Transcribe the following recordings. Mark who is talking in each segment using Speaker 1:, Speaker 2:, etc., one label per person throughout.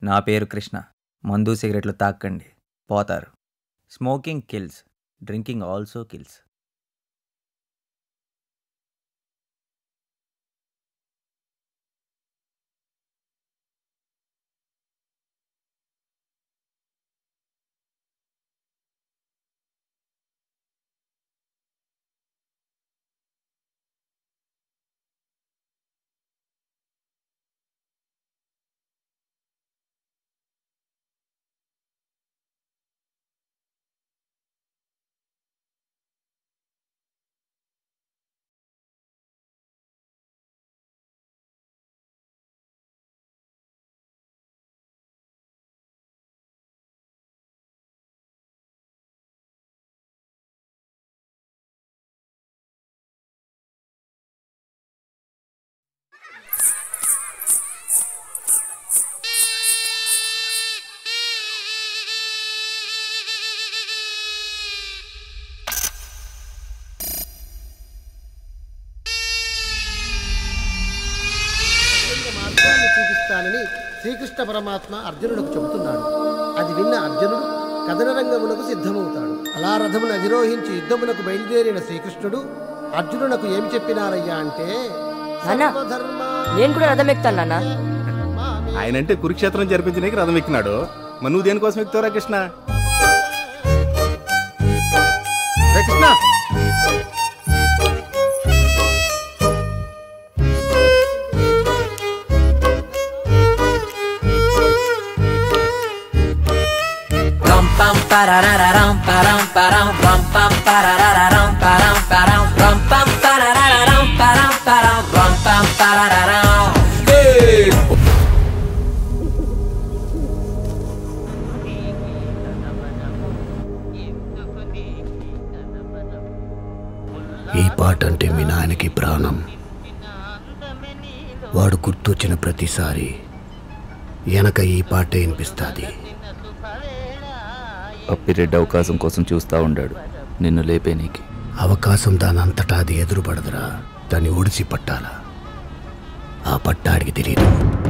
Speaker 1: నా పేరు కృష్ణ మందు సిగరెట్లు తాక్కండి పోతారు smoking kills drinking also kills
Speaker 2: మార్గాన్ని చూపిస్తానని శ్రీకృష్ణ పరమాత్మ అర్జునుడికి చెబుతున్నాడు అది విన్న అర్జునుడు కథన రంగమునకు సిద్ధమవుతాడు అలా రథమును అధిరోహించి యుద్ధమునకు బయలుదేరిన శ్రీకృష్ణుడు అర్జునునకు ఏమి చెప్పినారయ్యా అంటే
Speaker 3: నాన్న,
Speaker 2: సర్వధర్మాన్
Speaker 3: నేను కూడా రథం ఎక్కుతాను నాన్న
Speaker 2: మామే
Speaker 4: ఆయనంటే కురుక్షేత్రం జరిపించడానికి రథం ఎక్కినాడు మరి నువ్వు దేనికోసం ఎక్కుతావురా కృష్ణ రే Krishna
Speaker 5: Rum pam parararam param param rum pam parararam param param rum pam parararam param param rum pam parararam Hey!
Speaker 6: ఈ పాట అంటే మీ నాయనకి ప్రాణం వాడు గుర్తొచ్చిన ప్రతిసారి వెనక ఈ పాటే వినిపిస్తుంది
Speaker 1: అప్పిరెడ్డి అవకాశం కోసం చూస్తూ ఉండాడు నిన్ను లేపే నీకి
Speaker 6: అవకాశం దానంతటా అది ఎదురుపడదురా దాన్ని ఒడిసి పట్టాలా ఆ పట్టాడికి తెలియదు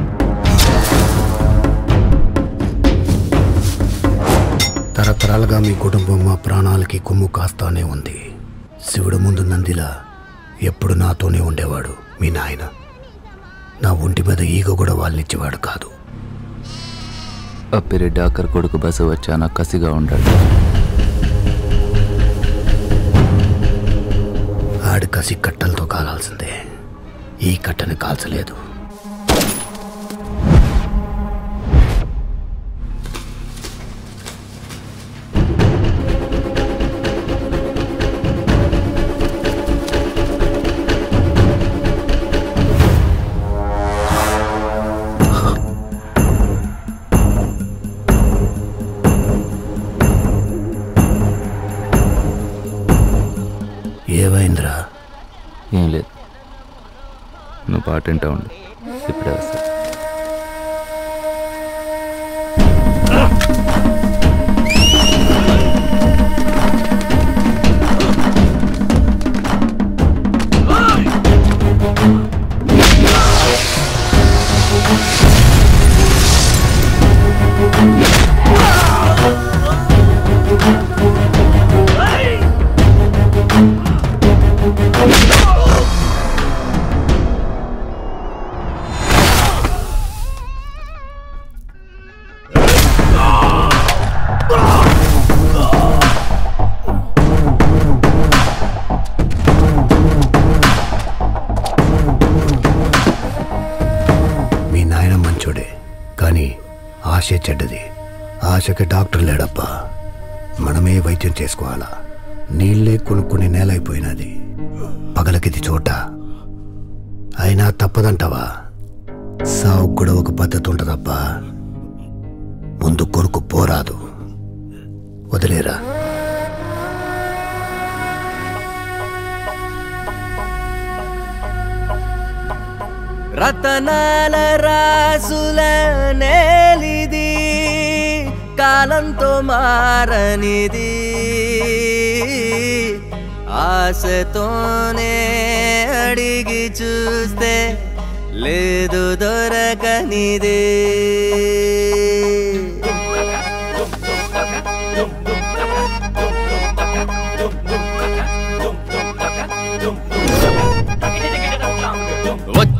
Speaker 6: తరతరాలుగా మీ కుటుంబం మా ప్రాణాలకి కొమ్ము కాస్తానే ఉంది శివుడు ముందు నందిలా ఎప్పుడు నాతోనే ఉండేవాడు మీ నాయన నా ఒంటి మీద ఈగ కూడా వాళ్ళనిచ్చేవాడు కాదు
Speaker 1: అప్పిరెడ్డి ఆఖరి కొడుకు బసవ చాలా కసిగా ఉండాడు
Speaker 6: ఆడి కసి కట్టలతో కాలాల్సిందే ఈ కట్టని కాల్చలేదు ఏమైందిరా
Speaker 1: ఏం లేదు నువ్వు పాట వింటా ఉండు ఇప్పుడే వస్తా
Speaker 6: మీ నాయన మంచోడే కానీ ఆశ చెడ్డది ఆశకి డాక్టర్ లేడప్పా మనమే వైద్యం చేసుకోవాలా నీళ్ళే కొనుక్కునే నేల అయిపోయినది పగలకిది చోట అయినా తప్పదంటావా సావుకు కూడా ఒక పద్ధతి ఉంటుందప్పా ముందు కొనుక్కు పోరాదు వదిలేరా
Speaker 5: రతనాల రాసుల నేలిది కాలంతో మారనిది ఆశతోనే అడిగి చూస్తే లేదు దొరకనిదే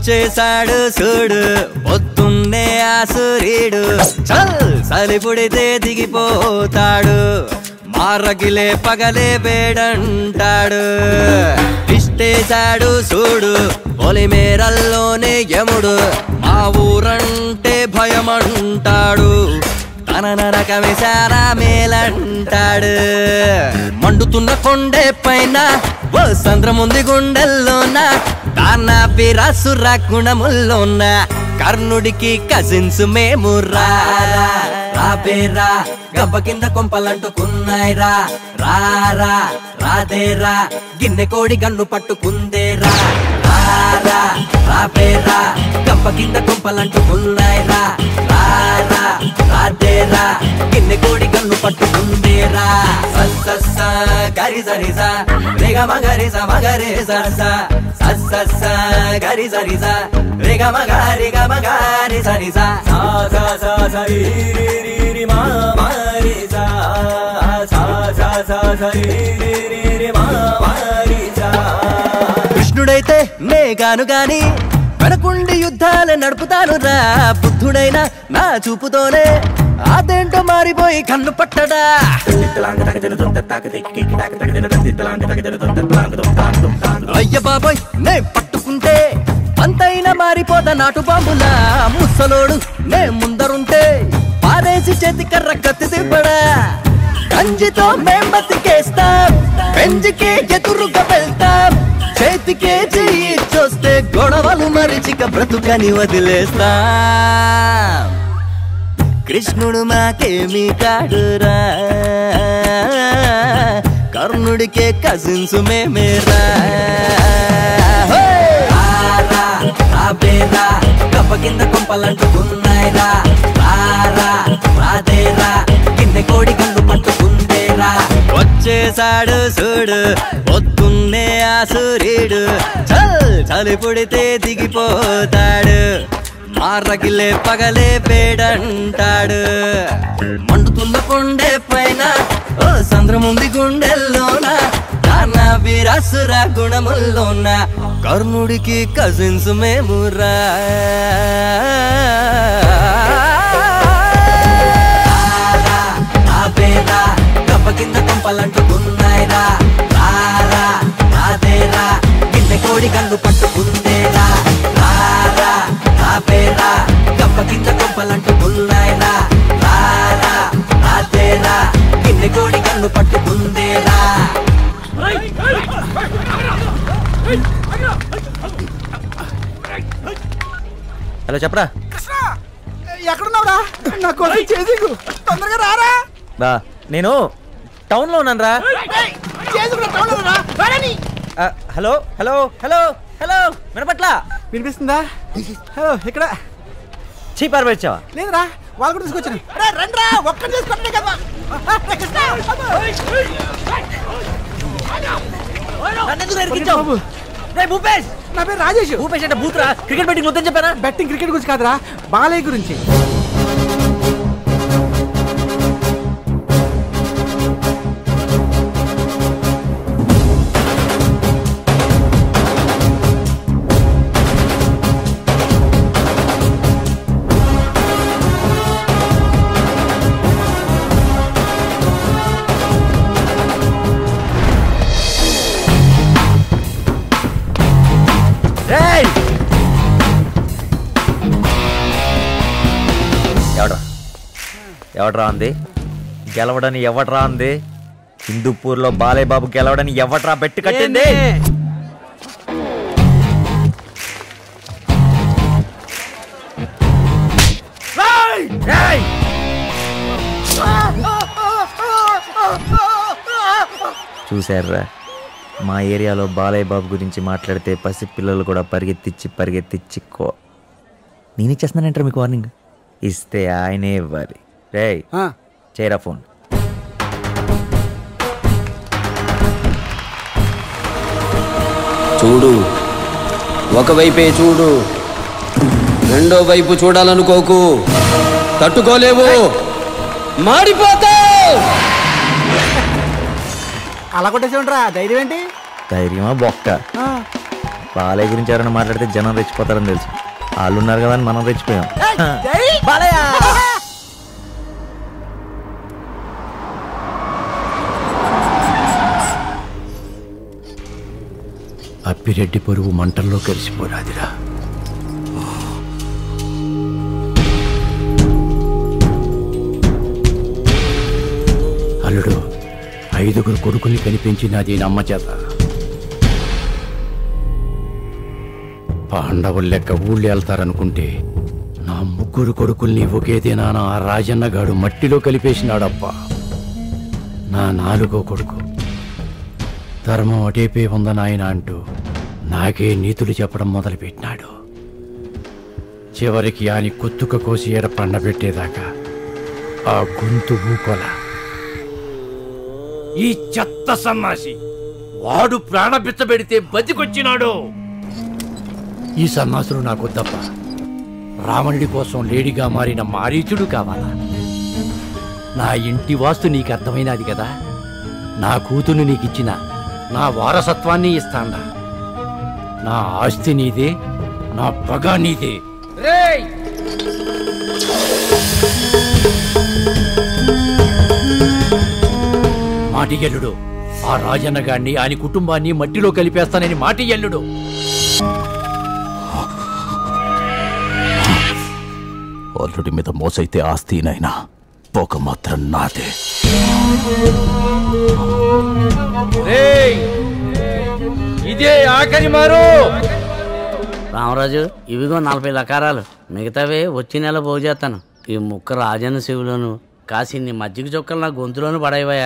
Speaker 1: వచ్చేసాడు చూడు పొద్దున్నే ఆ సూర్యుడు చల్ చలి పుడితే దిగిపోతాడు మారగిలే పగలే వేడంటాడు ఇష్టేశాడు చూడు పొలిమేరల్లోనే యముడు మా ఊరంటే భయమంటాడు తన నరకమిసారా మేలంటాడు మండుతున్న కొండే పైన ఓ సంద్రముంది గుండెల్లోన దాన విరాసుర గుణముల్లోన కర్ణుడికి కజిన్స్ మేము రారా రాబేరా గంప కింద కొంపలంటుకున్నాయిరా రారా రాదేరా గిన్నె కోడి గన్ను పట్టుకుందేరా రారా రాబేరా గంప కింద కొంపలంటుకున్నాయిరా రారా రాదేరా గిన్నె కోడి గన్ను పట్టుకుందేరా సస్స గరి సరిస రేగ మగరిస మగరిస సస్స గరి సరిస రేగ మగరి గ మగరి సరిస సా సా సా సరి రి రి రి మా మరి సా సా సా సా సరి రి రి రి మా మరి సా కృష్ణుడైతే నే గాను గాని వెనకుండి యుద్ధాలు నడుపుతాను రా బుద్ధుడైనా నా చూపుతోనే అదేంటో మారిపోయి కన్ను పట్టడా అయ్య బాబోయ్ నే పట్టుకుంటే అంతైనా మారిపోతా నాటు బాంబులా ముసలోడు నే ముందరుంటే పారేసి చేతి కర్ర కత్తి తిప్పడా కంజితో మేం బతికేస్తాం పెంజికే ఎదురుగా వెళ్తాం చేతికే చెయ్యి చూస్తే గొడవలు మరిచిక బ్రతుకని వదిలేస్తాం కృష్ణుడు మాకేమి కాడురా కర్ణుడికే కజిన్స్ మేమేరా రారా రాబేరా కప్ప కింద కొంపలంటుకున్నాయిరా రారా రాదేరా కింద కోడి కళ్ళు పట్టుకుందేరా వచ్చేసాడు చూడు పొద్దున్నే ఆ సూర్యుడు చల్ చలి పుడితే దిగిపోతాడు మారగిలే పగలే పేడంటాడు మండుతున్న కొండే పైన ఓ సంద్రముంది గుండెల్లోన నాన్న వీరాసుర గుణముల్లోన కర్ణుడికి కజిన్స్ మేమురా ఆపేరా కప్ప కింద కొంపలంటుకున్నాయిరా రారా రాదేరా కింద కోడి కళ్ళు పట్టుకుందేరా రారా ఆపేరా కప్ప కింద కొంపలంటుకున్నాయిరా రారా రాదేరా కింద కోడి కళ్ళు పట్టుకుందేరా హలో చెప్పరా
Speaker 7: ఎక్కడున్నావురా నా కోసం చేసింగు తొందరగా రారా
Speaker 1: బా నేను టౌన్లో ఉన్నాను రా
Speaker 7: చేసుకున్న టౌన్లో రా రాని
Speaker 1: హలో హలో హలో హలో వినపట్ల
Speaker 7: వినిపిస్తుందా హలో ఇక్కడ
Speaker 1: చీపారు పెట్టావా
Speaker 7: లేదురా వాళ్ళు కూడా తీసుకొచ్చాను రే రండిరా ఒక్కటి తీసుకొట్టే కదా ఆ, రే కృష్ణ.
Speaker 1: నన్నెందుకు ఇరికించావు?
Speaker 7: బాబు.
Speaker 1: రేయ్ భూపేష్
Speaker 7: నా పేరు రాజేష్
Speaker 1: భూపేష్ అంటే బూత్రా క్రికెట్ బెట్టింగ్ మొత్తం చెప్పానా
Speaker 7: బెట్టింగ్ క్రికెట్ గురించి కాదురా బాలయ్య గురించి
Speaker 1: రేయ్ ఎవడ్రా ఎవడ్రా అంది గెలవడని ఎవడ్రా అంది హిందూపూర్లో బాలయ్య బాబు గెలవడని ఎవడ్రా బెట్టు కట్టింది రేయ్! చూశారా మా ఏరియాలో బాలయ్య బాబు గురించి మాట్లాడితే పసిపిల్లలు కూడా పరిగెత్తిచ్చి పరిగెత్తిచ్చి కో నేను ఇచ్చేస్తున్నానంటారు మీకు వార్నింగ్ ఇస్తే ఆయనే ఇవ్వాలి రేయ్
Speaker 7: ఆ,
Speaker 1: చేరా ఫోన్
Speaker 8: చూడు ఒకవైపే చూడు రెండో వైపు చూడాలనుకోకు తట్టుకోలేవు మాడిపోతావు
Speaker 7: అలా కొట్టేసేయండిరా ధైర్యం ఏంటి
Speaker 1: ధైర్యమా బొక్క
Speaker 7: ఆ,
Speaker 1: బాలయ్య గురించి ఎవరైనా మాట్లాడితే జనం రెచ్చిపోతారని తెలుసు వాళ్ళు ఉన్నారు కదా అని మనం రెచ్చిపోయాం
Speaker 6: అప్పిరెడ్డి పరువు మంటల్లో కలిసిపోరాదిరా అల్లుడు ఐదుగురు కొడుకుల్ని కనిపించినది నమ్మ చేత పాండవులు లెక్క ఊళ్ళు వెళ్తారనుకుంటే నా ముగ్గురు కొడుకుల్ని ఒకే దినాన ఆ రాజన్నగాడు మట్టిలో కలిపేసినాడప్పా నా నాలుగో కొడుకు ధర్మం అటేపే ఉందనాయన అంటూ నాకే నీతులు చెప్పడం మొదలుపెట్టినాడు చివరికి ఆని కుత్తుక కోసి ఎడ పండబెట్టేదాకా ఆ గొంతు ఊకొల ఈ చెత్త సన్నాసి వాడు ప్రాణబిచ్చబెడితే బతికొచ్చినాడు ఈ సన్నాసులు నాకు తప్ప రావణుడి కోసం లేడిగా మారిన మారీచుడు కావాలా నా ఇంటి వాస్తు నీకు అర్థమైనది కదా నా కూతురు నీకిచ్చిన నా వారసత్వాన్ని ఇస్తాండా నా ఆస్తి నీదే నా పగ నీదే మాటియల్లుడు ఆ రాజన్న గాన్ని ఆయన కుటుంబాన్ని మట్టిలో కలిపేస్తానని మాటియల్లుడు అల్లుడి మీద మోసైతే ఆస్తి నైనా పోక మాత్రం నాదే ఇదే ఆఖరి మారు
Speaker 9: రామరాజు ఇవిగో నలభై లకారాలు మిగతావే వచ్చే నెల పోగు చేస్తాను ఈ ముక్క రాజన్న శివులోను కాసిన్ని మజ్జిగ చొక్కలు నా గొంతులోను పడేవయా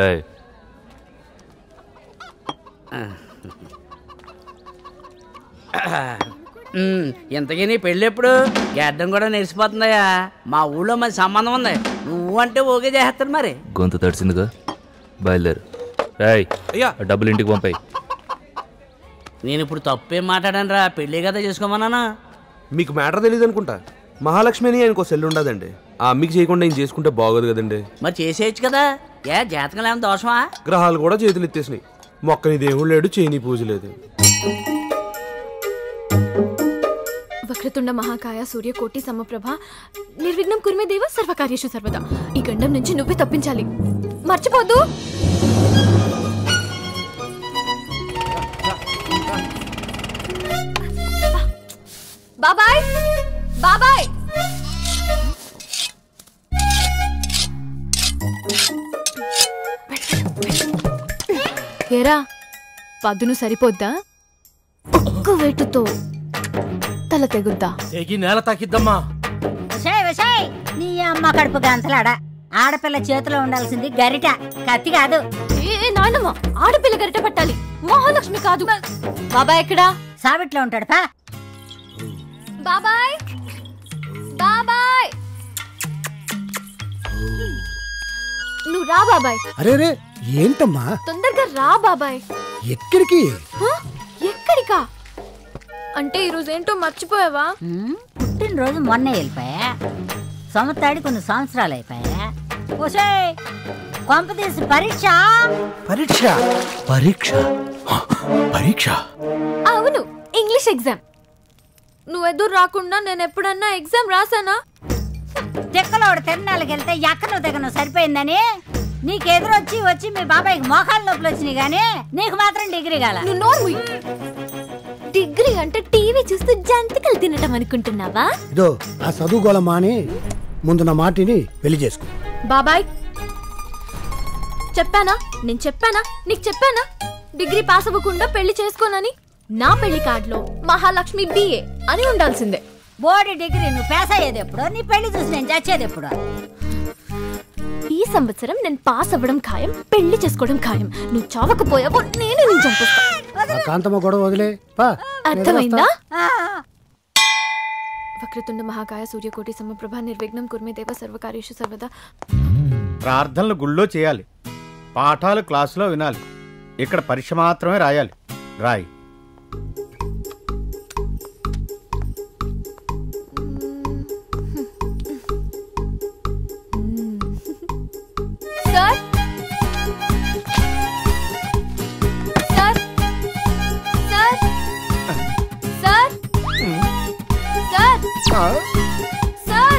Speaker 9: ఇంతకీ నీ పెళ్ళి ఎప్పుడు గడ్డం కూడా నెరిసిపోతుందయ్యా మా ఊళ్ళో మరి సంబంధం ఉంది నువ్వు అంటే ఓకే చేస్తాను మరి
Speaker 1: గొంతు తడిసిందిగా బయలుదేరు రాయ్
Speaker 4: అయ్యా.
Speaker 1: ఆ డబ్బులు ఇంటికి పంపాయి
Speaker 9: నేను ఇప్పుడు తప్పేం మాట్లాడాను రా పెళ్ళి కదా చేసుకోమన్నానా
Speaker 10: మీకు మ్యాటర్ తెలియదు అనుకుంటా మహాలక్ష్మి అని ఆయనకు సెల్ ఉండదండి ఆ అమ్మికి చేయకుండా ఈయన చేసుకుంటే బాగోదు కదండి
Speaker 9: మరి చేసేయచ్చు కదా ఏ జాతకం ఏమైనా దోషమా
Speaker 10: గ్రహాలు కూడా చేతులు ఎత్తేసినాయి మొక్కని దేవుడు లేడు చేయని పూజ లేదు
Speaker 11: వక్రతుండ మహాకాయ సూర్యకోటి సమప్రభ నిర్విఘ్నం కుర్మే దేవ సర్వకార్యేషు సర్వదా ఈ గండం నుంచి నువ్వే తప్పించాలి మర్చిపోద్దు బాబాయ్ బాబాయ్ ఏరా పద్దును సరిపోద్దా ఒక్క వేటుతో తల తెగుద్దా
Speaker 9: తెగి నేల తాకిద్దమ్మా
Speaker 12: విషయ్ విషయ్ నీ అమ్మ కడుపు గంతలాడ ఆడపిల్ల చేతిలో ఉండాల్సింది గరిట కత్తి కాదు
Speaker 11: ఏ ఏ, నాయనమ్మ ఆడపిల్ల గరిట పట్టాలి మహాలక్ష్మి కాదు బాబాయ్ ఎక్కడా
Speaker 12: సావిట్లో ఉంటాడు పా
Speaker 11: బాబాయ్ బాబాయ్ నువ్వు రా బాబాయ్
Speaker 2: అరే రే ఏంటమ్మా
Speaker 11: తొందరగా రా బాబాయ్
Speaker 2: ఎక్కడికి
Speaker 11: హ? ఎక్కడికా అంటే ఈరోజు ఏంటో మర్చిపోయావా
Speaker 12: ఉమ్, పుట్టినరోజు మొన్నే వెళ్ళిపోయా సంవత్సరాడి కొన్ని సంవత్సరాలు అయిపోయా ఓసే కొంప తీసి పరీక్ష
Speaker 6: పరీక్ష పరీక్ష పరీక్ష
Speaker 11: అవును ఇంగ్లీష్ ఎగ్జామ్ నువ్వు ఎదురు రాకుండా నేను ఎప్పుడన్నా ఎగ్జామ్ రాసానా
Speaker 12: తిక్కలోడు తిరణాలకి వెళ్తే ఎక్కను దిగను సరిపోయిందని నీకు ఎదురొచ్చి వచ్చి మీ బాబాయ్కి మోకాలు నొప్పులు వచ్చినాయి కానీ నీకు మాత్రం డిగ్రీ కాల
Speaker 11: నువ్వు నోరు డిగ్రీ అంటే టీవీ చూస్తూ జంతికలు తినటం అనుకుంటున్నావా
Speaker 2: ఇదో ఆ చదువుకోల మాని ముందు నా మాటిని పెళ్లి చేసుకో
Speaker 11: బాబాయ్ చెప్పానా నేను చెప్పానా నీకు చెప్పానా డిగ్రీ పాస్ అవ్వకుండా పెళ్లి చేసుకోనని నా పెళ్లి కార్డులో మహాలక్ష్మి బిఏ అని ఉండాల్సిందే
Speaker 12: బోర్డు డిగ్రీ నువ్వు పేస్ అయ్యేది ఎప్పుడు నీ పెళ్లి చూసి నేను చచ్చేది ఎప్పుడు
Speaker 11: ఈ సంవత్సరం నేను పాస్ అవ్వడం ఖాయం పెళ్లి చేసుకోవడం ఖాయం నువ్వు చావకపోయావో నేను నేను చంపిస్తా
Speaker 2: ఆ కాంతమ్మ గొడవ వదిలే పా
Speaker 11: అర్థమైందా
Speaker 12: ఆ,
Speaker 11: వక్రతుండ మహాకాయ సూర్యకోటి సమప్రభ నిర్విఘ్నం కుర్మే దేవ సర్వకార్యేషు సర్వదా
Speaker 13: ప్రార్థనలు గుళ్ళో చేయాలి పాఠాలు క్లాసులో వినాలి ఇక్కడ పరీక్ష మాత్రమే రాయాలి రాయి
Speaker 11: sir sir sir sir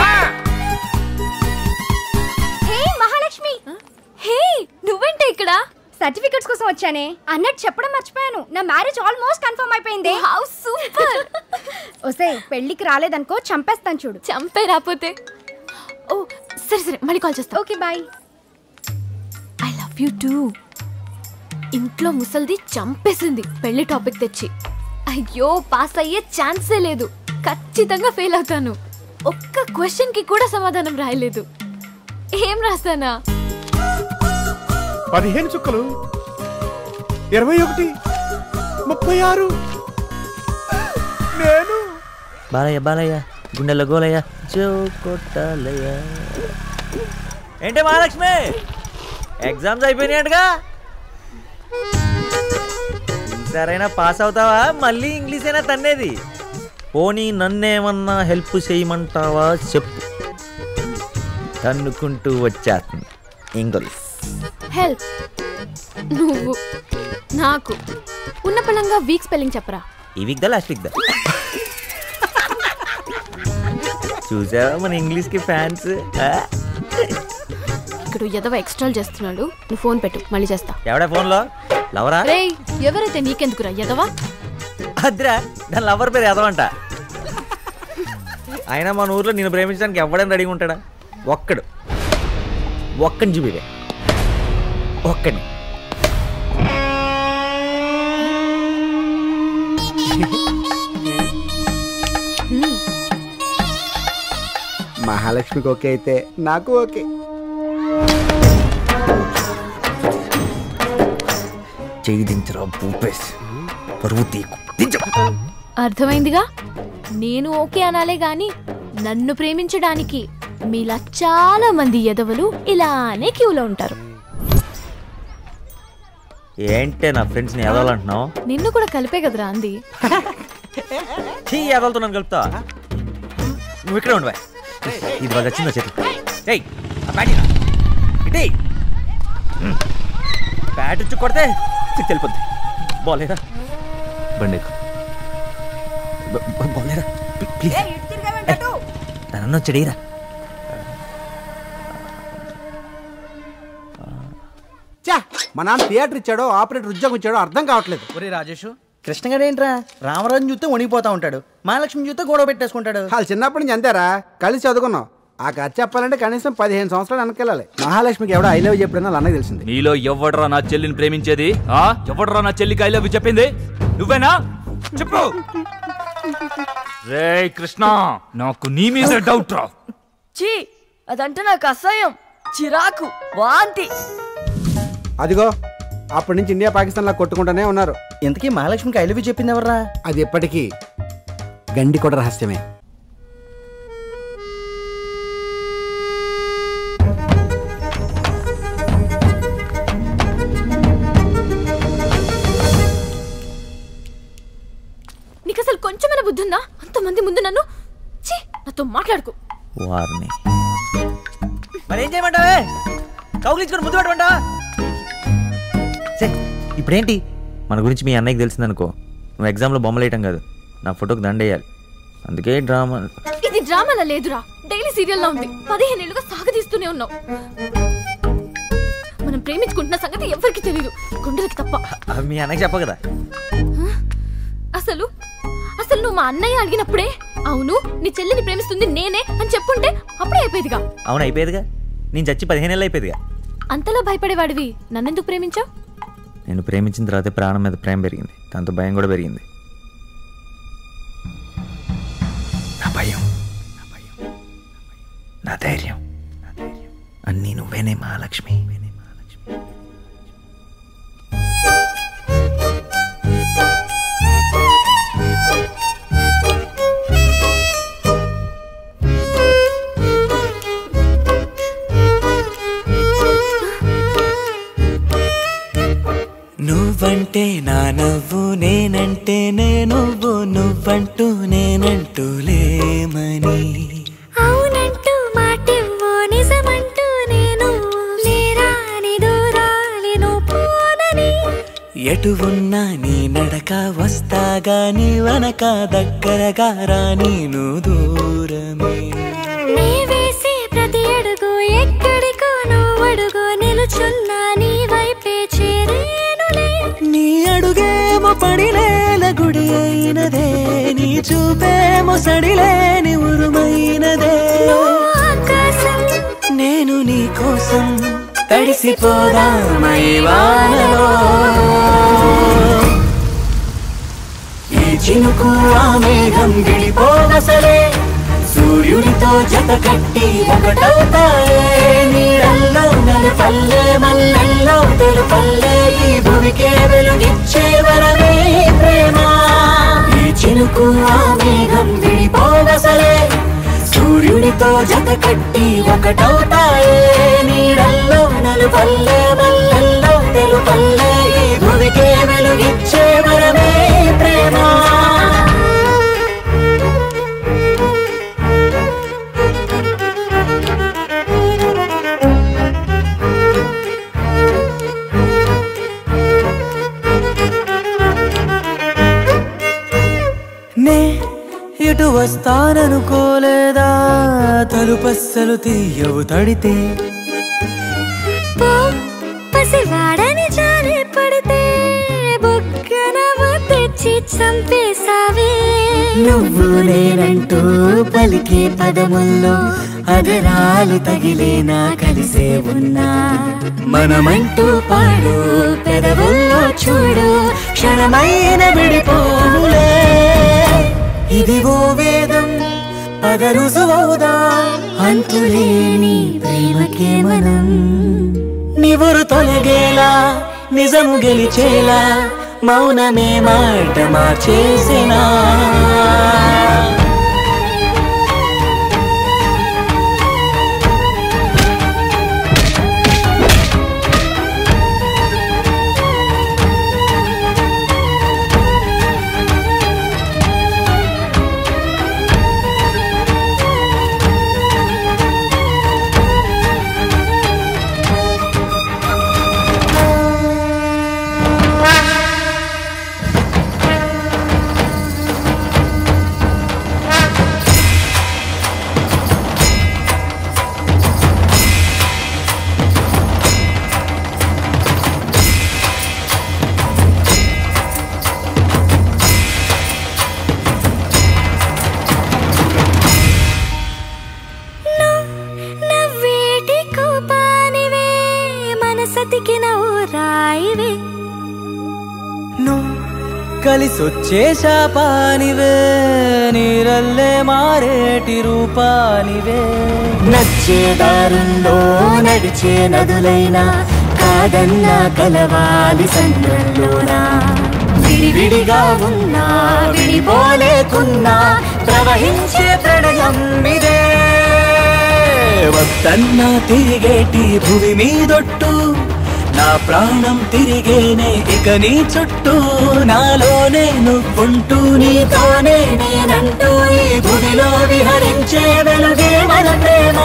Speaker 11: hey Mahalakshmi hey నువ్వేంటే ఇక్కడ
Speaker 14: సర్టిఫికెట్స్ కోసం వచ్చానే అన్నట్టు చెప్పడం మర్చిపోయాను నా మ్యారేజ్ ఆల్మోస్ట్ కన్ఫర్మ్ అయిపోయింది
Speaker 11: హౌ సూపర్
Speaker 14: ఒసే పెళ్ళికి రాలేదనుకో చంపేస్తాను చూడు
Speaker 11: చంపే రాపోతే ఓ సరే సరే మళ్ళీ కాల్ చేస్తా
Speaker 14: okay bye
Speaker 11: I love you too ఇంట్లో ముసల్ది చంపేసింది పెళ్లి టాపిక్ తెచ్చి అయ్యో పాస్ అయ్యే ఛాన్సే లేదు ఖచ్చితంగా ఫెయిల్ అవుతాను ఒక్క క్వశ్చన్ కి కూడా సమాధానం రాయలేదు ఏం రాస్తానా
Speaker 13: పదిహేను చుక్కలు ఇరవై ఒకటి ముప్పై ఆరు నేను
Speaker 1: బాలయ్య బాలయ్య గుండెల్లో గోలయ్య జో కొట్టాలయ్య ఏంటి మహాలక్ష్మి ఎగ్జామ్స్ అయిపోయినాయటగా ఈసారైనా పాస్ అవుతావా మళ్ళీ ఇంగ్లీష్ అయినా తన్నేది పోనీ నన్నేమన్నా హెల్ప్ చేయమంటావా చెప్పు తన్నుకుంటూ వచ్చేస్తుంది ఇంగ్లీష్
Speaker 11: హెల్ప్ నువ్వు నాకు ఉన్న పళంగా వీక్ స్పెల్లింగ్ చెప్పరా
Speaker 1: ఈ వీక్ దా లాస్ట్ వీక్ దా చూసావా మన ఇంగ్లీష్కి ఫ్యాన్స్
Speaker 11: ఇక్కడ ఎదవ ఎక్స్ట్రాల్ చేస్తున్నాడు నువ్వు ఫోన్ పెట్టు మళ్ళీ చేస్తా
Speaker 1: ఎవడా ఫోన్లో లవరా
Speaker 11: రేయ్ ఎవరైతే నీకెందుకురా ఎదవా
Speaker 1: అద్రా దాని లవర్ పేరు ఎదవంట అయినా మన ఊర్లో నేను ప్రేమించడానికి ఎవడని రెడీగా ఉంటాడా ఒక్కడు ఒక్కని చూపివే ఒక్కని
Speaker 7: మహాలక్ష్మికి ఓకే అయితే నాకు ఓకే
Speaker 1: చెయ్యి దించరా భూపేష్ పరువు తీకు దించు
Speaker 11: అర్థమైందిగా నేను ఓకే అనాలే గాని నన్ను ప్రేమించడానికి మీలా చాలా మంది ఎదవలు ఇలానే క్యూలో ఉంటారు
Speaker 1: ఏంటే నా ఫ్రెండ్స్ని ఎదవాలంటున్నావు
Speaker 11: నిన్ను కూడా కలిపే కదరా అంది
Speaker 1: చీ ఎదలతో నన్ను కలుపుతావా నువ్వు ఇక్కడే ఉండవా ఇది వాళ్ళు వచ్చిందో చేతి ఏయ్ ఆ బ్యాట్ ఇరా. ఇటీ బ్యాట్ ఇచ్చి కొడితే సిక్స్ వెళ్ళిపోద్ది బాలేరా బండి ఎక్కు. బ- బ- బాలేరా ప్లీ- ప్లీజ్ నన్ను చెడీరా
Speaker 7: చా మా నాన్న థియేటర్ ఇచ్చాడో ఆపరేటర్ ఉద్యోగం ఇచ్చాడో అర్థం కావట్లేదు
Speaker 15: ఒరే రాజేష్ కృష్ణగాడు ఏంట్రా రామరాజు చూస్తే వణిగిపోతా ఉంటాడు మహాలక్ష్మి చూస్తే గొడవ పెట్టేసుకుంటాడు
Speaker 7: వాళ్ళు చిన్నప్పటి నుంచి అంతేరా కలిసి చదువుకున్నాం ఆ కథ చెప్పాలంటే కనీసం పదిహేను సంవత్సరాలు వెనకెళ్ళాలి మహాలక్ష్మికి ఎవడో ఐ లవ్ చెప్పినా వాళ్ళ అన్నకి తెలిసింది
Speaker 16: నీలో ఎవడరా నా చెల్లిని ప్రేమించేది ఆ ఎవడరా నా చెల్లికి ఐ లవ్ చెప్పింది నువ్వేనా చెప్పు రే కృష్ణ నాకు నీ మీద డౌట్ రా
Speaker 3: చీ అదంటే నాకు అసహ్యం చిరాకు వాంతి
Speaker 7: అదిగో అప్పటి నుంచి ఇండియా పాకిస్తాన్ లా కొట్టుకుంటూనే ఉన్నారు
Speaker 15: ఇంతకీ మహాలక్ష్మికి ఐ లవ్ చెప్పింది ఎవర్రా
Speaker 7: అది ఎప్పటికీ గండి కూడా రహస్యమే
Speaker 11: నీకు అసలు కొంచెమైనా బుద్ధి ఉందా అంతమంది ముందు నన్ను ఛీ నాతో మాట్లాడుకో
Speaker 1: వారిని మరి ఏం చేయమంటావే కౌగిలించుకొని ముద్దు పెట్టమంటావా సే ఇప్పుడేంటి మన గురించి మీ అన్నయ్యకి తెలిసిందనుకో నువ్వు ఎగ్జామ్లో బొమ్మలు వేయటం కాదు నా ఫోటోకి దండేయాలి అందుకే డ్రామా
Speaker 11: ఇది డ్రామాలా లేదురా డైలీ సీరియల్లా ఉంది పదిహేను ఏళ్ళుగా సాగదీస్తూనే ఉన్నావు మనం ప్రేమించుకుంటున్న సంగతి ఎవరికి తెలియదు గుండెలకి తప్ప
Speaker 1: అవి మీ అన్నయ్యకి చెప్ప కదా
Speaker 11: అసలు అసలు నువ్వు మా అన్నయ్య అడిగినప్పుడే అవును నీ చెల్లిని ప్రేమిస్తుంది నేనే అని చెప్పుంటే అప్పుడే అయిపోయేదిగా
Speaker 1: అవును అయిపోయేదిగా నేను చచ్చి పదిహేను ఏళ్ళు అయిపోయేదిగా
Speaker 11: అంతలా భయపడేవాడివి నన్నెందుకు ప్రేమించావు
Speaker 1: నేను ప్రేమించిన తర్వాత ప్రాణం మీద ప్రేమ పెరిగింది దాంతో భయం కూడా పెరిగింది నా భయం నా భయం నా ధైర్యం నా ధైర్యం అన్నీ నువ్వేనే మహాలక్ష్మి
Speaker 17: నువ్వంటే నా నవ్వు నేనంటే నేను నువ్వంటూ నేనంటూ లేమని
Speaker 18: అవునంటూ మాటివ్వు నిజమంటూ నేను లేరాని దూరాలి నువ్వు పోనని
Speaker 17: ఎటు ఉన్నా నీ నడక వస్తాగా నీ వనక దగ్గరగా రాని నువ్వు దూరమే
Speaker 18: నీ వేసే ప్రతి అడుగు ఎక్కడికో నువ్వు అడుగు నిలుచున్నా నీ వైపే చేరేనులే
Speaker 17: నీ అడుగేమో పడినేల గుడి అయినదే నీ చూపేమో సడిలేని ఉరుమైనదే
Speaker 18: ఆకాశం
Speaker 17: నేను నీ కోసం తడిసిపోదామై వానలో ఈ చినుకు ఆ మేఘం విడిపోవసలే సూర్యుడితో జత కట్టి ఒకటవుతాయే నీడల్లో నలుపల్లె మల్లెల్లో తెలుపల్లె ఈ భూమికే వెలుగిచ్చే వరమే ఈ ప్రేమ ఈ చినుకు ఆ మేఘం విడిపోవసలే సూర్యుడితో జత కట్టి ఒకటవుతాయే నీడల్లో నలుపల్లె మల్లెల్లో తెలుపల్లె ఈ భూమికే వెలుగిచ్చే వరమే ఈ ప్రేమ నే ఇటు వస్తాననుకోలేదా తలుపస్సలు తీయవు తడితే
Speaker 18: పో పసివాడని జాలి పడితే బొక్కన తెచ్చి చంపేశావే
Speaker 17: నువ్వు నేనంటూ పలికే పదముల్లో అదరాలు తగిలేనా కలిసే ఉన్నా మనమంటూ పాడు పెదవుల్లో చూడు క్షణమైన విడిపోవులే ఇదిగో వేదం పదరుసువవుదా అంతులేని ప్రేమకే మనం నివురు తొలగేలా నిజము గెలిచేలా మౌనమే మాట మార్చేసినా
Speaker 18: నవ్వేటి కోపానివే మనసతికిన ఓ రాయివే
Speaker 17: కలిసొచ్చే శాపానివే నీరల్లే మారేటి రూపానివే నచ్చే దారుల్లో నడిచే నదులైనా కాదన్నా కలవాలి సంద్రంలోనా విడివిడిగా ఉన్నా విడిపోలేకున్నా ప్రవహించే ప్రణయం ఇదే వద్దన్నా తిరిగేటి భువి మీదొట్టు నా ప్రాణం తిరిగేనే ఇక నీ చుట్టూ నాలోనే నువ్వుంటూ నీతోనే నేనంటూ ఈ భువిలో విహరించే వెలుగే మన ప్రేమ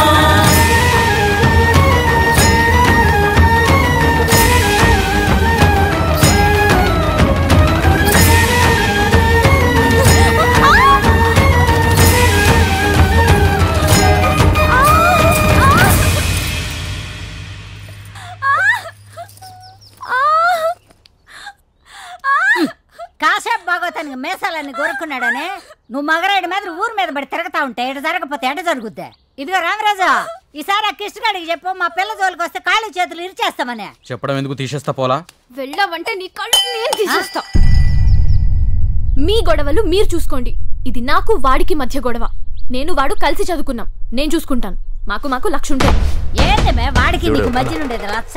Speaker 12: కాసేపు బాగోతానికి మేసాలన్నీ కొరుక్కున్నాడని నువ్వు మగరాయుడి మీద ఊరి మీద పడి తిరగతా ఉంటే ఎట జరగకపోతే ఎట జరుగుద్ది ఇదిగో రామరాజు ఈసారి ఆ కిష్టగాడికి చెప్పు మా పిల్ల జోలికి వస్తే కాళ్ళు చేతులు ఇరిచేస్తామని
Speaker 16: చెప్పడం ఎందుకు తీసేస్తా పోలా
Speaker 11: వెళ్ళావంటే నీ కళ్ళు నేను తీసేస్తా మీ గొడవలు మీరు చూసుకోండి ఇది నాకు వాడికి మధ్య గొడవ నేను వాడు కలిసి చదువుకున్నాం నేను చూసుకుంటాను మాకు మాకు లక్ష ఉంటాయి
Speaker 12: ఏంటి మే వాడికి నీకు మధ్య ఉండేది లచ్చ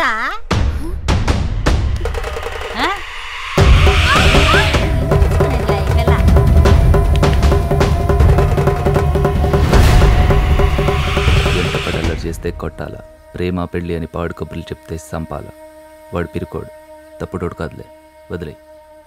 Speaker 12: ఆ?
Speaker 19: వెంట పడల్లరి చేస్తే కొట్టాల ప్రేమ పెళ్ళి అని పాడు కబుర్లు చెప్తే సంపాల వాడు పిరుకోడు తప్పుడోడు కాదులే వదిలే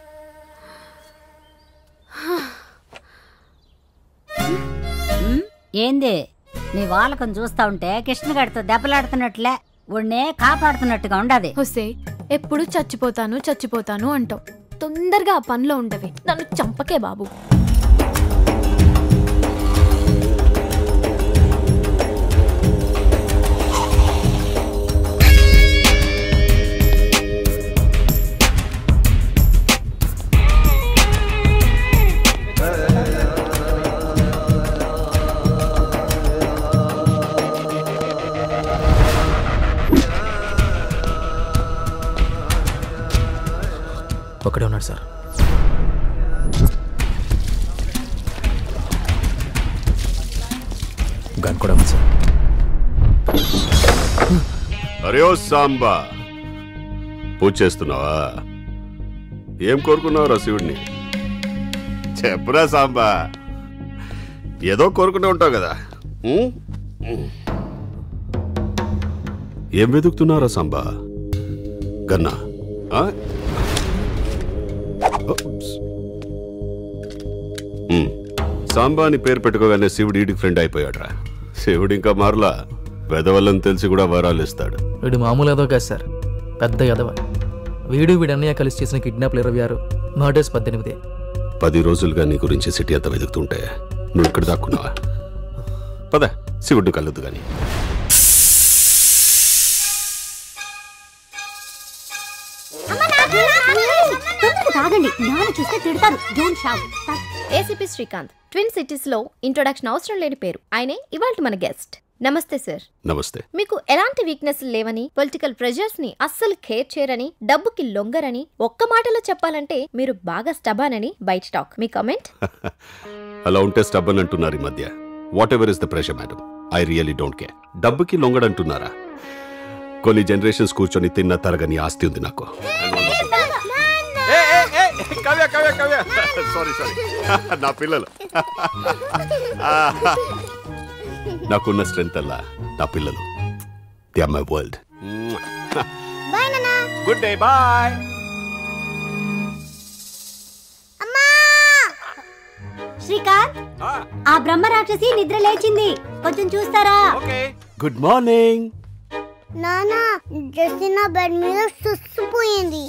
Speaker 12: ఉమ్, ఏంది నీ వాళ్ళకం చూస్తా ఉంటే కృష్ణగాడితో దెబ్బలాడుతున్నట్లే ఉడినే కాపాడుతున్నట్టుగా ఉండదు
Speaker 11: హుసే ఎప్పుడు చచ్చిపోతాను చచ్చిపోతాను అంటావు తొందరగా ఆ పనిలో ఉండవి నన్ను చంపకే బాబు
Speaker 20: ఒకడే ఉన్నాడు సార్ గన్ కూడా ఉంది సార్
Speaker 21: అరే ఓ సాంబా పూజ చేస్తున్నావా ఏం కోరుకున్నావురా శివుడిని చెప్పురా సాంబా ఏదో కోరుకుంటూ ఉంటావు కదా ఉం? ఉం. ఏం వెతుకుతున్నారా సాంబా గన్నా ఆ? ఉప్స్. ఉం. సాంబా అని పేరు పెట్టుకోగానే శివుడు ఈడికి ఫ్రెండ్ అయిపోయాడురా శివుడు ఇంకా మారలా వెదవల్లని తెలిసి కూడా వరాలు ఇస్తాడు
Speaker 20: వీడు మామూలు ఎదవ కాదు సార్ పెద్ద ఎదవ వీడు వీడు అన్నయ్య కలిసి చేసిన కిడ్నాప్లు ఇరవై ఆరు మర్డర్స్ పద్దెనిమిది
Speaker 21: పది రోజులుగా నీ గురించి సిటీ అంతా వెతుకుతుంటే నువ్వు ఇక్కడ దాక్కున్నావా పద శివుడిని కలదు గాని
Speaker 18: తొందరగా తాగండి నాన్న చూస్తే తిడతారు don't shout
Speaker 22: ACP Srikanth twin cities లో ఇంట్రొడక్షన్ అవసరం లేని పేరు ఆయనే ఇవాళ మన గెస్ట్ నమస్తే సార్
Speaker 21: నమస్తే
Speaker 22: మీకు ఎలాంటి వీక్నెస్ లేవని పొలిటికల్ ప్రెజర్స్ ని అస్సలు కేర్ చేయరని డబ్బుకి లొంగరని ఒక్క మాటలో చెప్పాలంటే మీరు బాగా స్టబాన్ అని బయట టాక్ మీ కమెంట్
Speaker 21: అలా ఉంటే స్టబ్బన్ అంటున్నారు ఈ మధ్య whatever is the pressure madam I really don't care డబ్బుకి లొంగడంటున్నారా కొన్ని జనరేషన్స్ కూర్చొని తిన్న తరగని ఆస్తి ఉంది నాకు కవ్య కవ్య కవ్య సారీ సారీ నా పిల్లలు నాకున్న స్ట్రెంత్ అల్లా నా పిల్లలు they are my world
Speaker 18: bye నాన్న
Speaker 21: గుడ్ డే బాయ్
Speaker 18: శ్రీకాంత్ ఆ బ్రహ్మ రాక్షసి నిద్ర లేచింది కొంచెం చూస్తారా
Speaker 21: గుడ్ మార్నింగ్
Speaker 18: నానా జస్ట్ నా బెడ్ మీద సుస్తుపోయింది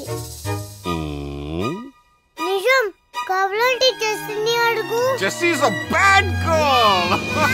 Speaker 18: నిజం కావాలంటే జస్టిని అడుగు
Speaker 21: Jessie's a bad girl.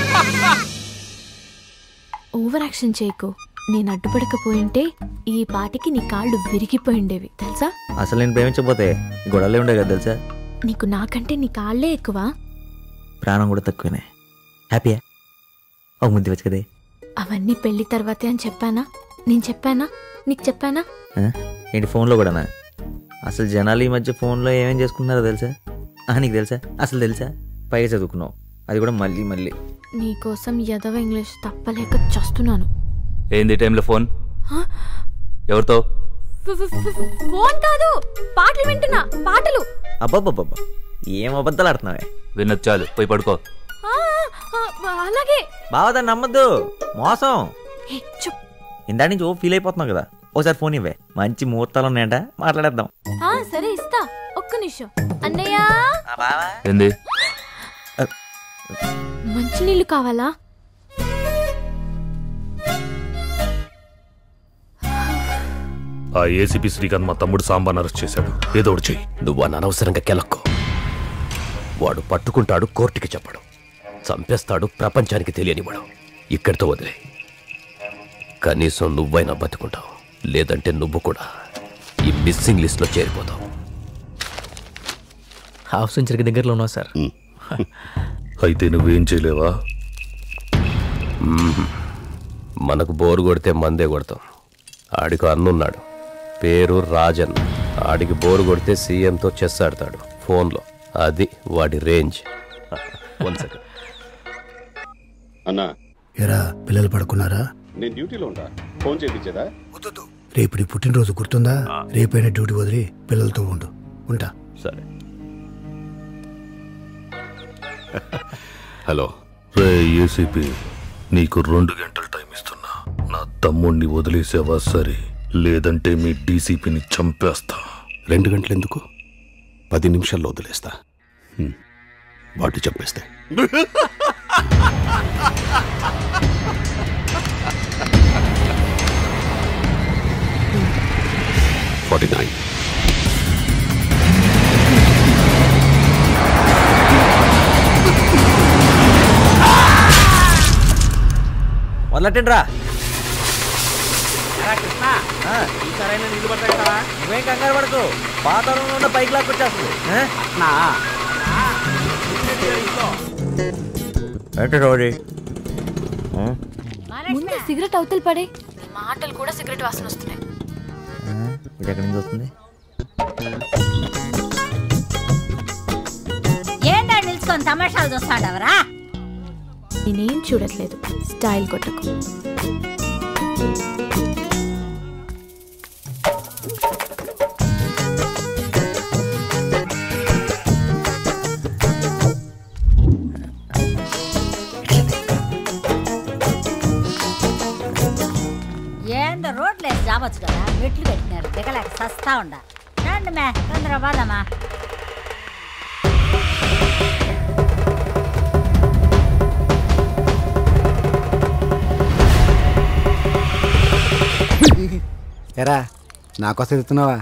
Speaker 11: Over action చేయకు నేను అడ్డుపడకపోయింటే ఈ పాటికి నీ కాళ్ళు విరిగిపోయిండేవి తెలుసా
Speaker 1: అసలు నేను ప్రేమించకపోతే ఈ గొడవలే ఉండే కదా తెలుసా
Speaker 11: నీకు నాకంటే నీ కాళ్ళే ఎక్కువ
Speaker 1: ప్రాణం కూడా తక్కువనే హ్యాపీయా ఒక ముద్దు వచ్చు కదే
Speaker 11: అవన్నీ పెళ్లి తర్వాతే అని చెప్పానా నేను చెప్పానా నీకు చెప్పానా
Speaker 1: ఆ? ఏంటి ఫోన్లో కూడానా అసలు జనాలు ఈ మధ్య ఫోన్లో ఏమేం చేసుకుంటున్నారో తెలుసా ఆ, నీకు తెలుసా అసలు తెలుసా పైగా చదువుకున్నావు అది కూడా మళ్ళీ మళ్ళీ
Speaker 11: నీకోసం యదవ ఇంగ్లీష్ తప్పలేక చస్తున్నాను
Speaker 16: ఏంది ఈ టైంలో ఫోన్ ఎవరితో
Speaker 11: ఫోన్ కాదు పాటలు వింటున్నా పాటలు
Speaker 1: అబ్బబ్బబ్బబ్బా ఏం అబద్ధాలు ఆడుతున్నావే
Speaker 16: విన్నది చాలు పోయి పడుకో
Speaker 11: ఆ, ఆ, అలాగే
Speaker 1: బావ దాన్ని నమ్మద్దు మోసం
Speaker 11: ఏ, చుప్
Speaker 1: ఇందా నుంచి ఓ ఫీల్ అయిపోతున్నావు కదా ఒకసారి ఫోన్ ఇవ్వే మంచి ముహూర్తాలు ఉన్నాయంట మాట్లాడేద్దాం
Speaker 11: ఆ, సరే ఇస్తా ఒక్క నిమిషం అన్నయ్య
Speaker 16: ఏంది
Speaker 11: మంచినీళ్ళు కావాలా
Speaker 23: ఆ ఏసీపీ శ్రీకాంత్ మా తమ్ముడు సాంబాన్ అరెస్ట్ చేశాడు ఏదో ఒకటి చెయ్యి
Speaker 24: నువ్వు అని అనవసరంగా కెలక్కో వాడు పట్టుకుంటాడు కోర్టుకి చెప్పడు చంపేస్తాడు ప్రపంచానికి తెలియనివాడు ఇక్కడితో వదిలే కనీసం నువ్వైనా బతుకుంటావు లేదంటే నువ్వు కూడా ఈ మిస్సింగ్ లిస్ట్లో చేరిపోతావు
Speaker 20: హాఫ్ సెంచరీకి దగ్గరలో ఉన్నావు సార్
Speaker 23: అయితే నువ్వేం చేయలేవా
Speaker 24: మ్మ్. మనకు బోరు కొడితే మందే కొడతాం ఆడికి అన్నున్నాడు పేరు రాజన్ ఆడికి బోరు కొడితే సీఎంతో చెస్ ఆడతాడు ఫోన్లో అది వాడి రేంజ్ వన్ సెకండ్
Speaker 21: అన్నా
Speaker 6: ఎరా పిల్లలు పడుకున్నారా
Speaker 21: నేను డ్యూటీలో ఉంటా ఫోన్ చేయించేదా
Speaker 6: రేపు నీ పుట్టినరోజు గుర్తుందా రేపైనా డ్యూటీ వదిలి పిల్లలతో ఉండు ఉంటా
Speaker 24: సరే
Speaker 21: హలో
Speaker 23: రే ఏసీపీ నీకు రెండు గంటలు టైం ఇస్తున్నా నా తమ్ముణ్ణి వదిలేసావా సరే లేదంటే మీ డీసీపీని చంపేస్తా
Speaker 21: రెండు గంటలు ఎందుకు పది నిమిషాల్లో వదిలేస్తా హ్మ్. వాటి చెప్పేస్తే
Speaker 1: మొదలెట్టండి రా
Speaker 9: కృష్ణ ఈసారైనా నిధులు పడతాయి కదా
Speaker 1: నువ్వేం కంగారు పడకు వాతావరణంలో ఉన్న పైకి లాక్కొచ్చేస్తుంది
Speaker 9: నా
Speaker 1: ఏంటి రోజు
Speaker 11: ముందు సిగరెట్ అవతల పడే మాటలు కూడా సిగరెట్ వాసన వస్తున్నాయి
Speaker 1: ఇది ఎక్కడి నుంచి వస్తుంది
Speaker 12: ఏంటో నిల్చుకొని తమాషాలు చూస్తాడవరా
Speaker 11: నేనేం చూడట్లేదు స్టైల్ కొట్టకు
Speaker 12: ఏందో రోడ్లు వేసి జామొచ్చు కదా మెట్లు పెట్టినారు దిగలేక సస్తా ఉండ రండి మే తొందర పోదామా
Speaker 7: ఎరా నాకోసం ఎత్తున్నావా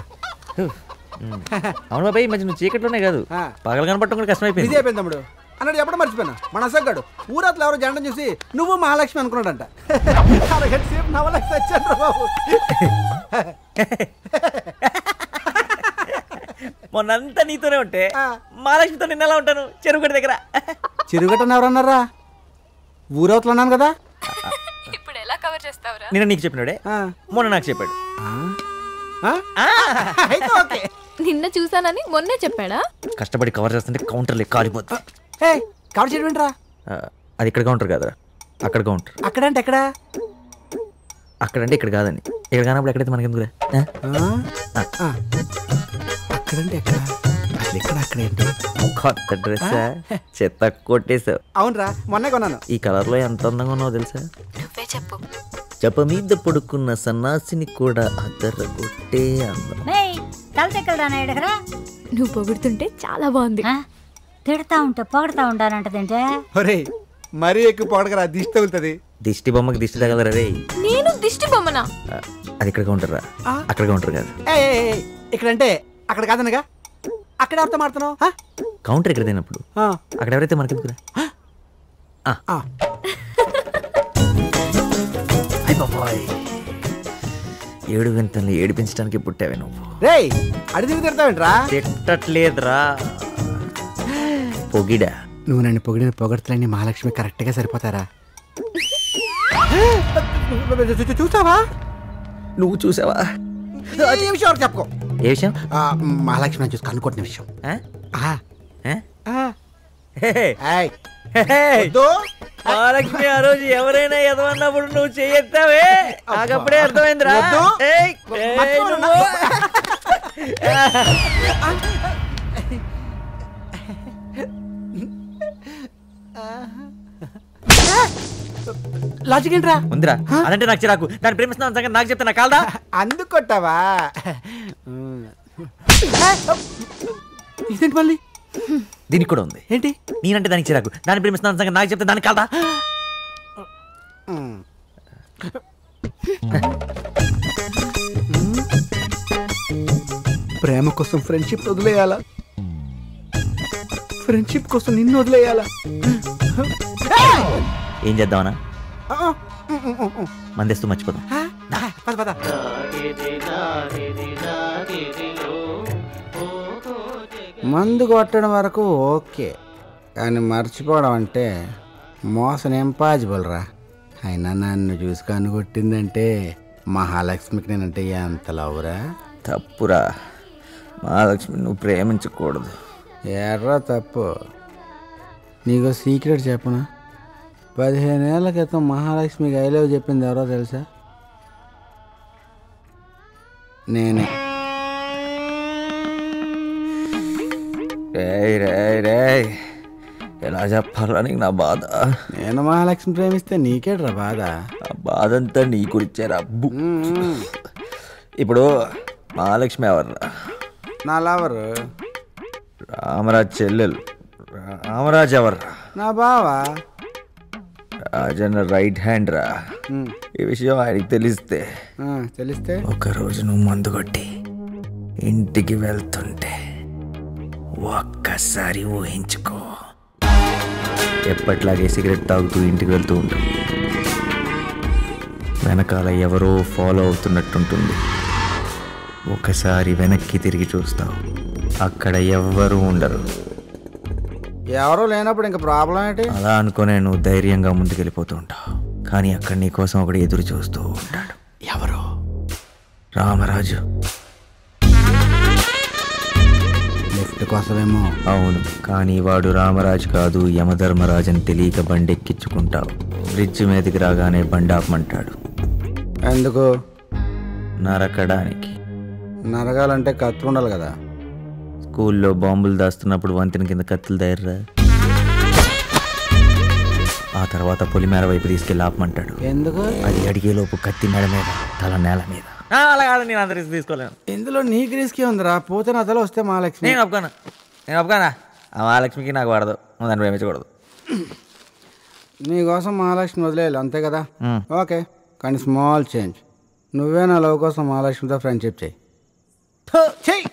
Speaker 1: అవును బాబాయ్ ఈ మధ్య నువ్వు చీకట్లోనే కాదు పగల కనపడటం కూడా
Speaker 7: బిజీ
Speaker 1: కష్టమైపోయింది
Speaker 7: అయిపోయింది తమ్ముడు అన్నట్టు చెప్పడం మర్చిపోయినా మన అసగ్గాడు ఊరట్లో ఎవరో జెండం చూసి నువ్వు మహాలక్ష్మి అనుకున్నాడంట అరగంట సేపు నవలక్ష్మి వచ్చాను రా బాబు
Speaker 1: మొన్నంతా నీతోనే ఉంటే మహాలక్ష్మితో నిన్న ఎలా ఉంటాను చెరువుగడి దగ్గర
Speaker 7: చిరుగట్టని ఎవరన్నారా ఊరవతలు అన్నాను కదా
Speaker 11: ఇప్పుడు ఎలా కవర్ చేస్తావురా
Speaker 1: నిన్న నీకు చెప్పినాడే మొన్న నాకు చెప్పాడు
Speaker 7: అయితే ఓకే
Speaker 11: నిన్న చూసానని మొన్నే చెప్పాడా
Speaker 1: కష్టపడి కవర్ చేస్తుంటే కౌంటర్లే కాలిపోద్ది
Speaker 7: హే కవర్ చేయడం ఏంట్రా
Speaker 1: ఆ, అది ఇక్కడ కౌంటర్ కాదురా అక్కడ కౌంటర్
Speaker 7: అక్కడంటే ఎక్కడ
Speaker 1: అక్కడంటే ఇక్కడ కాదని ఇక్కడ కానప్పుడు ఎక్కడైతే మనకెందుకురా ఆ?
Speaker 7: అక్కడంటే ఎక్కడ అసలు ఎక్కడ అక్కడేంటి
Speaker 1: కొత్త డ్రెస్ చెత్త కొట్టేసావు
Speaker 7: అవునరా మొన్నే కొన్నాను
Speaker 1: ఈ కలర్ లో ఎంత అందంగా ఉన్నావు తెలుసా
Speaker 11: నువ్వే చెప్పు
Speaker 1: చెప్ప మీద పడుకున్న సన్నాసిని కూడా అదరగొట్టే అందం
Speaker 12: మేయ్ తలచెక్కలు నాయుడుగరా
Speaker 11: నువ్వు పొగుడుతుంటే చాలా బాగుంది
Speaker 12: తిడతా ఉంటే పొగడతా ఉంటానంటదంటే
Speaker 7: ఒరే మరీ ఎక్కువ పొగడకరా దిష్టి తగులుతుంది
Speaker 1: దిష్టి బొమ్మకి దిష్టి తగలరా రే
Speaker 11: నేను దిష్టి బొమ్మనా
Speaker 1: ఆ, అది ఇక్కడ కౌంటర్ రా అక్కడ కౌంటర్ కాదు
Speaker 7: ఇక్కడంటే అక్కడ కాదనగా అక్కడ ఎవరితో మాడుతున్నావు ఆ?
Speaker 1: కౌంటర్ ఇక్కడ తినప్పుడు
Speaker 7: ఆ.
Speaker 1: అక్కడ ఎవరైతే మనకెందుకురా ఆ. అయ్ బాబోయ్. ఏడు వింతల్ని ఏడిపించడానికి పుట్టావే నువ్వు
Speaker 7: రేయ్ అడిగి తిడతావేంట్రా
Speaker 1: తిట్టట్లేదురా పొగిడా
Speaker 7: నువ్వు నన్ను పొగిడిన పొగడతలన్నీ మహాలక్ష్మి కరెక్ట్గా సరిపోతారా చూసావా
Speaker 1: నువ్వు చూసావా
Speaker 7: ఏ విషయం ఎవరికి చెప్పుకో
Speaker 1: ఏ విషయం
Speaker 7: ఆ, మహాలక్ష్మి చూసి కనుక్కుంటున్న విషయం ఆ. ఆ. ఏయ్. వద్దు.
Speaker 1: మహాలక్ష్మి ఆ రోజు ఎవరైనా ఎదవన్నప్పుడు నువ్వు చెయ్యొత్తావే నాకప్పుడే అర్థమైందిరా
Speaker 7: వద్దు.
Speaker 1: ఏయ్, ఏయ్,
Speaker 7: మర్చిపోను.
Speaker 1: నువ్వు.
Speaker 7: లాజిక్ ఏంట్రా
Speaker 1: ఉందిరా అదంటే నాకు చిరాకు దాన్ని ప్రేమిస్తున్నాను సంగతి నాకు చెప్తే నాకు కాలదా
Speaker 7: అందుకొట్టావా ఇదేంటి మళ్ళీ
Speaker 1: దీనికి కూడా ఉంది
Speaker 7: ఏంటి
Speaker 1: నేనంటే దానికి చిరాకు దాన్ని ప్రేమిస్తున్నాను సంగతి నాకు చెప్తే దానికి కాలదా
Speaker 7: ప్రేమ కోసం ఫ్రెండ్షిప్ వదిలేయాలా ఫ్రెండ్షిప్ కోసం నిన్ను వదిలేయాలా
Speaker 1: ఏం చేద్దామనా
Speaker 7: ఆ, ఉమ్, ఉమ్, ఉమ్, ఉమ్.
Speaker 1: మందేస్తూ మర్చిపోదాం
Speaker 7: ఆ, పద పద మందు కొట్టడం వరకు ఓకే కానీ మర్చిపోవడం అంటే మోసం ఇంపాసిబుల్ రా అయినా నన్ను చూసి కన్ను కొట్టిందంటే మహాలక్ష్మికి నేనంటే ఎంత లవ్రా
Speaker 1: తప్పురా మహాలక్ష్మి నువ్వు ప్రేమించకూడదు
Speaker 7: ఎర్రా తప్పు నీకు సీక్రెట్ చెప్పనా పదిహేను ఏళ్ల క్రితం మహాలక్ష్మికి ఐ లవ్ చెప్పింది ఎవరో తెలుసా నేనే
Speaker 1: రేయ్ రేయ్ రేయ్ ఎలా చెప్పాలా నీకు నా బాధ
Speaker 7: నేను మహాలక్ష్మి ప్రేమిస్తే నీకేట్రా బాధ
Speaker 1: ఆ బాధ అంతా నీ గురించేరా బు. ఇప్పుడు మహాలక్ష్మి ఎవర్రా
Speaker 7: నా లవర్
Speaker 1: రామరాజ్ చెల్లెలు రామరాజ్ ఎవర్రా
Speaker 7: నా బావా
Speaker 1: రాజన్న రైట్ హ్యాండ్ రా
Speaker 7: ఉమ్.
Speaker 1: ఈ విషయం ఆయనకి తెలిస్తే
Speaker 7: ఆ, తెలిస్తే
Speaker 1: ఒక రోజు నువ్వు మందు కొట్టి ఇంటికి వెళ్తుంటే ఒక్కసారి ఊహించుకో ఎప్పట్లాగే సిగరెట్ తాగుతూ ఇంటికి వెళ్తూ ఉంటాం వెనకాల ఎవరో ఫాలో అవుతున్నట్టుంటుంది ఒకసారి వెనక్కి తిరిగి చూస్తావు అక్కడ ఎవ్వరూ ఉండరు
Speaker 7: ఎవరూ లేనప్పుడు ఇంకా ప్రాబ్లం ఏంటి
Speaker 1: అలా అనుకునే నువ్వు ధైర్యంగా ముందుకెళ్ళిపోతూ ఉంటావు కానీ అక్కడ నీ కోసం ఒకటి ఎదురు చూస్తూ ఉంటాడు ఎవరు రామరాజు
Speaker 7: లిఫ్ట్ కోసమేమో
Speaker 1: అవును కానీ వాడు రామరాజు కాదు యమధర్మరాజు అని తెలియక బండి ఎక్కించుకుంటావు బ్రిడ్జ్ మీదకి రాగానే బండి ఆపమంటాడు
Speaker 7: ఎందుకు
Speaker 1: నరకడానికి
Speaker 7: నరగాలంటే కత్తి ఉండాలి కదా
Speaker 1: స్కూల్లో బాంబులు దాస్తున్నప్పుడు వంతెన కింద కత్తులు తయారురా ఆ తర్వాత పొలిమేర వైపు తీసుకెళ్ళి ఆపమంటాడు
Speaker 7: ఎందుకు
Speaker 1: అది అడిగేలోపు కత్తి మెడ మీద తల నేల మీద అలా కాదు నేను అంత రిస్క్ తీసుకోలేను
Speaker 7: ఇందులో నీకు రిస్క్ ఉందిరా పోతే నదలో వస్తే మహాలక్ష్మి
Speaker 1: నేను ఒప్పుకోను నేను ఒప్పుకోనా ఆ మహాలక్ష్మికి నాకు పడదు నువ్వు దాన్ని ప్రేమించకూడదు
Speaker 7: నీకోసం మహాలక్ష్మి వదిలేయాలి అంతే కదా
Speaker 1: మ్.
Speaker 7: ఓకే కానీ స్మాల్ చేంజ్ నువ్వే నా లవ్ కోసం మహాలక్ష్మితో ఫ్రెండ్షిప్ చేయి చెయ్యి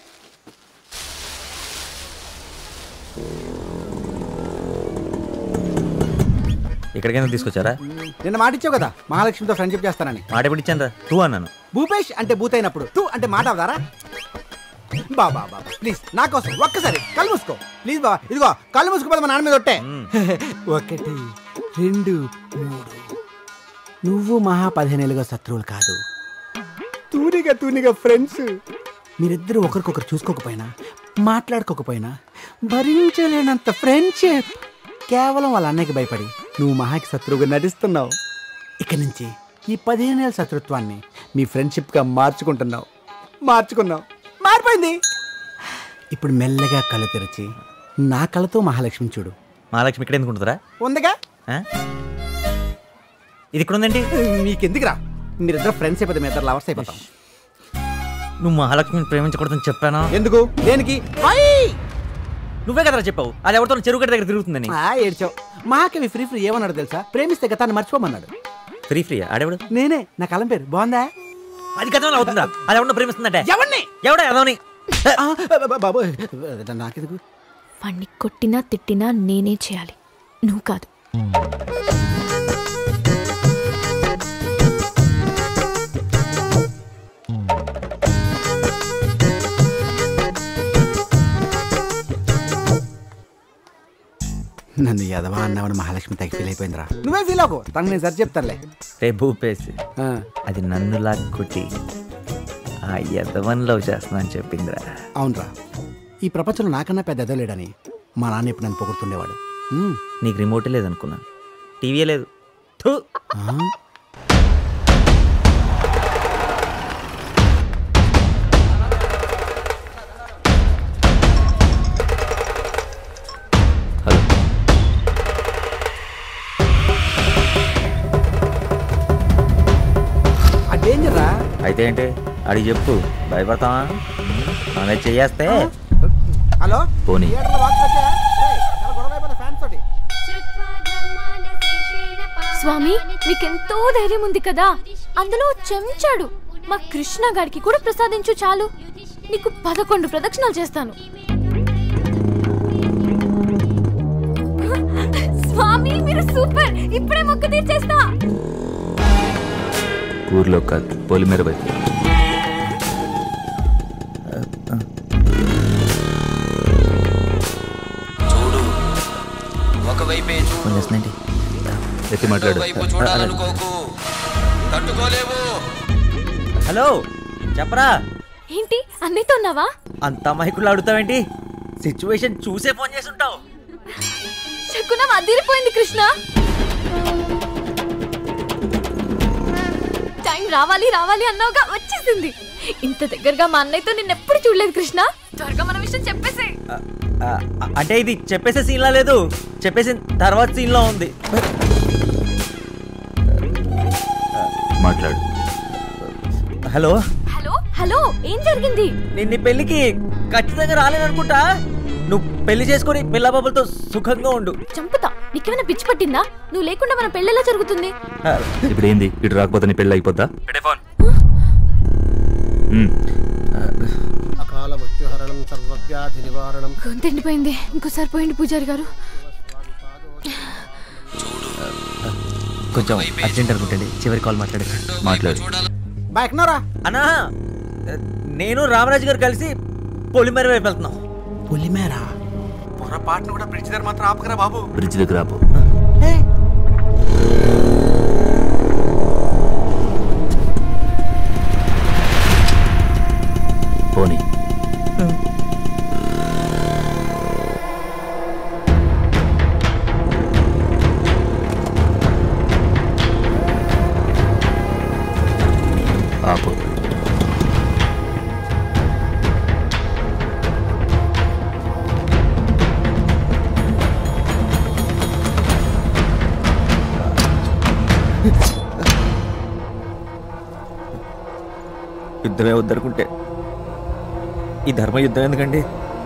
Speaker 1: ఇక్కడికైనా తీసుకొచ్చారా
Speaker 7: నిన్న మాట ఇచ్చావు కదా మహాలక్ష్మితో ఫ్రెండ్షిప్ చేస్తానని
Speaker 1: మాట ఎప్పుడు ఇచ్చాను రా టూ అన్నాను
Speaker 7: భూపేష్ అంటే బూత్ అయినప్పుడు తూ అంటే మాట అవదారా బాబా బాబా ప్లీజ్ నా కోసం ఒక్కసారి కళ్ళు మూసుకో ప్లీజ్ బాబా ఇదిగో కళ్ళు మూసుకోపోతే మా నాన్న మీద ఒట్టే ఒకటి రెండు మూడు నువ్వు మహా పదిహేనేళ్ళుగా శత్రువులు కాదు తూనిగా తూనిగా ఫ్రెండ్స్ మీరిద్దరు ఒకరికొకరు చూసుకోకపోయినా మాట్లాడుకోకపోయినా భరించలేనంత ఫ్రెండ్షిప్ కేవలం వాళ్ళ అన్నయ్యకి భయపడి నువ్వు మహాకి శత్రువుగా నటిస్తున్నావు ఇక నుంచి ఈ పదిహేనేళ్ళ శత్రుత్వాన్ని మీ ఫ్రెండ్షిప్గా మార్చుకుంటున్నావు మార్చుకున్నావు మారిపోయింది ఇప్పుడు మెల్లగా కళ్ళు తెరిచి నా కళ్ళతో మహాలక్ష్మి చూడు
Speaker 1: మహాలక్ష్మి ఇక్కడ ఎందుకు ఉంటుందిరా
Speaker 7: ఉందిగా
Speaker 1: ఆ? ఇది ఇక్కడ ఉందేంటి
Speaker 7: మీకెందుకురా మీరిద్దరు ఫ్రెండ్స్ అయిపోతే మీ ఇద్దరు లవర్స్ అయిపోతాం
Speaker 1: నువ్వు మహాలక్ష్మిని ప్రేమించకూడదని చెప్పానా
Speaker 7: ఎందుకు దేనికి
Speaker 1: నువ్వే కదరా చెప్పావు అది ఎవరితో చెరువు గడ్డ దగ్గర తిరుగుతుందని
Speaker 7: ఆ, ఏడ్చావు మహాకవి ఫ్రీ ఫ్రీ ఏమన్నాడు తెలుసా ప్రేమిస్తే గతాన్ని మర్చిపోమన్నాడు
Speaker 1: ఫ్రీ ఫ్రీ ఆడేవాడు
Speaker 7: నేనే నా కలం పేరు బాగుందా
Speaker 1: అది గతంలో అవుతుందా అది ఎవరినో ప్రేమిస్తుందంటే
Speaker 7: ఎవరిని
Speaker 1: ఎవడా ఎదవని
Speaker 7: బాబు నాకెందుకు
Speaker 11: వాణ్ణి కొట్టినా తిట్టినా నేనే చేయాలి నువ్వు కాదు
Speaker 7: నన్ను యదవా అన్నావని మహాలక్ష్మి తగ్గి ఫీల్ అయిపోయిందిరా నువ్వే ఫీల్ అవ్వకు తనకు నేను సరి చెప్తానులే
Speaker 1: రే భూపేసి అది నన్ను లాక్కొట్టి ఆ ఎదవని లవ్ చేస్తున్నా అని చెప్పిందిరా
Speaker 7: అవునరా ఈ ప్రపంచంలో నాకన్నా పెద్ద ఎదలేడని మా నాన్న ఇప్పుడు నన్ను పొగుడుతుండేవాడు మ్మ్.
Speaker 1: నీకు రిమోటే లేదనుకున్నాను టీవీ లేదు థూ.
Speaker 7: ఆ? ఆ డేంజర్ రా
Speaker 1: అయితే ఏంటి అడిగి చెప్పు భయపడతావా అలా చెయ్యేస్తే
Speaker 7: హలో
Speaker 1: పోనీ
Speaker 7: థియేటర్లో వార్తలు వచ్చాయా? రేయ్, చాలా గొడవ అయిపోతుంది ఫ్యాన్స్ తోటి
Speaker 11: స్వామి మీకెంతో ధైర్యం ఉంది కదా అందులో చెంచాడు మా కృష్ణ గారికి కూడా ప్రసాదించు చాలు నీకు పదకొండు ప్రదక్షిణాలు చేస్తాను స్వామి మీరు సూపర్ ఇప్పుడే మొక్కు తీర్చేస్తా
Speaker 19: ఊర్లో కాదు పొలిమేర వైపు
Speaker 17: ఒకవైపే
Speaker 1: ఫోన్ చేస్తుందేంటి
Speaker 19: ఎత్తి మాట్లాడు
Speaker 17: వైపు చూడాలనుకోకు తట్టుకోలేవు
Speaker 1: హలో చెప్పరా
Speaker 11: ఏంటి అన్నయ్యతో ఉన్నావా
Speaker 1: అంత మైకులు అడుగుతావేంటి సిచ్యువేషన్ చూసే ఫోన్ చేసి ఉంటావు
Speaker 11: శకునం అదిరిపోయింది కృష్ణ టైం రావాలి రావాలి అన్నావుగా వచ్చేసింది ఇంత దగ్గరగా మా అన్నయ్యతో నిన్నెప్పుడు చూడలేదు కృష్ణ త్వరగా మన విషయం చెప్పేసే
Speaker 1: ఆ, అంటే ఇది చెప్పేసే సీన్లా లేదు చెప్పేసిన తర్వాత సీన్లో ఉంది
Speaker 19: మాట్లాడు
Speaker 1: హలో
Speaker 11: హలో హలో ఏం జరిగింది
Speaker 1: నేను నీ పెళ్ళికి ఖచ్చితంగా రాలేననుకుంటా నువ్వు పెళ్లి చేసుకొని పిల్ల బాబులతో సుఖంగా ఉండు
Speaker 11: చంపుతా నీకేమైనా పిచ్చి పట్టిందా నువ్వు లేకుండా మన పెళ్ళెలా జరుగుతుంది
Speaker 1: ఆ,
Speaker 19: ఇప్పుడు ఏంది ఇటు రాకపోతే నీ పెళ్ళి అయిపోద్దా ఉమ్.
Speaker 2: అకాల మృత్యుహరణం సర్వవ్యాధి నివారణం
Speaker 11: గొంతెండిపోయింది ఇంకోసారి పోయింది పూజారి గారు
Speaker 1: కొంచెం అర్జెంట్ అనుకుంటండి చివరి కాల్ మాట్లాడి
Speaker 19: మాట్లాడు
Speaker 7: బాక్నోరా
Speaker 1: అన్నా నేను రామరాజు గారు కలిసి పొలిమేర వైపు వెళ్తున్నాం
Speaker 7: పొలిమేర
Speaker 4: పొరపాటును కూడా బ్రిడ్జ్ దగ్గర మాత్రం ఆపకరా బాబు
Speaker 19: బ్రిడ్జ్ దగ్గర ఆపు పోనీ ఆపు
Speaker 1: యుద్ధమే వద్దనుకుంటే ఈ ధర్మ యుద్ధం ఎందుకండి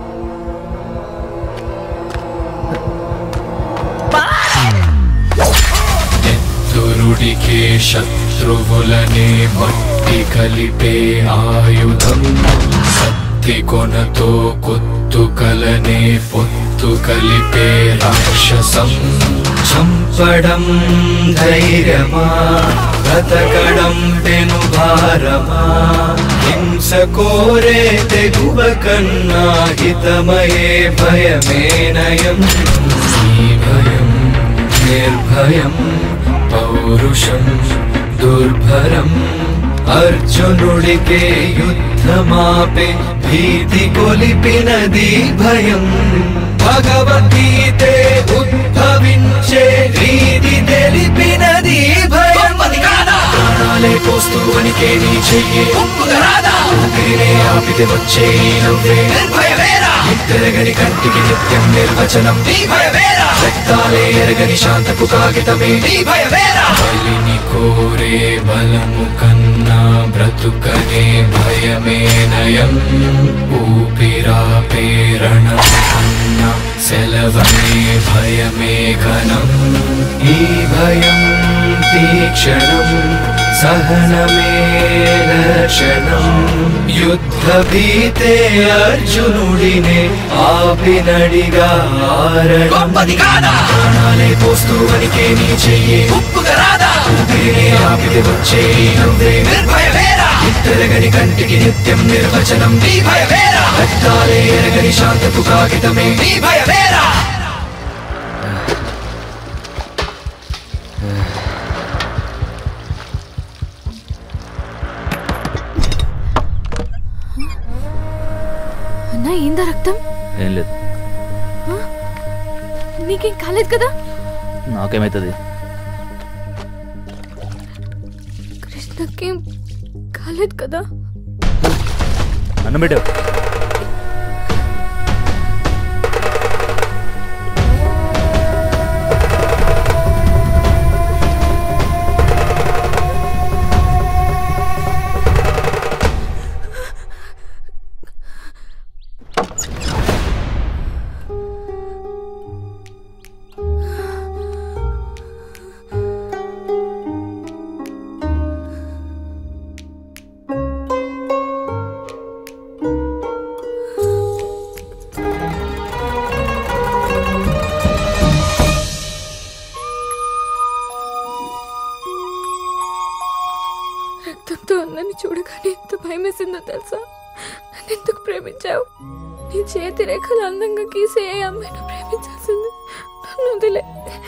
Speaker 5: దురుడికే శత్రువులనే మట్టి కలిపే ఆయుధం సత్తి కొనతో కొత్తు కలనే పొత్తు కలిపే రాక్షసం చంపడం ధైర్యమా బ్రతకడం పెను భారమా హింస కోరే తెగువ కన్నా హితమయే భయమే నయం ఈ భయం నిర్భయం పౌరుషం దుర్భరం అర్జునుడికే యుద్ధమాపే భీతి కొలిపినది భయం భగవద్గీతే ఉద్భవించే రీతి తెలిపినది భయం ప్రాణాలే పోస్తూ వనికే నీ చెయ్యి ఊపిరినే ఆపితే వచ్చే ఈ నవ్వే ఎరగని కంటికి నిత్యం నిర్వచనం రక్తాలే ఎరగని శాంతపు కాగితమే బలిని కోరే బలము కన్నా బ్రతుకనే భయమే నయం ఊపిరా ప్రేరణ కన్నా సెలవనే భయమే ఘనం ఈ భయం తీక్షణం సహనమే లక్షణం యుద్ధ భీతే అర్జునుడినే ఆపినడిగా ఆరణం ప్రాణాలే పోస్తూ వనికే నీ చెయ్యి ఊపిరినే ఆపితే వచ్చే ఈ నవ్వే ఎరగని కంటికి నిత్యం నిర్వచనం నీ భయవేరా రక్తాలే ఎరగని శాంతపు కాగితమే నీ భయవేరా
Speaker 11: అన్నా ఏందా రక్తం
Speaker 19: ఏం లేదు
Speaker 11: ఆ? నీకేం కాలేదు కదా
Speaker 19: నాకేమవుతుంది
Speaker 11: కృష్ణకేం కాలేదు కదా
Speaker 19: అన్నం పెట్టావు
Speaker 11: రక్తంతో అన్నని చూడగానే ఎంత భయం వేసిందో తెలుసా నన్ను ఎందుకు ప్రేమించావు నీ చేతి రేఖలు అందంగా గీసే ఏ అమ్మాయిని ప్రేమించాల్సింది నన్ను వదిలే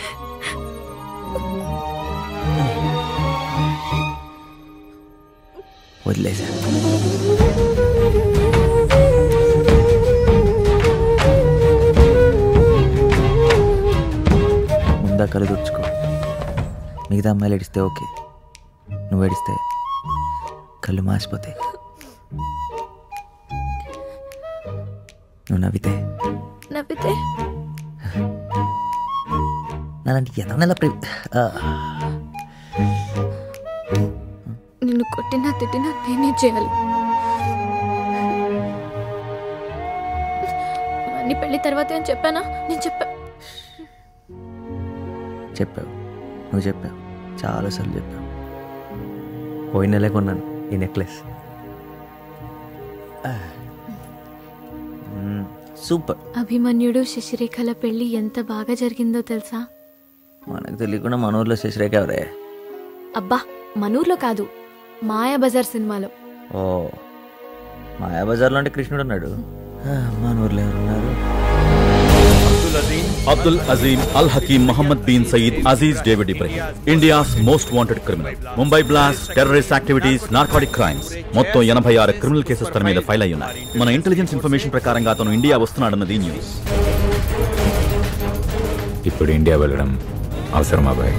Speaker 1: వదిలేసా ముందా కళ్ళు తుడుచుకో మిగతా అమ్మాయిలు ఏడిస్తే ఓకే నువ్వు ఏడిస్తే కళ్ళు మాసిపోతాయి నువ్వు నవ్వితే
Speaker 11: నవ్వితే
Speaker 1: నాలాంటి ఎంత నెల ప్రే ఆ,
Speaker 11: నిన్ను కొట్టినా తిట్టినా నేనే చేయాలి అన్ని పెళ్లి తర్వాత అని చెప్పానా నేను చెప్పా
Speaker 1: చెప్పావు నువ్వు చెప్పావు చాలాసార్లు చెప్పావు పోయిన నెలే కొన్నాను ఈ నెక్లెస్ సూపర్
Speaker 11: అభిమన్యుడు శశిరేఖల పెళ్లి ఎంత బాగా జరిగిందో తెలుసా
Speaker 1: మనకు తెలియకుండా మన ఊర్లో శశిరేఖ ఎవరే
Speaker 11: అబ్బా మనూర్లో కాదు మాయా బజార్ సినిమాలో
Speaker 1: ఓ మాయాబజార్లో అంటే కృష్ణుడు ఉన్నాడు ఆ, మన ఊర్లో ఎవరున్నారు
Speaker 8: Abdul Azeem Al Hakeem Mohammed bin Saeed Aziz David Ibrahim India's most wanted criminal Mumbai blast terrorist activities narcotic crimes మొత్తం ఎనభై ఆరు క్రిమినల్ కేసెస్ తన మీద ఫైల్ అయి ఉన్నాయి మన ఇంటెలిజెన్స్ ఇన్ఫర్మేషన్ ప్రకారంగా అతను ఇండియా వస్తున్నాడన్నది న్యూస్
Speaker 10: ఇప్పుడు ఇండియా వెళ్ళడం అవసరమా బాయ్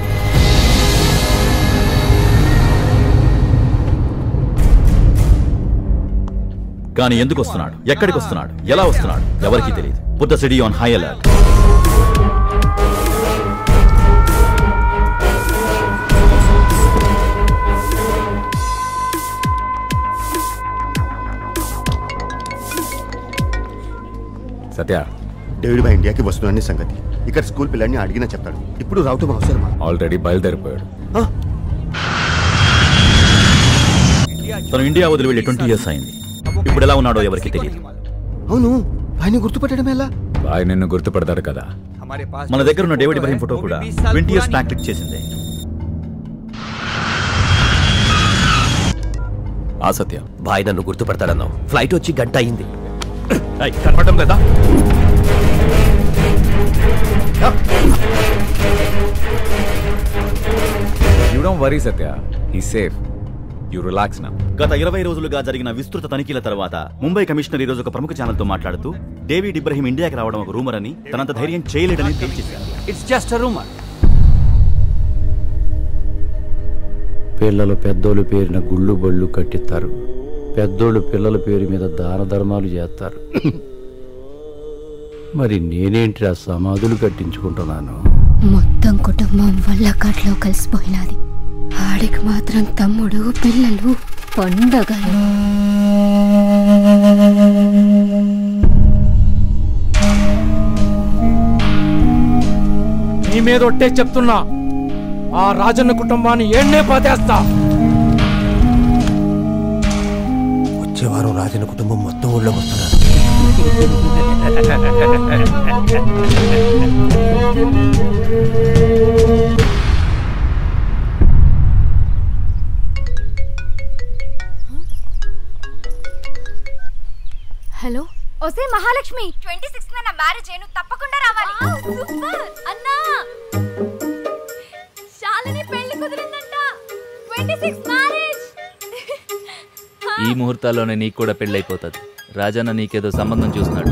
Speaker 8: కానీ ఎందుకు వస్తున్నాడు ఎక్కడికి వస్తున్నాడు ఎలా వస్తున్నాడు ఎవరికీ తెలియదు put the city on high alert
Speaker 10: Satya
Speaker 13: David బా ఇండియాకి వస్తున్నాడని సంగతి ఇక్కడ స్కూల్ పిల్లల్ని అడిగినా చెప్తాడు ఇప్పుడు రావటం అవసరమా
Speaker 10: ఆల్రెడీ బయలుదేరిపోయాడు
Speaker 8: తను ఇండియా వదిలి వెళ్ళి ట్వంటీ ఇయర్స్ అయింది ఇప్పుడు ఎలా ఉన్నాడో ఎవరికీ తెలియదు
Speaker 13: అవును ఆయన గుర్తుపట్టడం ఎలా
Speaker 10: బాయ్ నిన్ను గుర్తుపడతాడు కదా
Speaker 8: మన దగ్గర ఉన్న డేవిడ్ ఇబ్రహీం ఫోటో కూడా ట్వంటీ ఇయర్స్ బ్యాక్ క్లిక్ చేసింది
Speaker 24: ఆ సత్య బాయ్ నన్ను గుర్తుపడతాడన్నావు ఫ్లైట్ వచ్చి గంట అయింది
Speaker 8: కనపడటం లేదా
Speaker 10: you don't worry Satya he safe you relax నా
Speaker 8: గత ఇరవై రోజులుగా జరిగిన విస్తృత తనిఖీల తర్వాత ముంబై కమిషనర్ ఈ రోజు ఒక ప్రముఖ ఛానల్ తో మాట్లాడుతూ డేవిడ్ ఇబ్రహీం ఇండియాకి రావడం ఒక రూమర్ అని తనంత ధైర్యం చేయలేడని తేల్చేశారు
Speaker 9: ఇట్స్ జస్ట్ రూమర్
Speaker 7: పిల్లలు పెద్దోళ్ళు పేరిన గుళ్ళు బళ్ళు కట్టిస్తారు పెద్దోళ్ళు పిల్లల పేరు మీద దాన ధర్మాలు చేస్తారు మరి నేనేంటి ఆ సమాధులు కట్టించుకుంటున్నాను
Speaker 14: మొత్తం కుటుంబం వల్ల కట్లో కలిసిపోయినది ఆడికి మాత్రం తమ్ముడు పిల్లలు పండగలు
Speaker 25: నీ మీద ఒట్టే చెప్తున్నా ఆ రాజన్న కుటుంబాన్ని ఏడ్నే పాతేస్తా
Speaker 6: వచ్చే వారం రాజన కుటుంబం మొత్తం ఊళ్ళోకి వస్తున్నారు
Speaker 11: హలో
Speaker 14: ఒసే మహాలక్ష్మి ట్వంటీ సిక్స్ నా మ్యారేజ్ నువ్వు తప్పకుండా రావాలి
Speaker 11: సూపర్ అన్నా శాలిని పెళ్లి కుదిరిందంట ట్వంటీ సిక్స్ మ్యారేజ్
Speaker 19: ఈ ముహూర్తాల్లోనే నీకు కూడా పెళ్ళైపోతుంది రాజన్న నీకేదో సంబంధం చూస్తున్నాడు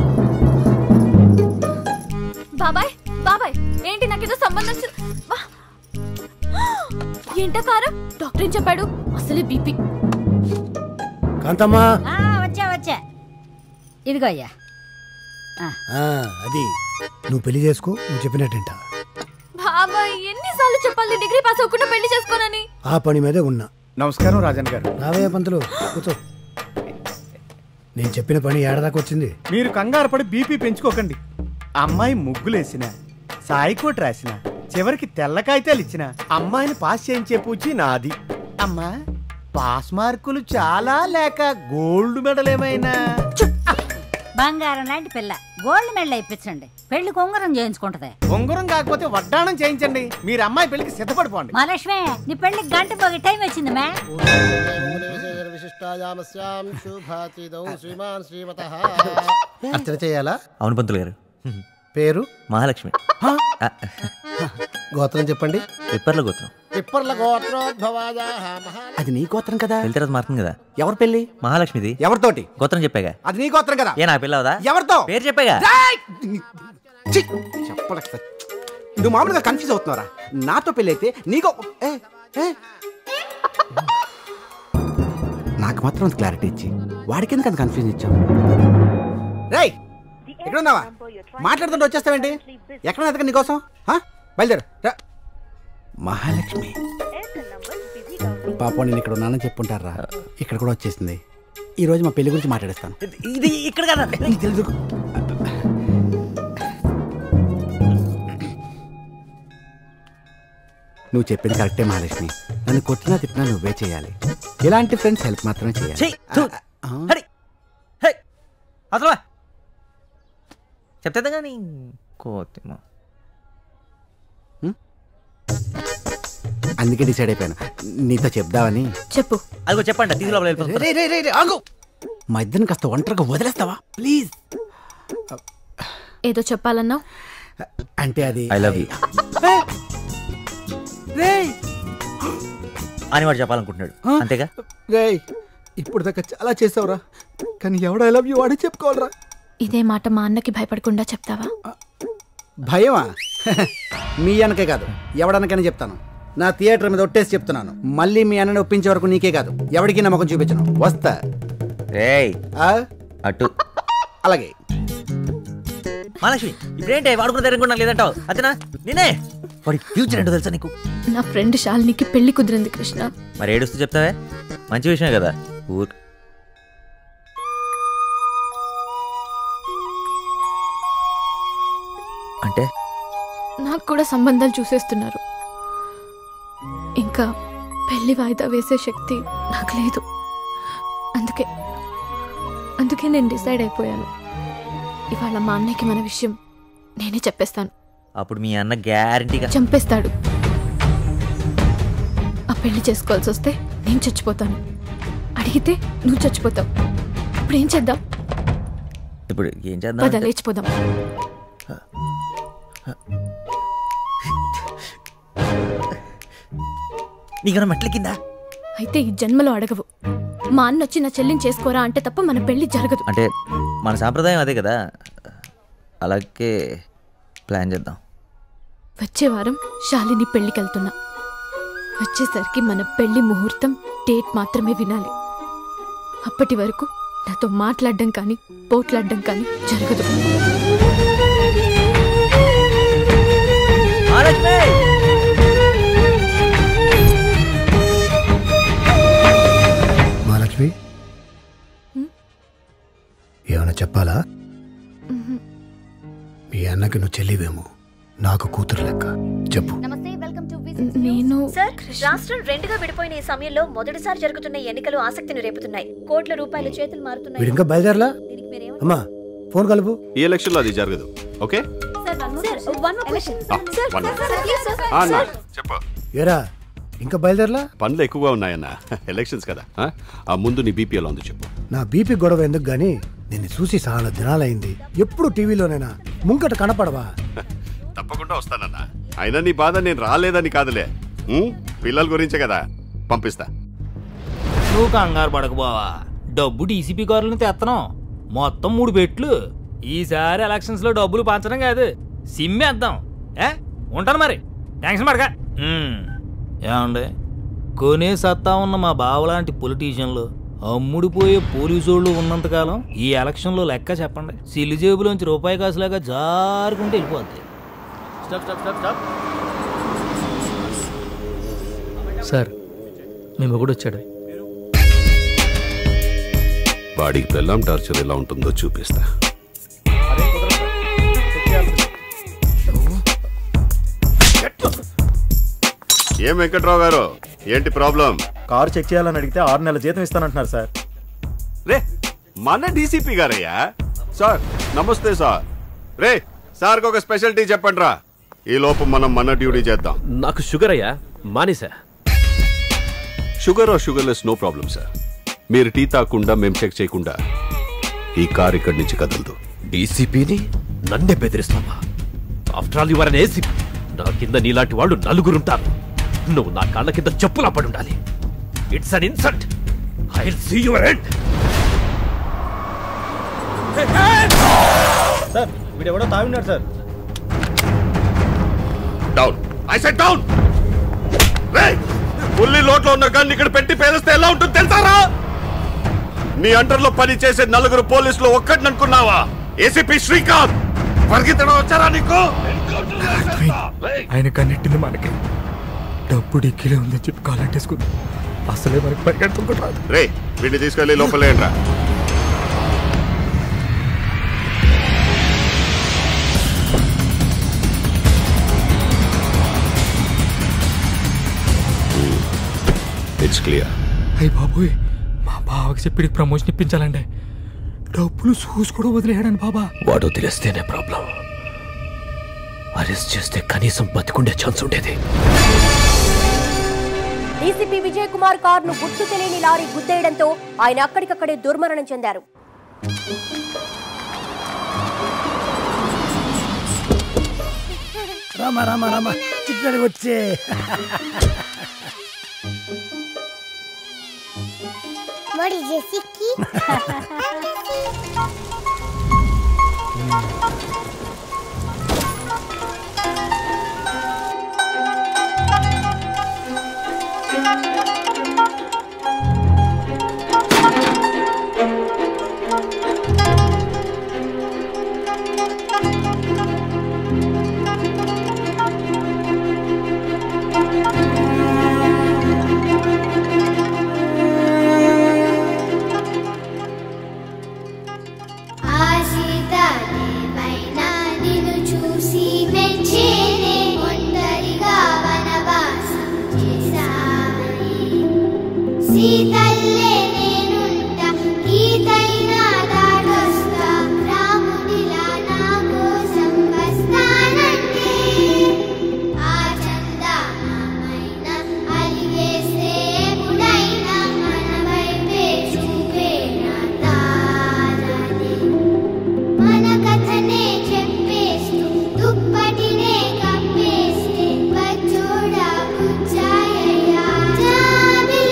Speaker 11: బాబాయ్ బాబాయ్ ఏంటి నాకేదో సంబంధం చూ- వా. ఏంటా కారు డాక్టర్ ఏం చెప్పాడు అసలే బీపీ
Speaker 6: కాంతమ్మా
Speaker 12: ఆ, వచ్చా వచ్చా ఇదిగో అయ్యా
Speaker 6: ఆ, అది నువ్వు పెళ్లి చేసుకో నువ్వు చెప్పినట్టంట
Speaker 11: బాబాయ్ ఎన్నిసార్లు చెప్పాలి డిగ్రీ పాస్ అవ్వకుండా పెళ్లి చేసుకోనని
Speaker 6: ఆ పని మీదే ఉన్నా
Speaker 15: నమస్కారం రాజన్ గారు
Speaker 6: రావయ్య పంతులు కూర్చో నేను చెప్పిన పని ఏడదాకా వచ్చింది
Speaker 15: మీరు కంగారు పడి బీపీ పెంచుకోకండి అమ్మాయి ముగ్గులేసిన సాయికోట్ రాసిన చివరికి తెల్ల కాగితాలు ఇచ్చిన అమ్మాయిని పాస్ చేయించే పూచి నాది అమ్మా పాస్ మార్కులు చాలా లేక గోల్డ్ మెడల్ ఏమైనా
Speaker 12: బంగారం లాంటి పిల్ల గోల్డ్ మెడల్ ఇప్పించండి పెళ్లి కొంగరం చేయించుకుంటది
Speaker 15: ఉంగరం కాకపోతే వడ్డాణం చేయించండి మీరు అమ్మాయి పెళ్లికి సిద్ధపడిపోండి
Speaker 12: మహాలక్ష్మి నీ పెళ్లికి గంట పోగి టైం వచ్చింది మే
Speaker 2: విశిష్టాయామస్యాం శుభాతిదౌ శ్రీమాన్ శ్రీమత అర్చన చేయాలా
Speaker 1: అవును పంతులు గారు
Speaker 2: పేరు
Speaker 1: మహాలక్ష్మి ఆ,
Speaker 2: గోత్రం చెప్పండి
Speaker 1: పిప్పర్ల గోత్రం
Speaker 2: పిప్పర్ల గోత్రోద్భవాయ మహా
Speaker 15: అది నీ గోత్రం కదా
Speaker 1: పెళ్లి తర్వాత మారుతుంది కదా
Speaker 15: ఎవరి పెళ్లి
Speaker 1: మహాలక్ష్మిది
Speaker 15: ఎవరితోటి
Speaker 1: గోత్రం చెప్పాగా
Speaker 15: అది నీ గోత్రం కదా
Speaker 1: ఏ నా పిల్లవదా
Speaker 15: ఎవరితో
Speaker 1: పేరు చెప్పాగా
Speaker 15: ఛీ! చెప్పలేక స- నువ్వు మామూలుగా కన్ఫ్యూజ్ అవుతున్నారా నాతో పెళ్ళి అయితే నీకో ఏ, ఏ. నాకు మాత్రం అంత క్లారిటీ ఇచ్చి వాడికి ఎందుకు అంత కన్ఫ్యూజన్ ఇచ్చావు రేయ్ ఎక్కడ ఉన్నావా మాట్లాడుతుంటే వచ్చేస్తావేంటి ఎక్కడ ఎదక నీకోసం హా? బయలుదేరు రా. మహాలక్ష్మి పాపం నేను ఇక్కడ ఉన్నానని చెప్పుంటారా ఇక్కడ కూడా వచ్చేసింది ఈ రోజు మా పెళ్లి గురించి మాట్లాడేస్తాను
Speaker 1: ఇది ఇక్కడ కదా
Speaker 15: నీకు తెలీదు. నువ్వు చెప్పింది కరెక్టే మహాలక్ష్మి నన్ను కొట్టినా తిట్టినా నువ్వే చేయాలి ఇలాంటి ఫ్రెండ్స్ హెల్ప్ మాత్రమే చేయాలి
Speaker 1: చెయ్, థు. హరి. హే. అసలు చెప్తే కానీ కోతిమా
Speaker 7: అందుకే డిసైడ్ అయిపోయాను నీతో చెప్దామని
Speaker 11: చెప్పు
Speaker 1: అదిగో చెప్పండి తీసుకు లోపల వెళ్ళిపోతుంది.
Speaker 7: రే రే రే రే, ఆగు మా ఇద్దరిని కాస్త ఒంటరిగా వదిలేస్తావా ప్లీజ్
Speaker 11: ఏదో చెప్పాలన్నావు
Speaker 7: అంటే అది
Speaker 1: ఐ లవ్ యూ
Speaker 7: రే
Speaker 1: అని వాడు చెప్పాలనుకుంటున్నాడు అంతేగా
Speaker 7: రే ఇప్పుడు దాకా చాలా చేసావురా కానీ ఎవడు ఐ లవ్ యూ వాడే చెప్పుకోవాలరా
Speaker 11: ఇదే మాట మా అన్నకి భయపడకుండా చెప్తావా
Speaker 7: భయమా మీ అన్నకే కాదు ఎవడనకైనా చెప్తాను నా థియేటర్ మీద ఒట్టేసి చెప్తున్నాను మళ్ళీ మీ అన్నని ఒప్పించే వరకు నీకే కాదు ఎవరికి నమ్మకం చూపించను వస్తా
Speaker 1: రేయ్
Speaker 7: ఆ?
Speaker 1: అటు
Speaker 7: అలాగే
Speaker 1: మహాలక్ష్మి ఇప్పుడేంటి వాడుకున్న దగ్గర కూడా లేదంటావు అతనా నేనే వాడి ఫ్యూచర్ ఏంటో తెలుసా నీకు
Speaker 11: నా ఫ్రెండ్ శాలినికి పెళ్లి కుదిరింది కృష్ణ
Speaker 1: మరి ఏడుస్తూ చెప్తావే మంచి విషయమే కదా ఊర్ అంటే
Speaker 11: నాకు కూడా సంబంధాలు చూసేస్తున్నారు ఇంకా పెళ్లి వాయిదా వేసే శక్తి నాకు లేదు అందుకే అందుకే నేను డిసైడ్ అయిపోయాను ఇవాళ మా అన్నయ్యకి మన విషయం నేనే చెప్పేస్తాను
Speaker 1: అప్పుడు మీ అన్న గ్యారంటీగా
Speaker 11: చంపేస్తాడు ఆ పెళ్లి చేసుకోవాల్సి వస్తే నేను చచ్చిపోతాను అడిగితే నువ్వు చచ్చిపోతావు ఇప్పుడు ఏం చేద్దాం
Speaker 1: ఇప్పుడు ఏం చేద్దాం
Speaker 11: పద
Speaker 1: అంటే-
Speaker 11: లేచిపోదాం
Speaker 1: నీకన్నా మెట్ల కింద
Speaker 11: అయితే ఈ జన్మలో అడగవు మా అన్న వచ్చి నా చెల్లిని చేసుకోరా అంటే తప్ప మన పెళ్లి జరగదు
Speaker 1: అంటే మన సాంప్రదాయం అదే కదా అలాగే ప్లాన్ చేద్దాం
Speaker 11: వచ్చే వారం శాలిని పెళ్లికెళ్తున్నా వచ్చేసరికి మన పెళ్లి ముహూర్తం డేట్ మాత్రమే వినాలి అప్పటి వరకు నాతో మాట్లాడడం కానీ పోట్లాడడం కానీ జరగదు
Speaker 6: మహాలక్ష్మి ఏమైనా చెప్పాలా మీ అన్నకి నువ్వు చెల్లివేమో నాకు కూతురు లెక్క చెప్పు
Speaker 11: నేను
Speaker 3: సార్ రాష్ట్రం రెండుగా విడిపోయిన ఈ సమయంలో మొదటిసారి జరుగుతున్న ఎన్నికలు ఆసక్తిని రేపుతున్నాయి కోట్ల రూపాయల చేతులు మారుతున్నాయి
Speaker 6: వీడు ఇంకా బయలుదేరలా అమ్మా ఫోన్ కలుపు
Speaker 21: ఈ ఎలక్షన్లో అది జరగదు okay
Speaker 3: sir one more question
Speaker 21: ఆ, one more. ఆ, అన్న, చెప్పు
Speaker 6: ఏరా ఇంకా బయలుదేరలా
Speaker 21: పనులు ఎక్కువగా ఉన్నాయన్న ఎలక్షన్స్ కదా ఆ? ఆ ముందు నీ బీపీ ఎలా ఉంది చెప్పు
Speaker 6: నా బీపీ గొడవ ఎందుకు గాని నిన్ను చూసి చాలా దినాలైంది ఎప్పుడు టీవీలోనేనా ముంకట కనపడవా
Speaker 21: తప్పకుండా వస్తానన్నా అయినా నీ బాధ నేను రాలేదని కాదులే ఉం? పిల్లల గురించే కదా పంపిస్తా
Speaker 16: నువ్వు కంగారు పడకపోవా డబ్బు డీసీపీ కారులను తెత్తనం మొత్తం మూడు పెట్లు ఈసారి ఎలక్షన్స్ లో డబ్బులు పంచడం కాదు సిమ్మేద్దాం ఏ ఉంటాను మరి టెన్షన్ పడక ఉమ్. ఏమండి కొనే సత్తా ఉన్న మా బావలాంటి పొలిటీషియన్లు అమ్ముడిపోయే పోలీసోళ్ళు ఉన్నంతకాలం ఈ ఎలక్షన్లో లెక్క చెప్పండి సిల్లు జేబులోంచి రూపాయి కాసులాగా జారుకుంటూ వెళ్ళిపోద్ది
Speaker 25: stop stop stop stop sir మీ మొగుడు వచ్చాడు
Speaker 21: వాడికి పెళ్ళాం టార్చర్ ఎలా ఉంటుందో చూపిస్తా ఏం వెంకట్రావు గారు ఏంటి ప్రాబ్లం
Speaker 18: కారు చెక్ చేయాలని అడిగితే ఆరు నెలల జీతం ఇస్తానంటున్నారు సార్
Speaker 21: రే మన డీసీపీ గారయ్యా సార్ నమస్తే సార్ రే సార్కి ఒక స్పెషల్ టీ చెప్పండి రా ఈ లోపు మనం మన డ్యూటీ చేద్దాం
Speaker 24: నాకు షుగర్ అయ్యా మానేసా
Speaker 21: sugar or sugarless no problem sir మీరు టీ తాకుండా మేము చెక్ చేయకుండా ఈ కార్ ఇక్కడి నుంచి కదలదు
Speaker 24: డీసీపీని నన్నే బెదిరిస్తావా ఆఫ్టర్ ఆల్ యువర్ ఏసీపీ నా కింద నీలాంటి వాళ్ళు నలుగురుంటారు నువ్వు నా కాళ్ళ కింద చెప్పులా పడి ఉండాలి it's an insult I see your end
Speaker 18: sir వీడెవడో తాగున్నాడు sir
Speaker 21: down I said down రే పుల్లి లోట్లో ఉన్న గన్ ఇక్కడ పెట్టి పేలిస్తే ఎలా ఉంటుంది తెలుసారా నీ అంటర్లో పని చేసే నలుగురు పోలీసులు ఒక్కడిని అనుకున్నావా ఏసీపీ శ్రీకాంత్ పరిగెత్తడం వచ్చారా నీకు
Speaker 25: ఆయన కన్నెట్టింది మనకి డబ్బు డిక్కీలో ఉందని చెప్పి కాలంటేసుకుంది అసలే మనకి పరిగెడుతుంటారు రాదు
Speaker 21: రే వీడిని తీసుకెళ్లి లోపలేండ్రా ఇట్స్ క్లియర్
Speaker 25: అయ్యి బాబోయ్ మా బావకి చెప్పి ప్రమోషన్ ఇప్పించాలండి డబ్బులు చూసి కూడా వదిలేయడాను బాబా
Speaker 24: వాడు వదిలేస్తేనే ప్రాబ్లం అరెస్ట్ చేస్తే కనీసం బతికుండే ఛాన్స్ ఉండేది
Speaker 4: డీసీపీ విజయ్ కుమార్ కార్ ను గుర్తు తెలియని లారీ గుద్దేయడంతో ఆయన అక్కడికక్కడే దుర్మరణం చెందారు
Speaker 17: రామా రామా రామా ఇక్కడికి వచ్చే
Speaker 20: మరి జెసిక్కి
Speaker 22: ఆశీతాదేవైనా నిన్ను చూసి మెచ్చేనే ఒంటరిగా వనవాసం చేశావని సీతల్లే నేనుంట గీతైనా దాటొస్తా రాముడిలా నా కోసం వస్తానంటే ఆ చందమామైన అలిగేస్తే ఎప్పుడైనా మన వైపే చూపే నా తారని మన కథనే చెప్పేస్తూ దుప్పటినే కప్పేస్తే బచ్చోడా బుచ్చాయ్యా జాబిలి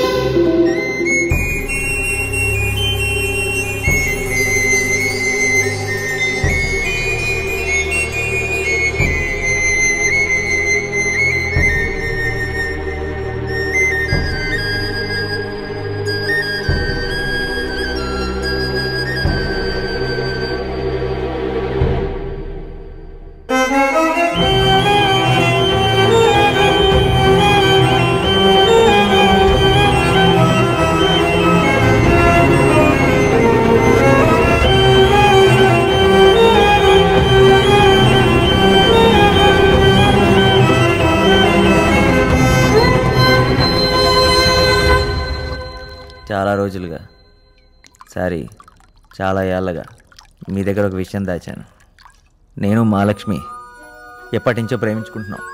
Speaker 1: చాలా రోజులుగా సారీ చాలా ఏళ్ళగా మీ దగ్గర ఒక విషయం దాచాను నేను మహాలక్ష్మి ఎప్పటి నుంచో ప్రేమించుకుంటున్నాం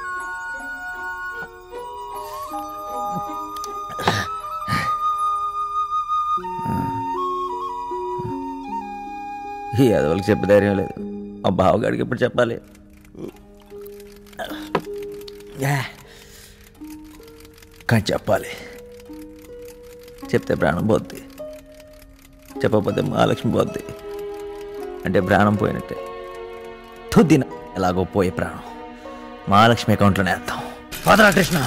Speaker 1: ఈ అదవులకు చెప్పే ధైర్యం లేదు మా బావగాడికి ఎప్పుడు చెప్పాలి యా. కానీ చెప్పాలి చెప్తే ప్రాణం పోద్ది చెప్పకపోతే మహాలక్ష్మి పోద్ది అంటే ప్రాణం పోయినట్టే తుద్దిన ఎలాగో పోయే ప్రాణం మహాలక్ష్మి అకౌంట్లోనే వేద్దాం ఫాదర్ కృష్ణ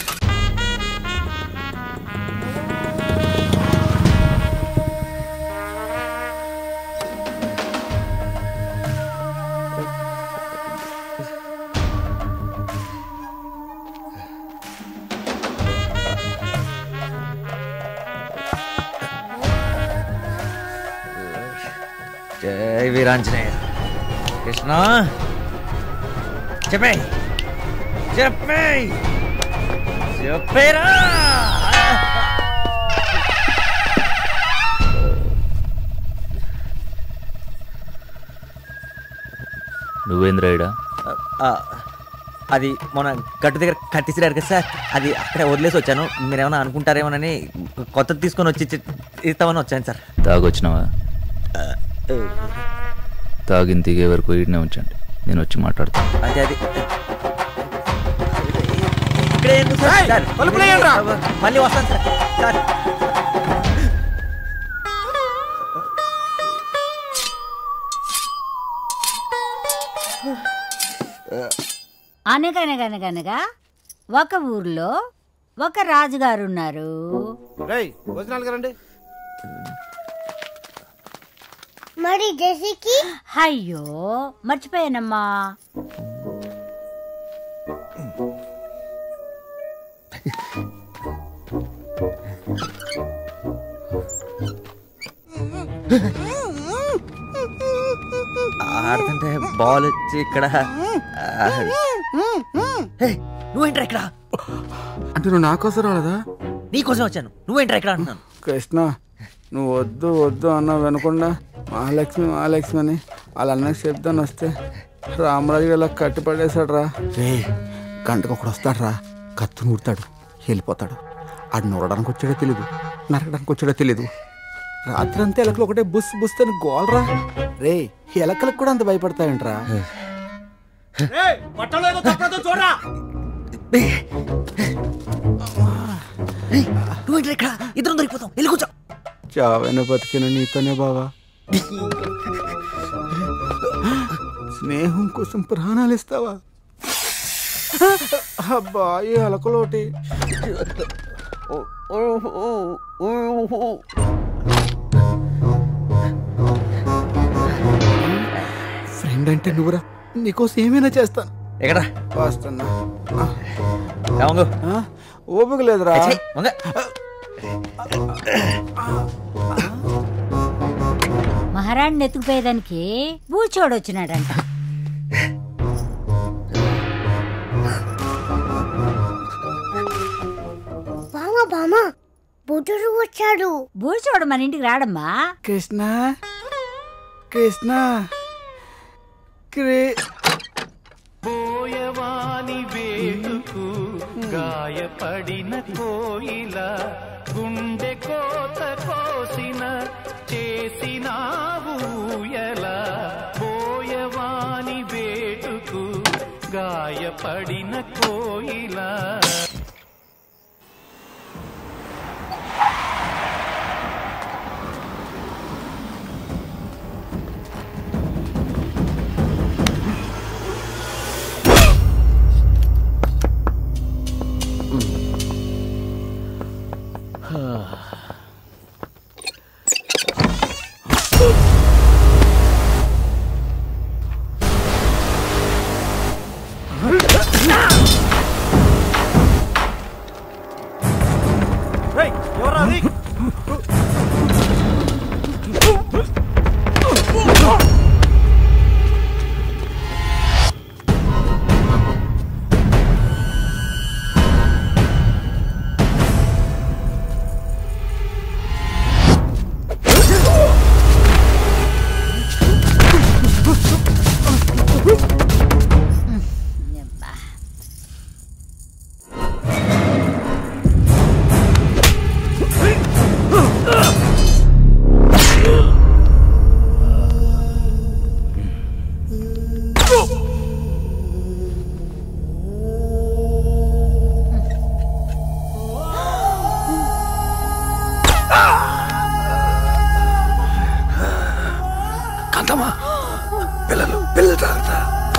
Speaker 1: జై వీరాంజనేయ కృష్ణ చెప్పే చెప్పే చెప్పేరా
Speaker 19: నువ్వేంద్రాయుడా
Speaker 1: ఆ, అది మన గట్టు దగ్గర కట్టిసిరారు కదా సార్ అది అక్కడే వదిలేసి వచ్చాను మీరేమైనా అనుకుంటారేమోనని కొత్తది తీసుకొని వచ్చి ఇచ్చి- ఇస్తామని వచ్చాను సార్
Speaker 19: తాగొచ్చినావా తాగిన దిగే వరకు ఈడనే ఉంచండి నేను వచ్చి మాట్లాడతాను
Speaker 1: అది అది ఇక్కడే ఎందుకు సార్? సార్, మళ్ళీ వస్తాను సార్ సార్
Speaker 12: అనగనగనగనగా ఒక ఊర్లో ఒక రాజుగారు ఉన్నారు
Speaker 2: రేయ్ భోజనాలు రండి
Speaker 20: మరి జెసికి
Speaker 12: అయ్యో మర్చిపోయానమ్మా
Speaker 1: ఆడుతుంటే బాల్ వచ్చి ఇక్కడ ఆ, ఏయ్, నువ్వేంట్రా ఇక్కడ
Speaker 7: అంటే నువ్వు నా కోసం రాలేదా
Speaker 1: నీకోసం వచ్చాను నువ్వేంట్రా ఇక్కడ అంటున్నాను
Speaker 7: కృష్ణ నువ్వు వద్దు వద్దు అన్నావు వినకుండా మహాలక్ష్మి మహాలక్ష్మి అని వాళ్ళ అన్నకి చెప్తాను వస్తే రామరాజు ఇలా కట్టిపడేశాడు రా రే గంటకు ఒకడు వస్తాడు రా కత్తి ముడతాడు వెళ్ళిపోతాడు ఆడు నూరడానికి వచ్చాడో తెలీదు నరకడానికి వచ్చాడో తెలీదు రాత్రి అంతా ఎలకలు ఒకటే బుస్ బుస్ అని గోల్రా రే ఎలకలకు కూడా అంత భయపడతాయంట్రా
Speaker 15: పట్టలో ఏదో తప్పదో చూడరా
Speaker 1: నువ్వు ఇక్కడ ఇద్దరం దొరికిపోతాం వెళ్ళి కూర్చో
Speaker 7: చావైన బతికిన నీతోనే బావా స్నేహం కోసం ప్రాణాలు ఇస్తావా అబ్బా ఈ అలకలోటి ఫ్రెండ్ అంటే నువ్వురా నీకోసం ఏమైనా చేస్తాను
Speaker 1: ఎక్కడ
Speaker 7: వస్తున్నా
Speaker 1: రావంగు
Speaker 7: ఆ, ఓపిక లేదురా
Speaker 1: ఛీ, వంగ.
Speaker 12: మహారాణిని ఎత్తుకుపోయేదానికి బూచోడు వచ్చినాడంట
Speaker 20: బామ బామ బుద్ధుడు వచ్చాడు
Speaker 12: బూచోడు మన ఇంటికి రాడమ్మా
Speaker 7: కృష్ణ కృష్ణ క్రే
Speaker 5: పోయవాని వేటుకు గాయపడిన కోయిల గుండె కోత కోసిన చేసినావు ఊయల పోయవాని వేటుకు గాయపడిన కోయిల
Speaker 15: ఎవరా అది
Speaker 6: కాంతమ్మా పిల్లలు పిల్లలు తాగుతా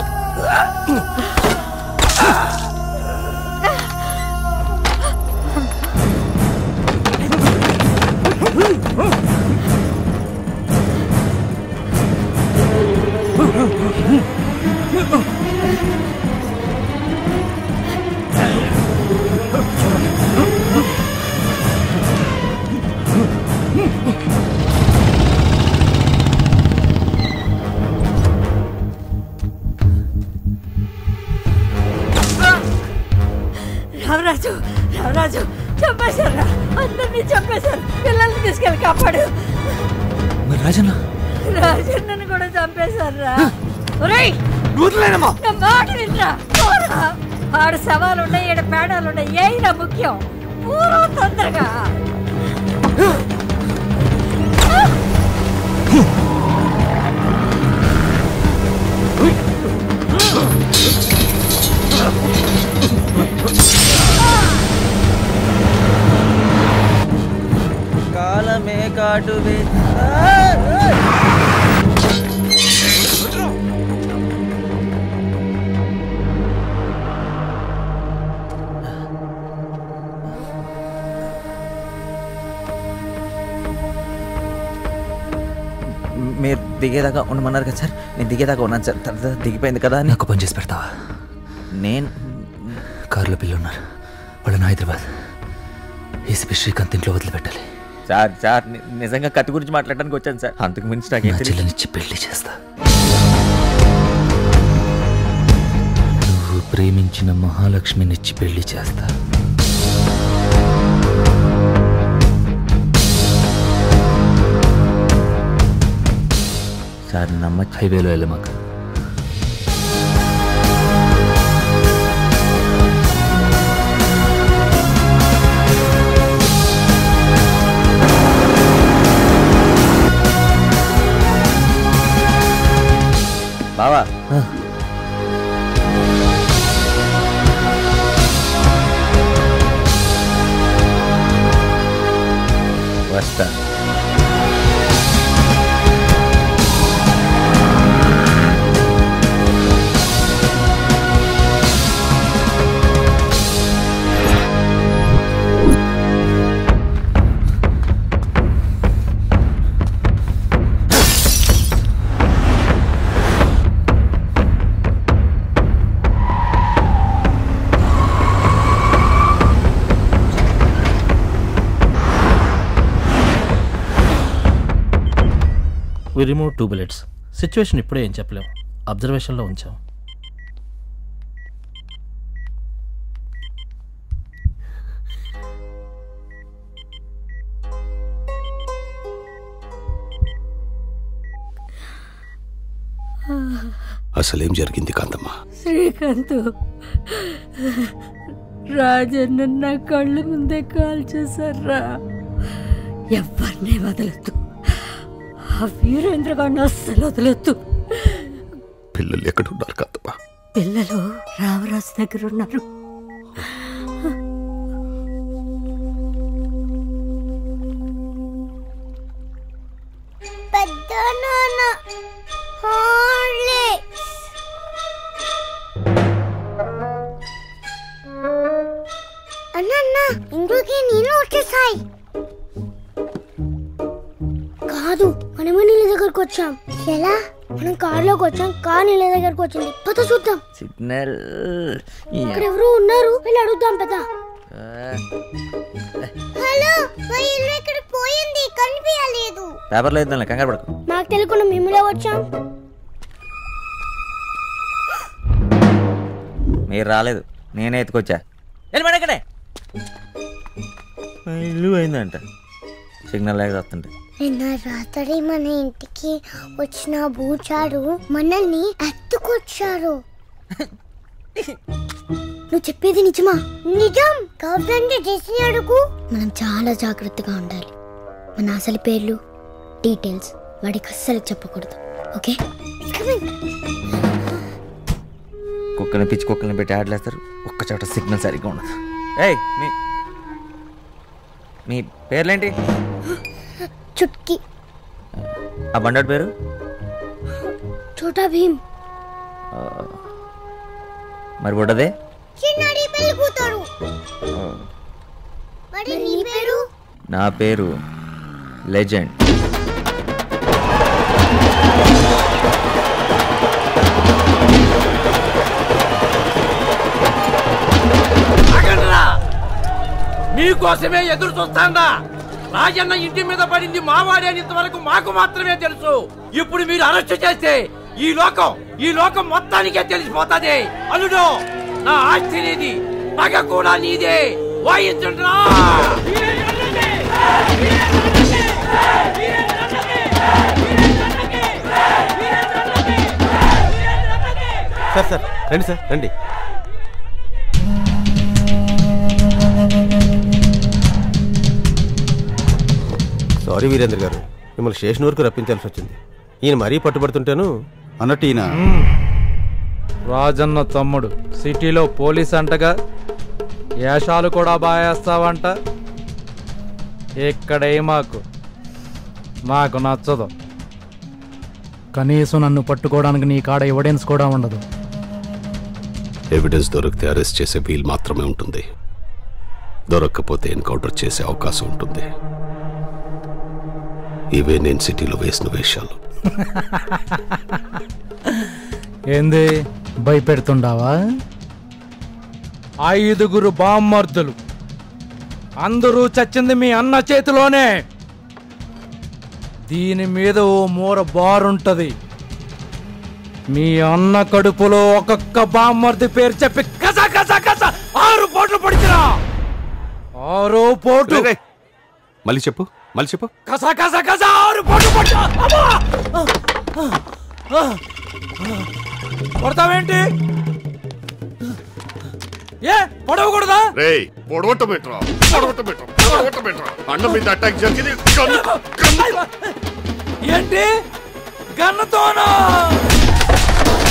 Speaker 12: రామరాజు రామరాజు చంపేశారు అందరినీ చంపేశారు పిల్లల్ని తీసుకెళ్ళి కాపాడు
Speaker 1: మరి రాజన్న
Speaker 12: రాజన్నను కూడా చంపేశారు రా ఒరేయ్
Speaker 1: వదిలేనమ్మా
Speaker 12: నా మాట వినరా పోరా. ఆడు సవాలు ఉన్నాయి ఈడ పేడాలు ఉన్నాయి ఏయినా ముఖ్యం పూర్వ తొందరగా
Speaker 1: కాలమే కాటు మీరు దిగేదాకా ఉండమన్నారు కదా సార్ నేను దిగేదాకా ఉన్నాను సార్ తర్వాత దిగిపోయింది కదా అని
Speaker 19: నాకు పని చేసి పెడతావా
Speaker 1: నేను
Speaker 19: కారులో పిల్లలు ఉన్నారు వాళ్ళని హైదరాబాద్ ఏసీపీ శ్రీకాంత్ ఇంట్లో వదిలిపెట్టాలి
Speaker 1: సార్ సార్ ని- నిజంగా కత్తి గురించి మాట్లాడడానికి వచ్చాను సార్ అంతకు మించి నాకేం
Speaker 19: నా
Speaker 1: తెలియదు
Speaker 19: చెల్లెనిచ్చి పెళ్లి చేస్తా నువ్వు ప్రేమించిన మహాలక్ష్మినిచ్చి పెళ్లి చేస్తా
Speaker 1: సార్ నమ్మ
Speaker 19: హైవేలో వెళ్ళమాక
Speaker 1: బావా వస్తా
Speaker 8: we remove two bullets situation ఇప్పుడే ఏం చెప్పలేం అబ్జర్వేషన్లో ఉంచాం
Speaker 24: అసలేం జరిగింది కాంతమ్మ
Speaker 9: శ్రీకాంత్ రాజన్న నా కళ్ళు ముందే కాల్ చేశారా ఎవరిని వదలొద్దు ఆ వీరేంద్ర గారిని అస్సలు వదలొద్దు
Speaker 24: పిల్లలు ఎక్కడున్నారు కాంతమ్మ
Speaker 9: పిల్లలు రామరాజు దగ్గర ఉన్నారు
Speaker 20: పెద్ద నాన్న హార్లిక్స్ అన్న ఇంట్లోకి నీళ్ళు వచ్చేసాయి కాదు మనమే నీళ్ళ దగ్గరకు వచ్చాం ఎలా మనం కారులోకి వచ్చాం కార్ నీళ్ళ దగ్గరకు వచ్చింది పద చూద్దాం
Speaker 1: సిగ్నల్
Speaker 20: ఇక్కడ ఎవరు ఉన్నారు వెళ్ళి అడుగుదాం పద హలో మా ఇల్లు ఇక్కడ పోయింది కనిపించలేదు
Speaker 1: పేపర్లో ఇద్దాం కంగారు పడకు
Speaker 20: మాకు తెలియకుండా మేములా వచ్చాం
Speaker 1: మీరు రాలేదు నేనే ఎత్తుకొచ్చా వెళ్ళి ఇల్లు అయిందంట సిగ్నల్ లేక వస్తుంటే
Speaker 20: నిన్న రాత్రి మన ఇంటికి వచ్చిన బూచారు మనల్ని ఎత్తుకొచ్చారు నువ్వు చెప్పేది నిజమా నిజం గవర్నమెంట్ చేసిన అడుగు మనం చాలా జాగ్రత్తగా ఉండాలి మన అసలు పేర్లు డీటెయిల్స్ వాడికి అస్సలు చెప్పకూడదు ఓకే
Speaker 1: కుక్కల్ని పిచ్చి కుక్కల్ని పెట్టి ఆడలేస్తారు ఒక్క చోట సిగ్నల్ సరిగ్గా ఉండదు ఏయ్ మీ మీ పేర్లేంటి
Speaker 20: చుట్కి
Speaker 1: ఆ బండాడు పేరు
Speaker 20: చోటా భీమ్
Speaker 1: ఆ, మరి బుడ్డదే
Speaker 20: చిన్నాడి పెళ్లి కూతురు మరి నీ పేరు
Speaker 1: నా పేరు లెజెండ్
Speaker 10: ఆగండ్రా! మీకోసమే ఎదురు చూస్తాండా రాజన్న ఇంటి మీద పడింది మావాడే అని ఇంతవరకు మాకు మాత్రమే తెలుసు ఇప్పుడు మీరు అరెస్ట్ చేస్తే ఈ లోకం ఈ లోకం మొత్తానికే తెలిసిపోతుంది అల్లుడు నా ఆస్తి నీది పగ కూడా నీదే వాయించండ్రా
Speaker 18: సార్ సార్ రండి సార్ రండి సారీ వీరేంద్ర గారు మిమ్మల్ని స్టేషన్ వరకు రప్పించాల్సి వచ్చింది ఈయన మరీ పట్టుబడుతుంటేను
Speaker 13: అన్నట్టు ఈయన
Speaker 25: రాజన్న తమ్ముడు సిటీలో పోలీస్ అంటగా వేషాలు కూడా బాగేస్తావంట ఇక్కడే మాకు మాకు నచ్చదు
Speaker 23: కనీసం నన్ను పట్టుకోవడానికి నీ కాడ ఎవిడెన్స్ కూడా ఉండదు
Speaker 24: ఎవిడెన్స్ దొరికితే అరెస్ట్ చేసే వీలు మాత్రమే ఉంటుంది దొరక్కపోతే ఎన్కౌంటర్ చేసే అవకాశం ఉంటుంది ఇవే నేను సిటీలో వేసిన వేషాలు
Speaker 23: ఏంది భయపెడుతుండావా
Speaker 25: ఐదుగురు బామ్మర్దులు అందరూ చచ్చింది మీ అన్న చేతిలోనే దీని మీద ఓ మూర బారుంటది మీ అన్న కడుపులో ఒక్కొక్క బామ్మర్ది పేరు చెప్పి కస కస కస ఆరు పోట్లు పడిచిరా ఆరో పోటు
Speaker 24: మళ్ళీ చెప్పు మళ్ళీ చెప్పు
Speaker 25: కస కస కస ఆరు పోట్లు పడిచా కొడతావేంటి ఏ పడవకూడదా
Speaker 21: రేయ్ పొడవటమేట్రా పొడవటమేట్రా పొడవటమేట్రా అన్న మీద అటాక్ జరిగింది కన్ను- కన్ను-
Speaker 25: ఏంటి గన్నతోనా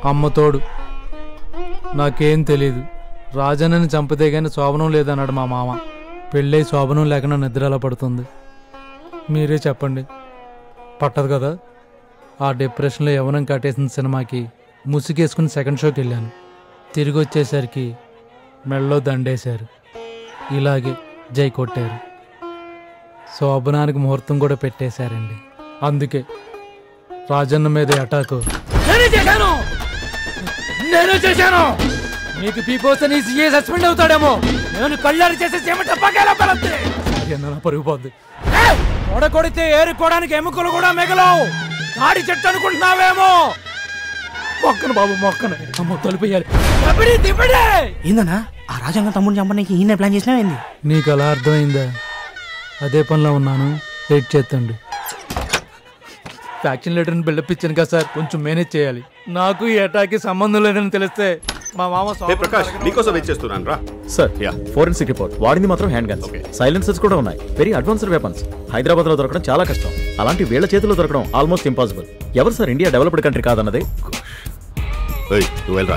Speaker 23: అమ్మ తోడు నాకేం తెలీదు రాజన్నని చంపితే గాని శోభనం లేదన్నాడు మా మామ పెళ్ళై శోభనం లేకుండా నిద్ర ఎలా పడుతుంది మీరే చెప్పండి పట్టదు కదా ఆ డిప్రెషన్లో యవనం కట్టేసిన సినిమాకి ముసుగేసుకుని సెకండ్ షోకి వెళ్ళాను తిరిగి వచ్చేసరికి మెళ్ళలో దండేశారు ఇలాగే జై కొట్టారు శోభనానికి ముహూర్తం కూడా పెట్టేశారండి అందుకే రాజన్న మీద అటాకు
Speaker 25: నేనే చేశాను నేనే చేశాను మీకు పీపోతే నీ సీఏ సస్పెండ్ అవుతాడేమో నేను కళ్ళారి చేసే చెమట పగేలా పెడద్ది
Speaker 23: అది అన్న పరుగుపోద్ది
Speaker 25: కొడ కొడితే ఏరుకోవడానికి ఎముకలు కూడా మిగలవు కాడి చెట్టు అనుకుంటున్నావేమో మొక్కను బాబు మొక్కను అమ్మో తలుపేయాలి తిప్పిడి తిప్పిడి
Speaker 3: ఏందన్నా ఆ రాజంగ తమ్ముడిని చంపడానికి ఈయన ప్లాన్ చేసినా ఏంది
Speaker 23: నీకు అలా అర్థమైందా అదే పనిలో ఉన్నాను వెయిట్ చేస్తండి ఫ్యాక్షన్ లెటర్ని బిల్డప్ ఇచ్చాను కదా సార్ కొంచెం మేనేజ్ చేయాలి నాకు ఈ అటాక్కి సంబంధం లేదని తెలిస్తే మా మామ
Speaker 21: ఏ ప్రకాష్ నీకోసం వెయిట్ చేస్తున్నాను రా
Speaker 11: సార్ ఫోరెన్సిక్ రిపోర్ట్ వాడింది మాత్రం హ్యాండ్ గన్స్ సైలెన్సర్స్ కూడా ఉన్నాయి వెరీ అడ్వాన్స్డ్ వెపన్స్ హైదరాబాద్ లో దొరకడం చాలా కష్టం అలాంటి వీళ్ళ చేతిలో దొరకడం ఆల్మోస్ట్ ఇంపాసిబుల్ ఎవరు సార్ ఇండియా డెవలప్డ్ కంట్రీ కాదన్నది
Speaker 21: ఏయ్ నువ్వు వెళ్ళరా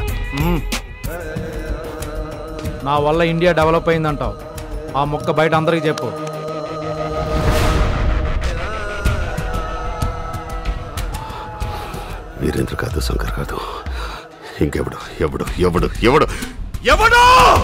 Speaker 23: నా వల్ల ఇండియా డెవలప్ అయిందంటావు ఆ మొక్క బయట అందరికి చెప్పు
Speaker 21: వీరేంద్ర కాదు శంకర్ కాదు ఇంకెవడు ఎవడు ఎవడు ఎవడు ఎవడు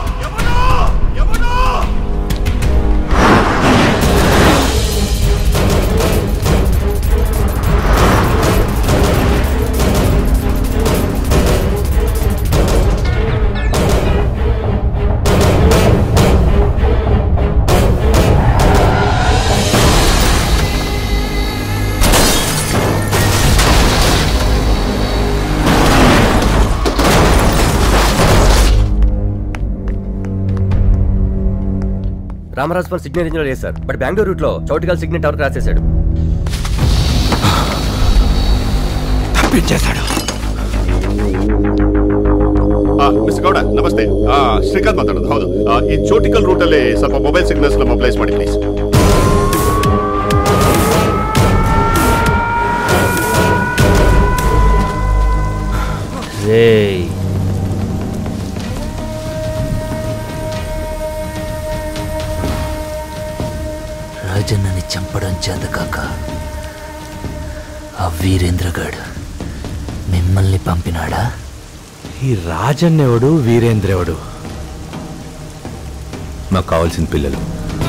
Speaker 24: రామరాజ్ పల్ సిగ్నల్ రేంజ్లో లేదు సార్ బట్ బెంగళూరు రూట్లో చౌటికల్ సిగ్నల్ టవర్ క్రాస్ చేశాడు
Speaker 21: తప్పించేశాడు ಮಿಸ್ ಗೌಡ ನಮಸ್ತೆ ಆ, ಶ್ರೀಕಾಂತ್ ಮಾತಾಡೋದು ಹೌದು ಆ, ಈ ಚೋಟಿಕಲ್ ರೂಟಲ್ಲಿ ಸ್ವಲ್ಪ ಮೊಬೈಲ್ ಸಿಗ್ನಲ್ಸ್ ಮೊಬೈಲೈಸ್ ಮಾಡಿ ಪ್ಲೀಸ್
Speaker 19: రేయ్ రాజన్నని చంపడం చేతకాక ఆ వీరేంద్రగాడు మిమ్మల్ని పంపినాడా
Speaker 13: ఈ రాజన్నెవడు వీరేంద్రెవడు మాకు కావాల్సిన పిల్లలు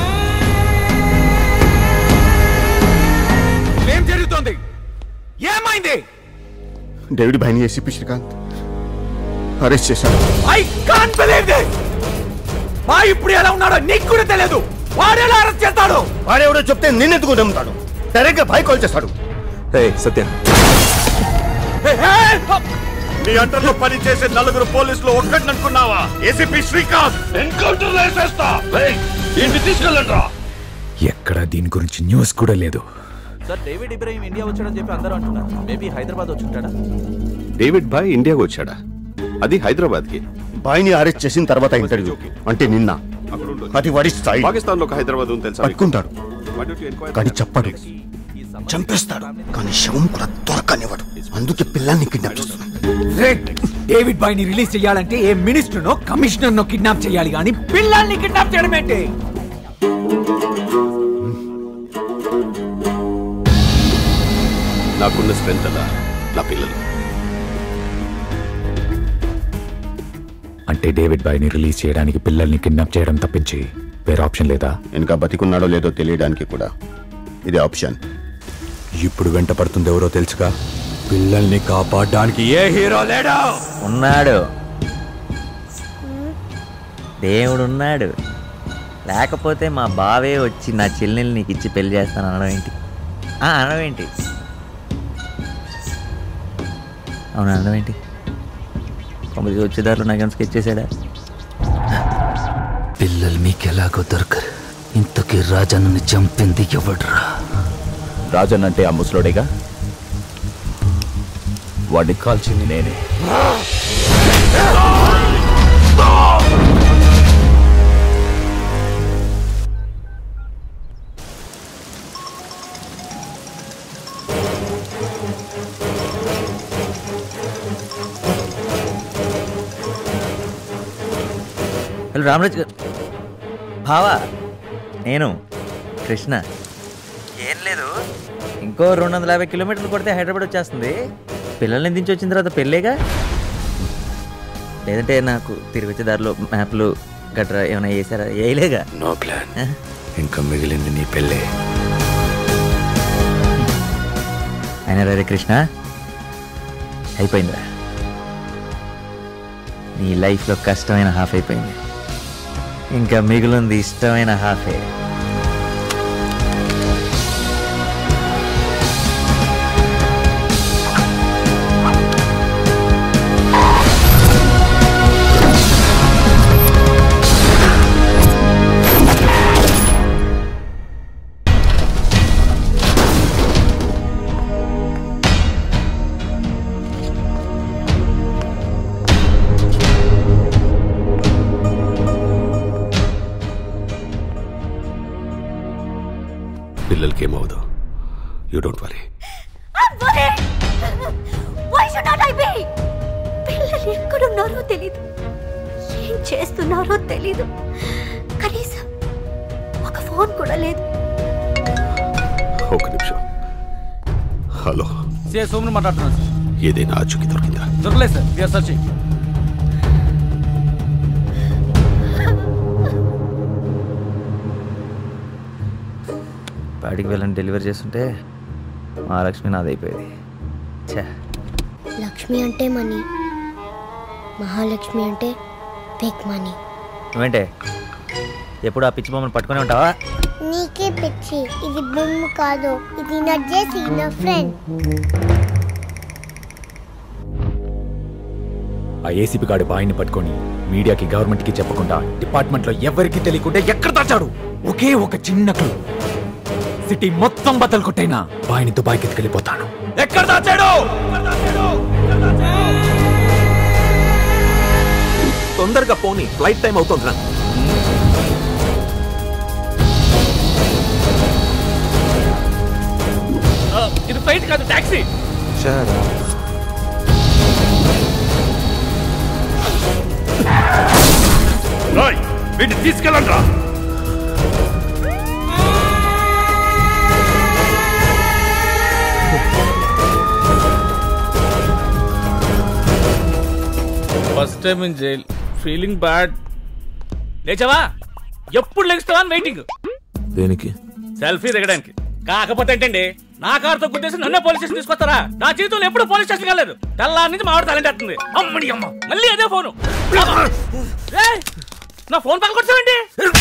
Speaker 10: ఏం జరుగుతోంది ఏమైంది
Speaker 21: డేవిడ్ భైని ఏసీపీ శ్రీకాంత్ అరెస్ట్ చేశాడు
Speaker 10: ఐ కాంట్ బిలీవ్ దిస్ మా ఇప్పుడు ఎలా ఉన్నాడో నీకు కూడా తెలియదు వాడు ఎలా అరెస్ట్ చేస్తాడు
Speaker 21: వాడెవడో చెప్తే నిన్నెందుకు నమ్ముతాడు డైరెక్ట్గా భయ కాల్ చేస్తాడు
Speaker 13: సత్యం
Speaker 21: నీ అంటర్లో పని చేసే నలుగురు పోలీసులు ఒక్కడిని అనుకున్నావా ఏసీపీ శ్రీకాంత్ ఎన్కౌంటర్ వేసేస్తా ఇంటి తీసుకెళ్ళండి
Speaker 13: ఎక్కడ దీని గురించి న్యూస్ కూడా లేదు
Speaker 19: సార్ డేవిడ్ ఇబ్రాహిం ఇండియా వచ్చాడని చెప్పి అందరూ అంటున్నారు మేబీ హైదరాబాద్ వచ్చి ఉంటాడా
Speaker 21: డేవిడ్ భాయ్ ఇండియాకు వచ్చాడా అది హైదరాబాద్ కి
Speaker 6: బాయ్ని అరెస్ట్ చేసిన తర్వాత ఇంటర్వ్యూ అంటే నిన్న అది వాడి స్థాయి
Speaker 21: పాకిస్తాన్ లో ఒక హైదరాబాద్ ఉంది తెలుసా మీకు?
Speaker 6: పట్టుకుంటాడు
Speaker 21: Why don't you inquire?
Speaker 6: కానీ చెప్పడు చంపేస్తాడు కానీ శవం కూడా దొరకనివ్వడు అందుకే పిల్లల్ని కిడ్నాప్ చేస్తున్నాడు
Speaker 10: డేవిడ్ బాయ్ ని రిలీజ్ చేయాలంటే ఏ మినిస్టర్ నో కమిషనర్ నో కిడ్నాప్ చేయాలి కానీ పిల్లల్ని కిడ్నాప్ చేయడం ఏంటి
Speaker 21: నాకున్న స్ట్రెంత్ అలా నా పిల్లలు
Speaker 13: అంటే డేవిడ్ బాయ్ని రిలీజ్ చేయడానికి పిల్లల్ని కిడ్నాప్ చేయడం తప్పించి వేరే ఆప్షన్ లేదా
Speaker 6: ఇంకా బతికున్నాడో లేదో తెలియడానికి కూడా ఇది ఆప్షన్
Speaker 13: ఇప్పుడు వెంట పడుతుంది ఎవరో తెలుసుగా పిల్లల్ని కాపాడడానికి ఏ హీరో లేడా
Speaker 1: ఉన్నాడు దేవుడు ఉన్నాడు లేకపోతే మా బావే వచ్చి నా చెల్లెల్ని నీకు ఇచ్చి పెళ్లి చేస్తాను అనడం ఏంటి ఆ, అనడం ఏంటి అవును అనడం ఏంటి తొమ్మిది వచ్చేదారులు నాకేమైనా స్కెచ్ చేశాడా
Speaker 19: పిల్లలు మీకెలాగో దొరకరు ఇంతకీ రాజన్నని చంపింది ఎవడ్రా
Speaker 13: రాజన్ అంటే ఆ ముసలోడేగా వాడిని కాల్చింది నేనే
Speaker 1: హలో రామరాజ్ గారు బావా నేను కృష్ణ ఏం లేదు ఇంకో రెండు వందల యాభై కిలోమీటర్లు కొడితే హైదరాబాద్ వచ్చేస్తుంది పిల్లల్ని దించి వచ్చిన తర్వాత పెళ్ళేగా లేదంటే నాకు తిరిగి వచ్చే దారిలో మ్యాప్లు గట్రా ఏమైనా వేసారా వేయలేగా
Speaker 13: నో ప్లాన్ ఇంకా మిగిలింది నీ పెళ్ళే
Speaker 1: అయినా రే కృష్ణ అయిపోయిందిరా నీ లైఫ్లో కష్టమైన హాఫ్ అయిపోయింది ఇంకా మిగిలింది ఇష్టమైన హాఫే
Speaker 13: పిల్లలకి ఏమవుదు you don't worry
Speaker 9: Why should not I be? పిల్లలు ఎక్కడున్నారో తెలీదు ఏం చేస్తున్నారో తెలీదు కనీసం ఒక ఫోన్ కూడా లేదు
Speaker 13: ఒక నిమిషం హలో
Speaker 4: సిఐ సోమని మాట్లాడుతున్నాను సార్
Speaker 13: ఏదైనా ఆచూకీ దొరికిందా
Speaker 4: దొరకలేదు సార్ విఆర్ సర్చింగ్
Speaker 1: పాడికి వెళ్ళని డెలివరీ చేస్తుంటే మహాలక్ష్మి నాదైపోయేది ఛా
Speaker 20: లక్ష్మి అంటే మనీ మహాలక్ష్మి అంటే బిగ్ మనీ
Speaker 1: నువ్వేంటే ఎప్పుడు ఆ పిచ్చి బొమ్మను పట్టుకునే ఉంటావా
Speaker 20: నీకే పిచ్చి ఇది బొమ్మ కాదు ఇది నా జేసి నా ఫ్రెండ్
Speaker 11: ఆ ఏసీపీ గాడి బాయిని పట్టుకొని మీడియాకి గవర్నమెంట్ కి చెప్పకుండా డిపార్ట్మెంట్ లో ఎవరికి తెలియకుండా ఎక్కడ దాచాడు ఒకే ఒక చిన్న క్లూ సిటీ మొత్తం బద్దలు కొట్టైనా బాయిని దుబాయ్కి ఎత్తుకెళ్ళిపోతాను
Speaker 4: ఎక్కడ దాచాడు
Speaker 11: తొందరగా పోనీ ఫ్లైట్ టైం అవుతుంది
Speaker 4: ఇది ఫ్లైట్ కాదు టాక్సీ
Speaker 21: వీటిని తీసుకెళ్ళండి రా
Speaker 4: first time in jail feeling bad లేచావా ఎప్పుడు లెగుస్తావా అని వెయిటింగ్
Speaker 11: దేనికి
Speaker 4: సెల్ఫీ దిగడానికి కాకపోతే ఏంటండి నా కారుతో గుద్దేసి నన్నే పోలీస్ స్టేషన్ తీసుకొస్తారా నా జీవితంలో ఎప్పుడు పోలీస్ స్టేషన్ వెళ్ళలేదు తెల్లారి నుంచి మావిడ తలంటే వస్తుంది అమ్మడి అమ్మ మళ్ళీ అదే ఫోను అబ్బా! ఏయ్! నా ఫోన్ పక్కన కొట్టావండి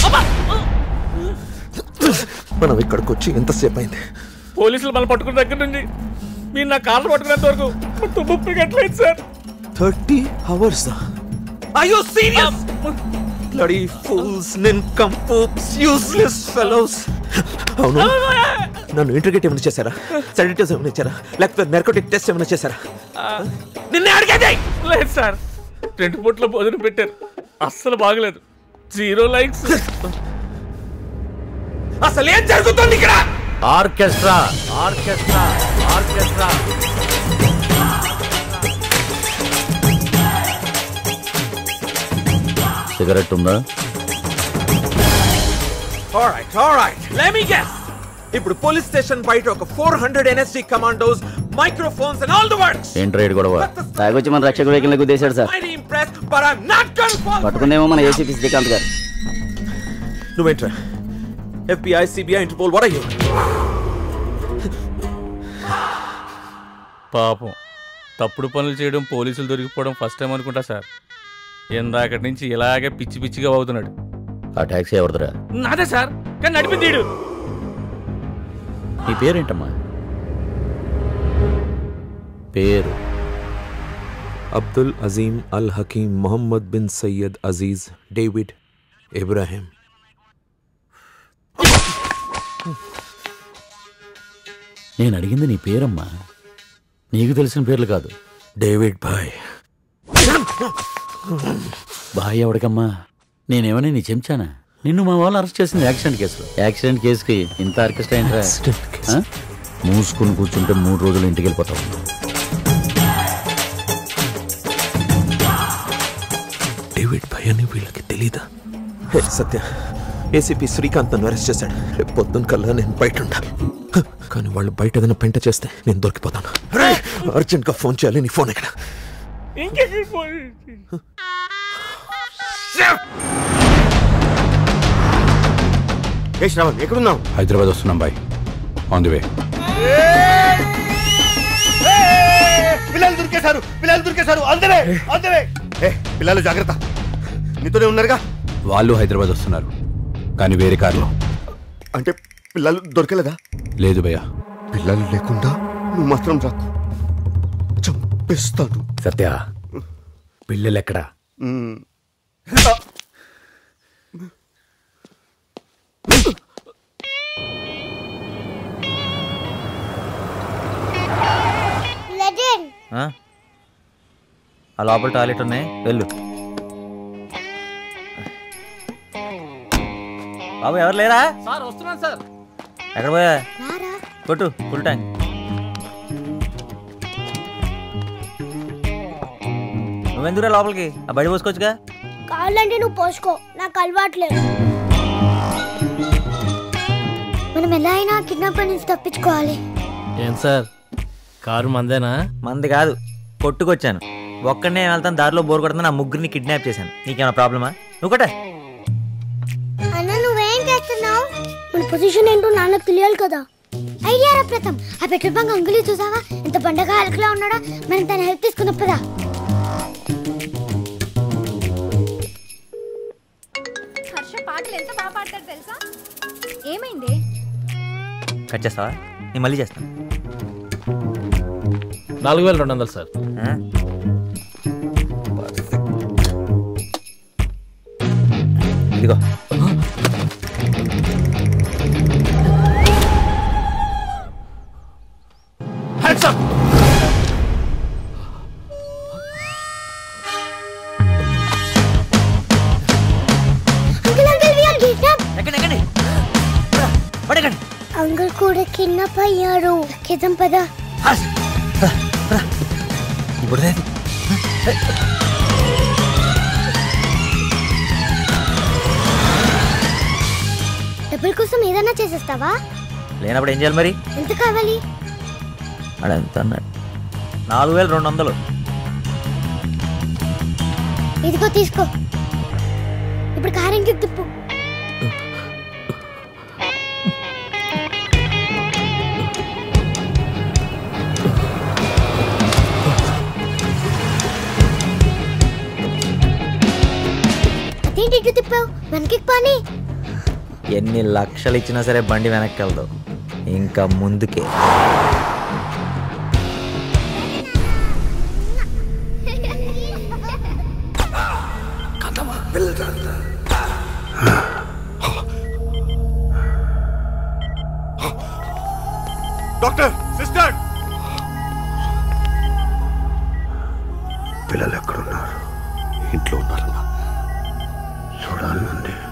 Speaker 11: మనం ఇక్కడికి వచ్చి ఎంతసేపు అయింది
Speaker 4: పోలీసులు మనం పట్టుకున్న దగ్గర నుంచి మీరు నా కార్లు పట్టుకునేంత వరకు మొత్తం ముప్పై గంటలేదు sir
Speaker 11: thirty hours Are you serious? Bloody fools, nincompoops, useless fellows. అవును నన్ను ఇంటర్గేట్ ఏమైనా చేశారా సెడిటివ్స్ ఏమైనా ఇచ్చారా లేకపోతే నెర్కోటిక్ టెస్ట్ ఏమైనా చేశారా
Speaker 4: నిన్నే అడిగేది లేదు సార్ రెండు పూట్ల భోజనం పెట్టారు అస్సలు బాగలేదు జీరో లైక్స్
Speaker 11: అసలు ఏం జరుగుతుంది ఇక్కడ
Speaker 10: ఆర్కెస్ట్రా ఆర్కెస్ట్రా ఆర్కెస్ట్రా సిగరెట్ ఉందా
Speaker 11: alright alright let me guess ఇప్పుడు పోలీస్ స్టేషన్ బయట ఒక four hundred NSG commandos microphones and all the works
Speaker 10: ఏంటి రైడ్ గొడవ
Speaker 14: తాగొచ్చి మన రక్షక వెహికల్ గుద్దేశాడు sir
Speaker 11: I impress but I not confirm
Speaker 14: పట్టుకుందేమో మన ఏసీపీ శ్రీకాంత్ గారు
Speaker 11: నువ్వేంట్రా FBI CBI Interpol what are you
Speaker 4: పాపం తప్పుడు పనులు చేయడం పోలీసులు దొరికిపోవడం ఫస్ట్ టైం అనుకుంటా సార్ ఇందాకటి నుంచి ఇలాగే పిచ్చి పిచ్చిగా అవుతున్నాడు
Speaker 10: ఆ ట్యాక్సీ ఎవరిదిరా
Speaker 4: నాదే సార్ కానీ నడిపింది ఈడు.
Speaker 10: నీ పేరేంటమ్మా పేరు
Speaker 11: అబ్దుల్ అజీం అల్ హకీం మొహమ్మద్ బిన్ సయ్యద్ అజీజ్ డేవిడ్ ఇబ్రాహిం
Speaker 10: నేను అడిగింది నీ పేరమ్మా నీకు తెలిసిన పేర్లు కాదు
Speaker 11: డేవిడ్ బాయ్
Speaker 10: బాయ్ ఎవడికమ్మా నేనేమన్నా నీ చెంచానా నిన్ను మా వాళ్ళు అరెస్ట్ చేసింది యాక్సిడెంట్ కేసులో యాక్సిడెంట్ కేసుకి ఇంత ఆర్కెస్ట్రా ఏంట్రా ఆ? మూసుకుని కూర్చుంటే మూడు రోజులు ఇంటికి వెళ్ళిపోతావు
Speaker 11: డేవిడ్ బాయ్ అని వీళ్ళకి తెలీదా హే సత్య ఏసీపీ శ్రీకాంత్ నన్ను అరెస్ట్ చేశాడు రేపు పొద్దున్న కల్లా నేను బయట ఉండాలి హ, కానీ వాళ్ళు బయట ఏదైనా పెంట చేస్తే నేను దొరికిపోతాను అర్జెంట్గా ఫోన్ చేయాలి నీ ఫోన్ ఎక్కడ
Speaker 18: ఏ శ్రావణ్ ఎక్కడున్నావు
Speaker 13: హైదరాబాద్ వస్తున్నాం బాయ్ ఆన్ ది వే
Speaker 18: పిల్లలు దొరికేశారు పిల్లలు దొరికేశారు అందరే అందరే ఏ పిల్లలు జాగ్రత్త నీతోనే ఉన్నారుగా
Speaker 13: వాళ్ళు హైదరాబాద్ వస్తున్నారు కానీ వేరే కారులో
Speaker 18: అంటే పిల్లలు దొరకలేదా
Speaker 13: లేదు భయ్యా
Speaker 18: పిల్లలు లేకుండా నువ్వు మాత్రం రాకు చంపేస్తాను
Speaker 24: సత్య పిల్లలు ఎక్కడా
Speaker 18: మ్మ్.
Speaker 20: లెజెండ్
Speaker 1: ఆ? ఆ లోపల టాయిలెట్ ఉన్నాయి వెళ్ళు బాబు ఎవరు లేరా
Speaker 4: సార్ వస్తున్నాను సార్
Speaker 1: ఎక్కడ పోయా కొట్టు ఫుల్ ట్యాంక్ నువ్వెందుకురా లోపలికి ఆ బడి పోసుకోవచ్చుగా
Speaker 20: కావాలంటే నువ్వు పోసుకో నాకు అలవాట్లేదు మనం ఎలా అయినా కిడ్నాపర్ నుంచి తప్పించుకోవాలి
Speaker 8: ఏం సార్ కారు మందేనా
Speaker 1: మంది కాదు కొట్టుకొచ్చాను ఒక్కడనే వెళ్తాను దారిలో బోర్ కొడుతున్నా నా ముగ్గురిని కిడ్నాప్ చేశాను నీకేమైనా ప్రాబ్లమా నువ్వు కొట్టే
Speaker 20: అన్న నువ్వేం చేస్తున్నావు మన పొజిషన్ ఏంటో నాన్నకు తెలియాలి కదా ఐడియా రా ప్రథమ్ ఆ పెట్రోల్ బంక్ అంకుల్ చూసావా ఎంత పండగ అలకలా ఉన్నాడో మనం తన హెల్ప్ తీసుకున్నప్పుదా
Speaker 9: హర్ష పాటలు ఎంత బాగా పాడతాడు తెలుసా ఏమైంది
Speaker 1: కట్ చేస్తావా నేను మళ్ళీ చేస్తాను
Speaker 8: నాలుగు వేల రెండు వందలు సార్
Speaker 1: ఆ? ఇదిగో
Speaker 10: hands up
Speaker 20: uncle uncle we are kidnap
Speaker 1: ఎక్కండి ఎక్కండి పడకండి
Speaker 20: అంకుల్ కూడా కిడ్నాప్ అయ్యారు కిదం పద
Speaker 1: ఇప్పుడు లేదు
Speaker 20: డబ్బుల కోసం ఏదైనా చేసేస్తావా
Speaker 1: లేనప్పుడు ఏం చేయాలి మరి
Speaker 20: ఎంత కావాలి
Speaker 1: అడంత అన్నాడు నాలుగు వేల రెండు వందలు
Speaker 20: ఇదిగో తీసుకో ఇప్పుడు కారెంకి తిప్పు అదేంటి ఇటు తిప్పావు వెనక్కి పని
Speaker 1: ఎన్ని లక్షలు ఇచ్చినా సరే బండి వెనక్కి వెళ్దావు ఇంకా ముందుకే
Speaker 21: డాక్టర్ సిస్టర్
Speaker 6: పిల్లలు ఎక్కడున్నారు
Speaker 21: ఇంట్లో ఉన్నారన్నా
Speaker 6: చూడాలనుంది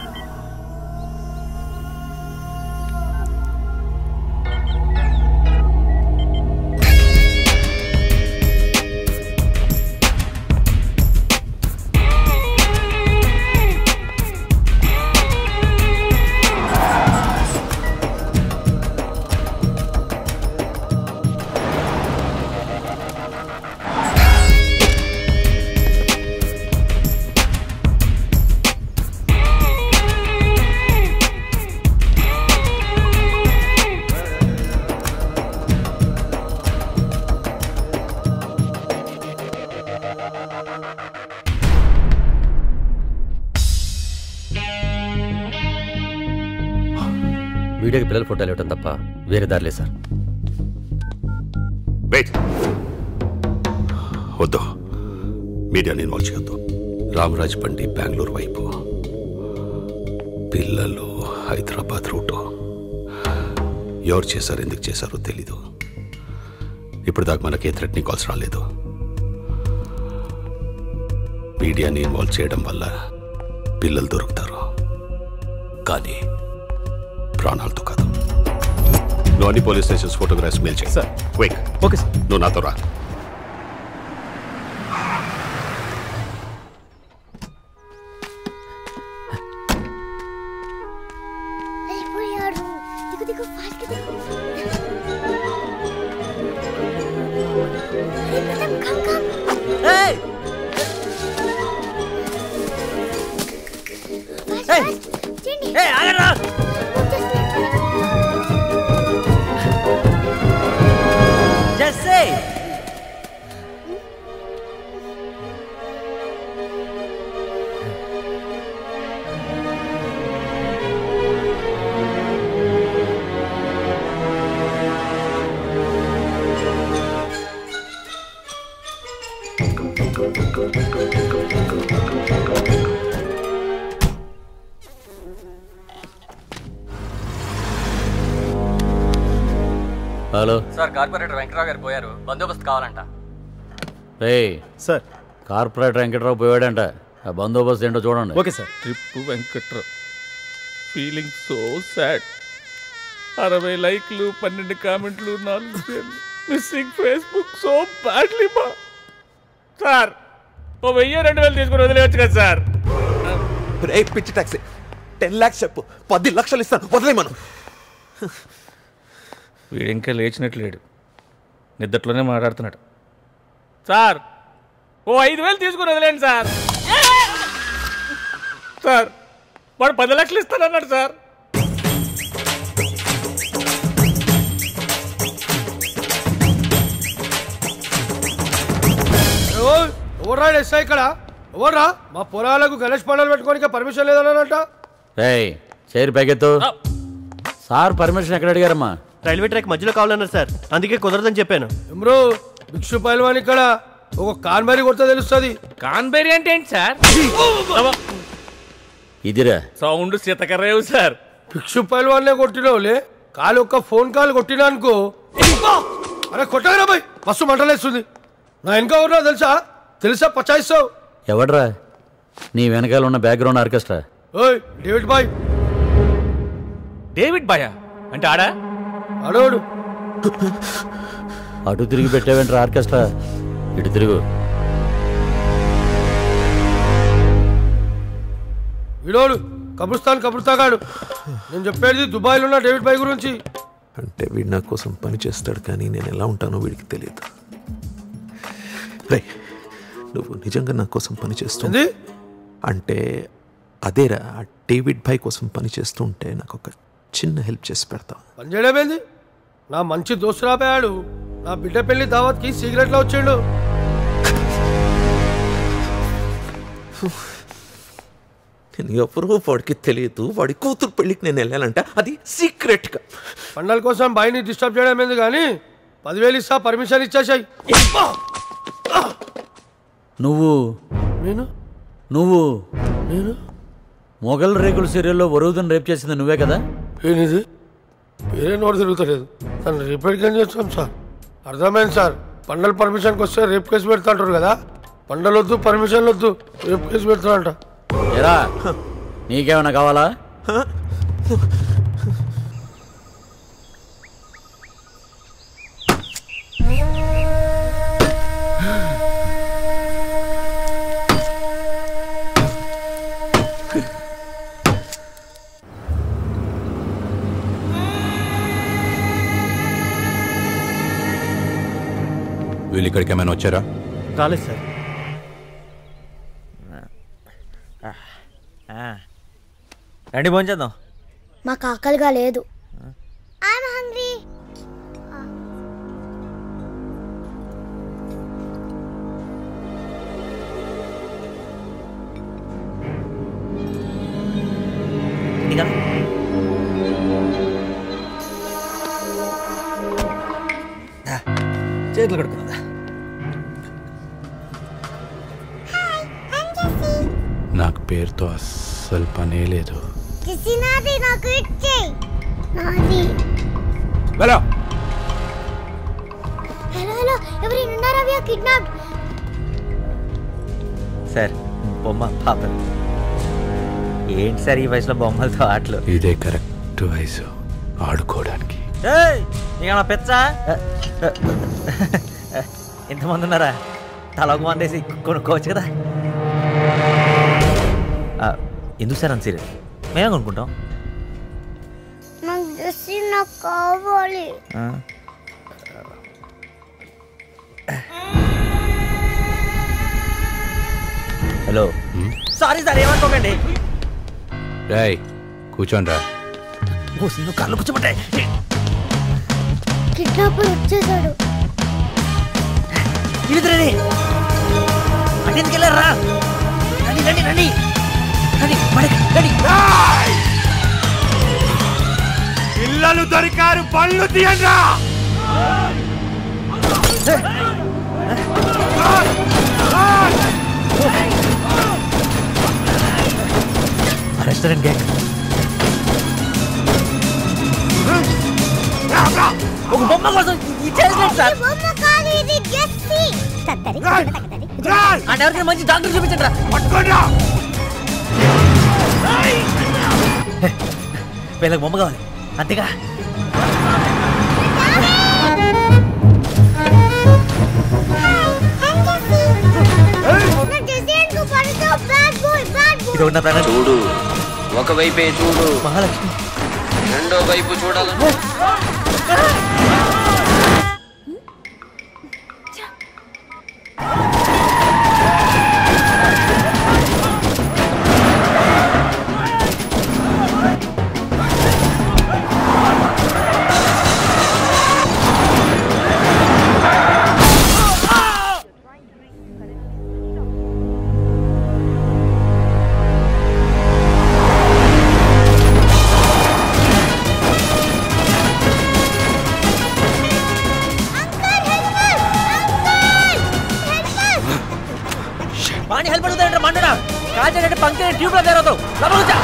Speaker 24: వీడియోకి పిల్లల ఫోటోలు ఇవ్వటం తప్ప వేరే దారి లేదు సార్
Speaker 21: వెయిట్ వద్దు మీడియాని ఇన్వాల్వ్ చేయొద్దు రామరాజ్ బండి బెంగళూరు వైపు పిల్లలు హైదరాబాద్ రూటు ఎవరు చేశారు ఎందుకు చేశారో తెలీదు ఇప్పుడు దాకా మనకి ఏ థ్రెట్నింగ్ కాల్స్ రాలేదు మీడియాని ఇన్వాల్వ్ చేయడం వల్ల పిల్లలు దొరుకుతారు కానీ ప్రాణాలతో కాదు నువ్వు అన్ని పోలీస్ స్టేషన్స్ ఫోటోగ్రాఫ్స్ మెయిల్ చేయి సార్ వెయిట్ ఓకే సార్ నువ్వు నాతో రా
Speaker 1: ఏ ఆగరా Just say.
Speaker 24: Hello
Speaker 2: sir corporator Venkatarao గారు పోయారు బందోబస్తు కావాలంట
Speaker 24: రే సార్ కార్పొరేటర్ వెంకట్రావు పోయాడంట ఆ బందోబస్తు ఏంటో చూడండి
Speaker 4: okay sir trip Venkatrao feeling so sad అరవై లైక్లు పన్నెండు కామెంట్లు నాలుగు షేర్లు మిస్సింగ్ ఫేస్బుక్ సో బ్యాడ్లీ బా సార్ ఓ వెయ్యి రెండు వేలు తీసుకుని వదిలేయచ్చు కదా సార్
Speaker 11: రే పిచ్చి టాక్సీ టెన్ ల్యాక్స్ చెప్పు పది లక్షలు ఇస్తాను వదిలే మనం
Speaker 4: వీడు ఇంకా లేచినట్లేడు నిద్దట్లోనే మాట్లాడుతున్నాడు సార్ ఓ ఐదు వేలు తీసుకుని వదిలేండి సార్ సార్ వాడు పది లక్షలు ఇస్తానన్నాడు సార్
Speaker 10: ఎవర్రా ఎస్ఐ ఇక్కడ ఎవర్రా మా పొలాలకు గణేష్ పండుగలు పెట్టుకోనికి పర్మిషన్ లేదన్నారంట
Speaker 24: రే చేరి పైకెత్తు సార్ పర్మిషన్ ఎక్కడ అడిగారమ్మా
Speaker 7: రైల్వే ట్రాక్ మధ్యలో కావాలన్నారు సార్ అందుకే కుదరదని చెప్పాను
Speaker 10: ఎమ్రో భిక్షు పైల్వాన్ ఇక్కడ ఒక కాన్బేరీ కొడితే తెలుస్తుంది
Speaker 4: కాన్బేరీ అంటే ఏంటి సార్
Speaker 24: ఇదిరా
Speaker 4: సౌండ్ సీతకరేవు సార్
Speaker 10: భిక్షు పైల్వాన్లే కొట్టినావులే కాలు ఒక్క ఫోన్ కాల్ కొట్టినా అనుకో అరే కొట్టగరా బాయ్ మస్తు మంటలేస్తుంది నా వెనక ఎవరున్నా తెలుసా తెలుసా పచాయిస్తావు
Speaker 24: ఎవడ్రా నీ వెనకాల ఉన్న బ్యాక్గ్రౌండ్ ఆర్కెస్ట్రా
Speaker 10: ఓయ్ డేవిడ్ బాయ్
Speaker 4: డేవిడ్ బాయా అంటే ఆడా
Speaker 10: అడోడు
Speaker 24: అటు తిరిగి పెట్టావేంట్రా ఆర్కెస్ట్రా ఇటు తిరుగు
Speaker 10: విడోడు కబ్రిస్తాన్ కబ్రిస్తాగాడు నేను చెప్పేది దుబాయ్లో ఉన్న డేవిడ్ బాయ్ గురించి
Speaker 11: అంటే వీడు నా కోసం పని చేస్తాడు కానీ నేను ఎలా ఉంటానో వీడికి తెలియదు రే నువ్వు నిజంగా నా కోసం పని చేస్తుంది అంటే అదేరా ఆ డేవిడ్ భాయ్ కోసం పని చేస్తుంటే నాకు ఒక చిన్న హెల్ప్ చేసి పెడతావు
Speaker 10: పని చేయడమేంది నా మంచి దోస్తు రాపోయాడు నా బిడ్డ పెళ్లి దావత్కి సిగరెట్లో వచ్చిండు
Speaker 11: నేను ఎవరో వాడికి తెలియదు వాడి కూతురు పెళ్ళికి నేను వెళ్ళాలంట అది సీక్రెట్గా
Speaker 10: పండల కోసం బాయిని డిస్టర్బ్ చేయడం ఏంది కానీ పదివేలు ఇస్తా పర్మిషన్ ఇచ్చేసాయి
Speaker 24: నువ్వు
Speaker 10: నేను
Speaker 24: నువ్వు
Speaker 10: నేను
Speaker 24: మొఘల్ రేకుల సీరియల్లో వరువుదని రేప్ చేసింది నువ్వే కదా
Speaker 10: ఏనిది వేరే నోరు తిరుగుతలేదు తను రిపేర్కి ఏం చేస్తాం సార్ అర్థమైంది సార్ పండల పర్మిషన్కి వస్తే రేపు కేసు పెడతా అంటారు కదా పండలు వద్దు పర్మిషన్ వద్దు రేపు కేసు పెడతాడంట
Speaker 24: ఎరా నీకేమైనా కావాలా
Speaker 13: వీళ్ళు ఇక్కడికి ఏమైనా వచ్చారా
Speaker 7: రాలేదు సార్
Speaker 1: రండి భోంచేద్దాం
Speaker 20: మాకు ఆకలిగా లేదు ఐఎమ్ హంగ్రీ
Speaker 1: ఇంకా చేతులు కడుక్కుందా
Speaker 13: నాకు పేరుతో అస్సలు పనే లేదు
Speaker 20: కిసి నాది నాకు ఇచ్చేయి నాది
Speaker 13: వెళ్ళా
Speaker 20: హలో హలో ఎవరైనా ఉన్నారా వి కిడ్నాప్
Speaker 1: సార్ బొమ్మ పాప ఏంటి సార్ ఈ వయసులో బొమ్మలతో ఆటలు
Speaker 13: ఇదే కరెక్ట్ వయసు ఆడుకోవడానికి
Speaker 1: ఏయ్ ఇక నా పెచ్చ ఎంతమంది ఉన్నారా తలకు మందేసి కొనుక్కోవచ్చు కదా ఆ, ఎందుకు సార్ అంత సీరియస్ మేమే కొనుక్కుంటాం
Speaker 20: నాకు డ్రెస్ నాకు కావాలి
Speaker 1: ఆ. హలో సారీ సార్ ఏమనుకోకండి
Speaker 13: రాయ్ కూర్చోండి రా
Speaker 1: నువ్వు కళ్ళు కూర్చోమంటే
Speaker 20: కిడ్నాపర్ వచ్చేసాడు
Speaker 1: ఇదిరే అటు ఎందుకు వెళ్ళారా రండి రండి రండి రండి పడక రండి
Speaker 21: పిల్లలు దొరికారు పళ్ళు తీయండి
Speaker 1: రెస్టారెంట్ గ్యాంగ్ ఒక బొమ్మ కోసం ఈ చేసినట్టు సార్
Speaker 20: బొమ్మ కాదు ఇది జెస్సీ తత్తరి
Speaker 1: ఆ ఎవరికి మంచి డాక్టర్ చూపించండి రా వీళ్ళకి బొమ్మ కావాలి అంతేగా
Speaker 20: నా జెస్సీ అనుకో పడతో బ్యాడ్ బాయ్ బ్యాడ్ బాయ్
Speaker 1: ఇది ఉన్న ప్రాణం
Speaker 10: చూడు ఒకవైపే చూడు
Speaker 1: మహాలక్ష్మి
Speaker 10: రెండో వైపు చూడాలను
Speaker 1: వాణి హెల్ప్ అడుగుతాడంటే మండడా కాల్చాడంటే పంక్తి ట్యూబ్ లో తయారవుతావు లోపలికి వచ్చా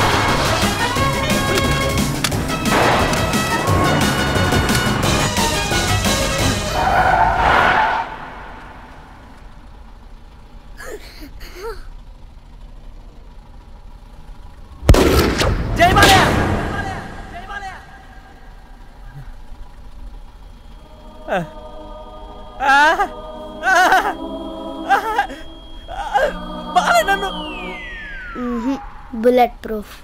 Speaker 1: జై బాలయ్య బాలయ్య నన్ను
Speaker 20: బుల్లెట్ ప్రూఫ్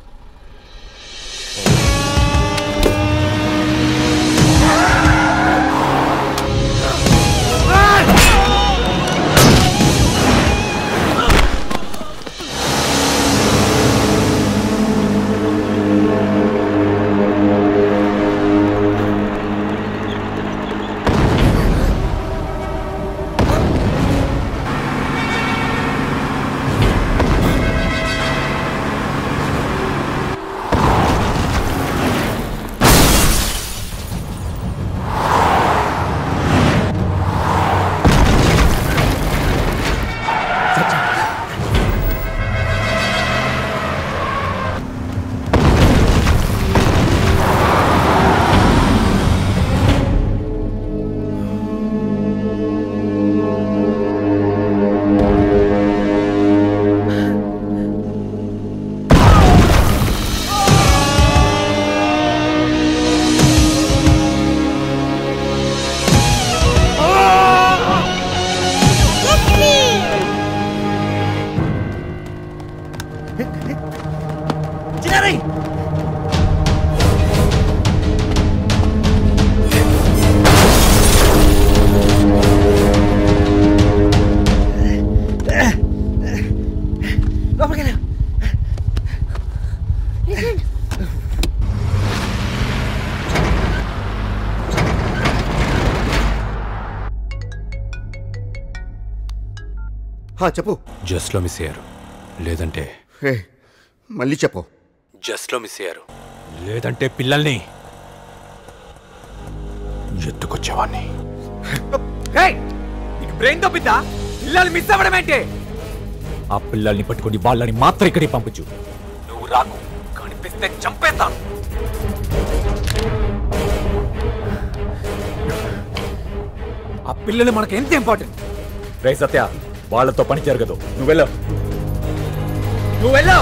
Speaker 1: చిన్నారి లోపలికి వెళ్ళు.
Speaker 18: హా, చెప్పు
Speaker 13: జస్ట్లో మిస్ అయ్యారు లేదంటే
Speaker 18: ఏ మళ్ళీ చెప్పు
Speaker 13: జస్ట్లో మిస్ అయ్యారు లేదంటే పిల్లల్ని ఎత్తుకొచ్చేవాడిని
Speaker 11: నీకు బ్రెయిన్ తప్పిద్దా పిల్లలు మిస్ అవ్వడం ఏంటి ఆ పిల్లల్ని పట్టుకొని వాళ్ళని మాత్రం ఇక్కడికి పంపించు నువ్వు రాకు కనిపిస్తే చంపేస్తాను ఆ పిల్లలు మనకు ఎంత ఇంపార్టెంట్ రే సత్య వాళ్ళతో పని జరగదు నువ్వు వెళ్ళవు నువ్వు వెళ్ళవు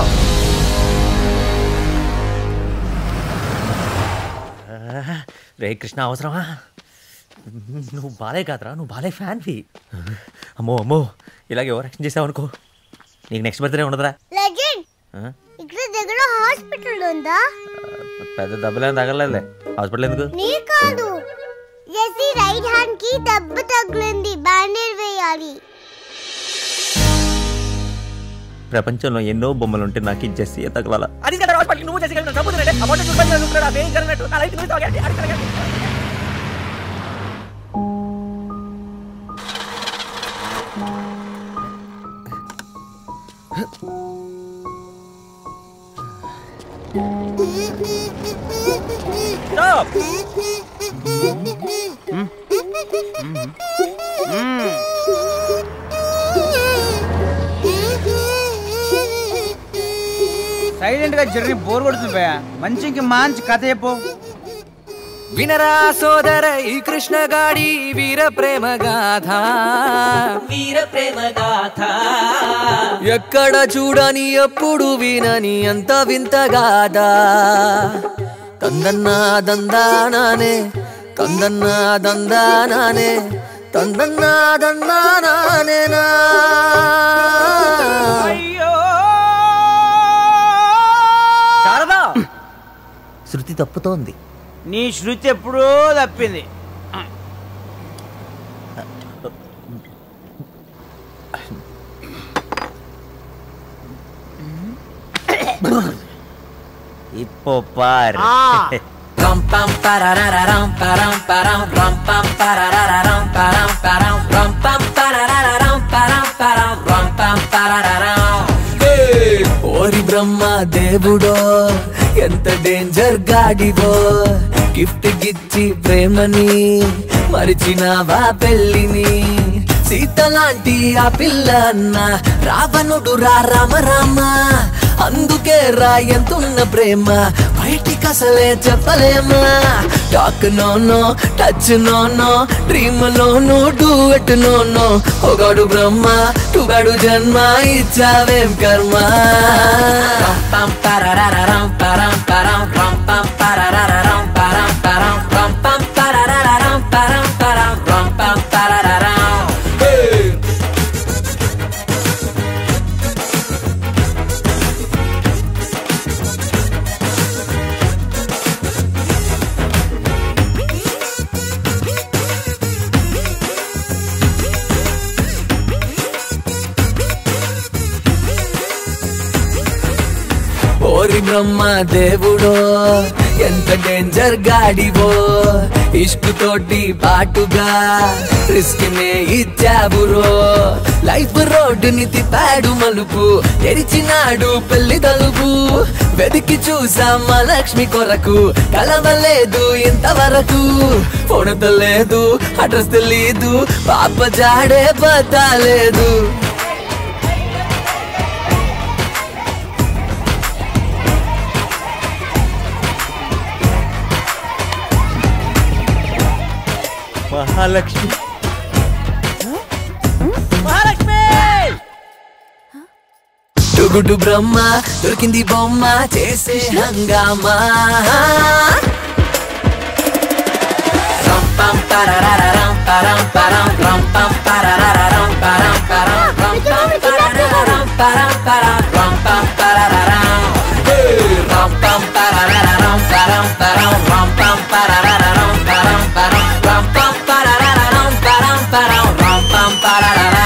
Speaker 1: రే కృష్ణ అవసరమా నువ్వు బాలయ్య కాదురా నువ్వు బాలయ్య ఫ్యాన్వి అమ్మో అమ్మో ఇలాగ ఎవరు యాక్షన్ చేసావు అనుకో నీకు నెక్స్ట్ బర్త్డే ఉండదురా
Speaker 20: లెజెండ్
Speaker 1: ఆ?
Speaker 20: ఇక్కడ దగ్గర హాస్పిటల్ ఉందా
Speaker 1: పెద్ద దెబ్బలేం తగలలేదులే హాస్పిటల్ ఎందుకు
Speaker 20: నీ కాదు జెస్సీ రైట్ హ్యాండ్ కి దెబ్బ తగిలింది బ్యాండేజ్ వేయాలి
Speaker 1: ప్రపంచంలో ఎన్నో బొమ్మలు ఉంటే నాకు ఈ జెస్సీ తగలాల
Speaker 4: అది కదా రోజు పట్టుకుని నువ్వు చేసి చంపుతున్నాడే ఆ పొట్ట చూసుకొని చూస్తున్నాడు అదే జరిగినట్టు నా లైఫ్ నువ్వు తాగాలి అడిగి తాగాలి Stop!
Speaker 3: సైలెంట్ గా జర్నీ బోర్ కొడుతుంది భయ మంచి ఇంక మంచి కథ చెప్పు
Speaker 5: వినరా సోదర ఈ కృష్ణ గాడి వీర ప్రేమ గాథ వీర ప్రేమ గాథ ఎక్కడ చూడని ఎప్పుడు వినని అంత వింత గాథ తందన్నా దందానానే తందన్నా దందానానే తందన్నా దందానానేనా
Speaker 1: శారదా శృతి తప్పుతోంది
Speaker 3: నీ శృతి ఎప్పుడో తప్పింది
Speaker 1: ఇప్పో పార్
Speaker 5: రం పం parararam param param ram pam parararam param param ram pam parararam param param ram pam parararam ఓరి బ్రహ్మ దేవుడో ఎంత డేంజర్ గాడివో గిఫ్ట్ గిచ్చి ప్రేమని మరిచినావా పెళ్ళిని సీత లాంటి ఆ పిల్ల అన్న రావణుడు రా రామ రామ అందుకే రా ఎంతున్న ప్రేమ బయటికి అసలే చెప్పలేమా talk no no touch no no dream లోను డూట్ నోనో ఒకడు బ్రహ్మ టుగడు జన్మ ఇచ్చావేం కర్మ పం పరరరం పరం పరం రం పం పరరరం పరం పరం రం పం పరరరం పరం పరం రం పం పరరరం ఓరి బ్రహ్మ దేవుడో ఎంత డేంజర్ గాడివో ఇష్కు తోటి పాటుగా రిస్క్ నే ఇచ్చావురో లైఫ్ రోడ్డుని తిప్పాడు మలుపు తెరిచినాడు పెళ్లి తలుపు వెతికి చూసా మా లక్ష్మి కొరకు కలవలేదు ఇంతవరకు పొడతలేదు అడ్రస్ తెలీదు పాప జాడే బతాలేదు
Speaker 1: మహాలక్ష్మి
Speaker 4: మహాలక్ష్మి
Speaker 5: టుగుడు బ్రహ్మ దొరికింది బొమ్మ చేసే హంగామా రం పం పరరరం పరం పరం రం పం పరరరం పరం పరం రం పం పరరరం పరం పరం రం పం పరరరం హే! రం పం పరరరం పరం పరం రం పం పరరరం పరం పరం రం పం పరరరం పరం పరం రం పం పరరరం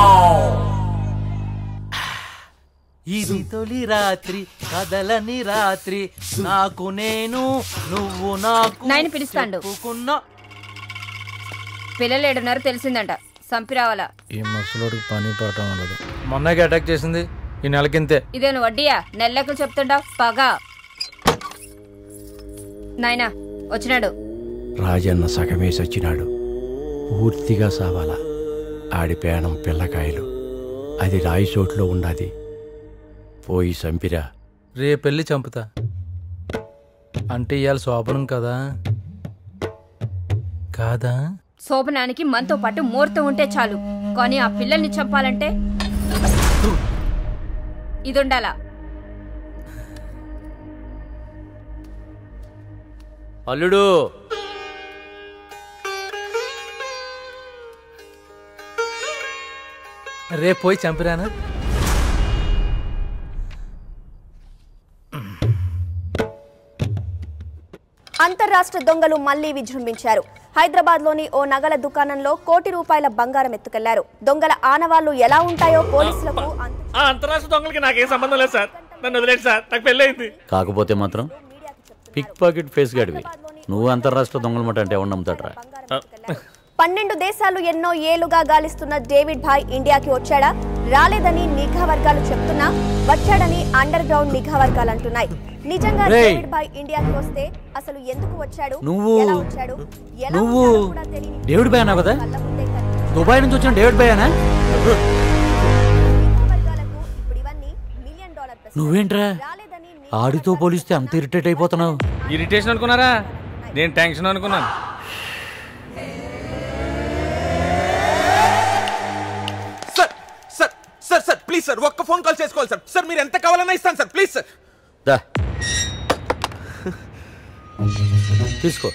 Speaker 8: ఇది తొలి రాత్రి కదలని రాత్రి నాకు నేను నువ్వు నాకు
Speaker 15: నాయన పిలుస్తాండు
Speaker 8: చెప్పుకున్న
Speaker 15: పిల్లలు ఏడున్నారు తెలిసిందంట సంపి రావాలా
Speaker 23: ఈ ముసలోడికి పని పాట ఉండదు మొన్నకి అటాక్ చేసింది ఈ నెలకింతే
Speaker 15: ఇదేను వడ్డీయా నెల్లకు చెప్తుండా పగా నాయనా వచ్చినాడు
Speaker 6: రాజన్న సగమేసి వచ్చినాడు పూర్తిగా సావాలా ఆడి పేణం పిల్లకాయలు అది రాయి చోట్లో ఉన్నది పోయి సంపిరా
Speaker 23: రేపెళ్ళి చంపుతా అంటే ఇవాళ శోభనం కదా కాదా
Speaker 15: శోభనానికి మనతో పాటు ముహూర్తం ఉంటే చాలు కానీ ఆ పిల్లల్ని చంపాలంటే ఇది ఉండాలా
Speaker 10: అల్లుడు
Speaker 23: రేపు పోయి చంపిరానా
Speaker 16: అంతర్రాష్ట్ర దొంగలు మళ్లీ విజృంభించారు
Speaker 12: హైదరాబాద్లోని ఓ నగల దుకాణంలో కోటి రూపాయల బంగారం ఎత్తుకెళ్లారు దొంగల ఆనవాళ్లు ఎలా ఉంటాయో పోలీసులకు అంతు
Speaker 4: ఆ అంతరాష్ట్ర దొంగలకి నాకేం సంబంధం లేదు సార్ నన్ను వదిలేండి సార్ నాకు పెళ్ళయింది
Speaker 16: కాకపోతే మాత్రం పిక్ పాకెట్ ఫేస్ గాడివి నువ్వు అంతర్రాష్ట్ర దొంగల మాట అంటే ఎవరు నమ్ముతాడ్రా
Speaker 12: పన్నెండు దేశాలు ఎన్నో ఏళ్లుగా గాలిస్తున్న డేవిడ్ భాయ్ ఇండియాకి వచ్చాడా రాలేదని నిఘా వర్గాలు చెప్తున్నా వచ్చాడని అండర్ గ్రౌండ్ నిఘా వర్గాలు అంటున్నాయి నిజంగా
Speaker 16: రేయ్.
Speaker 12: డేవిడ్ భాయ్ ఇండియాకి వస్తే అసలు ఎందుకు వచ్చాడు
Speaker 16: నువ్వు
Speaker 12: ఎలా వచ్చాడు ఎలా
Speaker 16: నువ్వు
Speaker 12: వచ్చాడో కూడా తెలియని
Speaker 16: డేవిడ్ బాయ్ అన్నావు కదా దుబాయ్ నుంచి వచ్చిన డేవిడ్ బాయ్ అనా నువ్వేంట్రా ఆడితో పోలిస్తే అంత ఇరిటేట్ అయిపోతున్నావు
Speaker 4: ఇరిటేషన్ అనుకున్నారా నేను టెన్షన్ అనుకున్నాను
Speaker 11: sir sir sir sir please sir ఒక్క ఫోన్ కాల్ చేసుకోవాలి సార్ సార్ మీరు ఎంత కావాలన్నా ఇస్తాను సార్ ప్లీజ్ సార్
Speaker 16: దా తీసుకో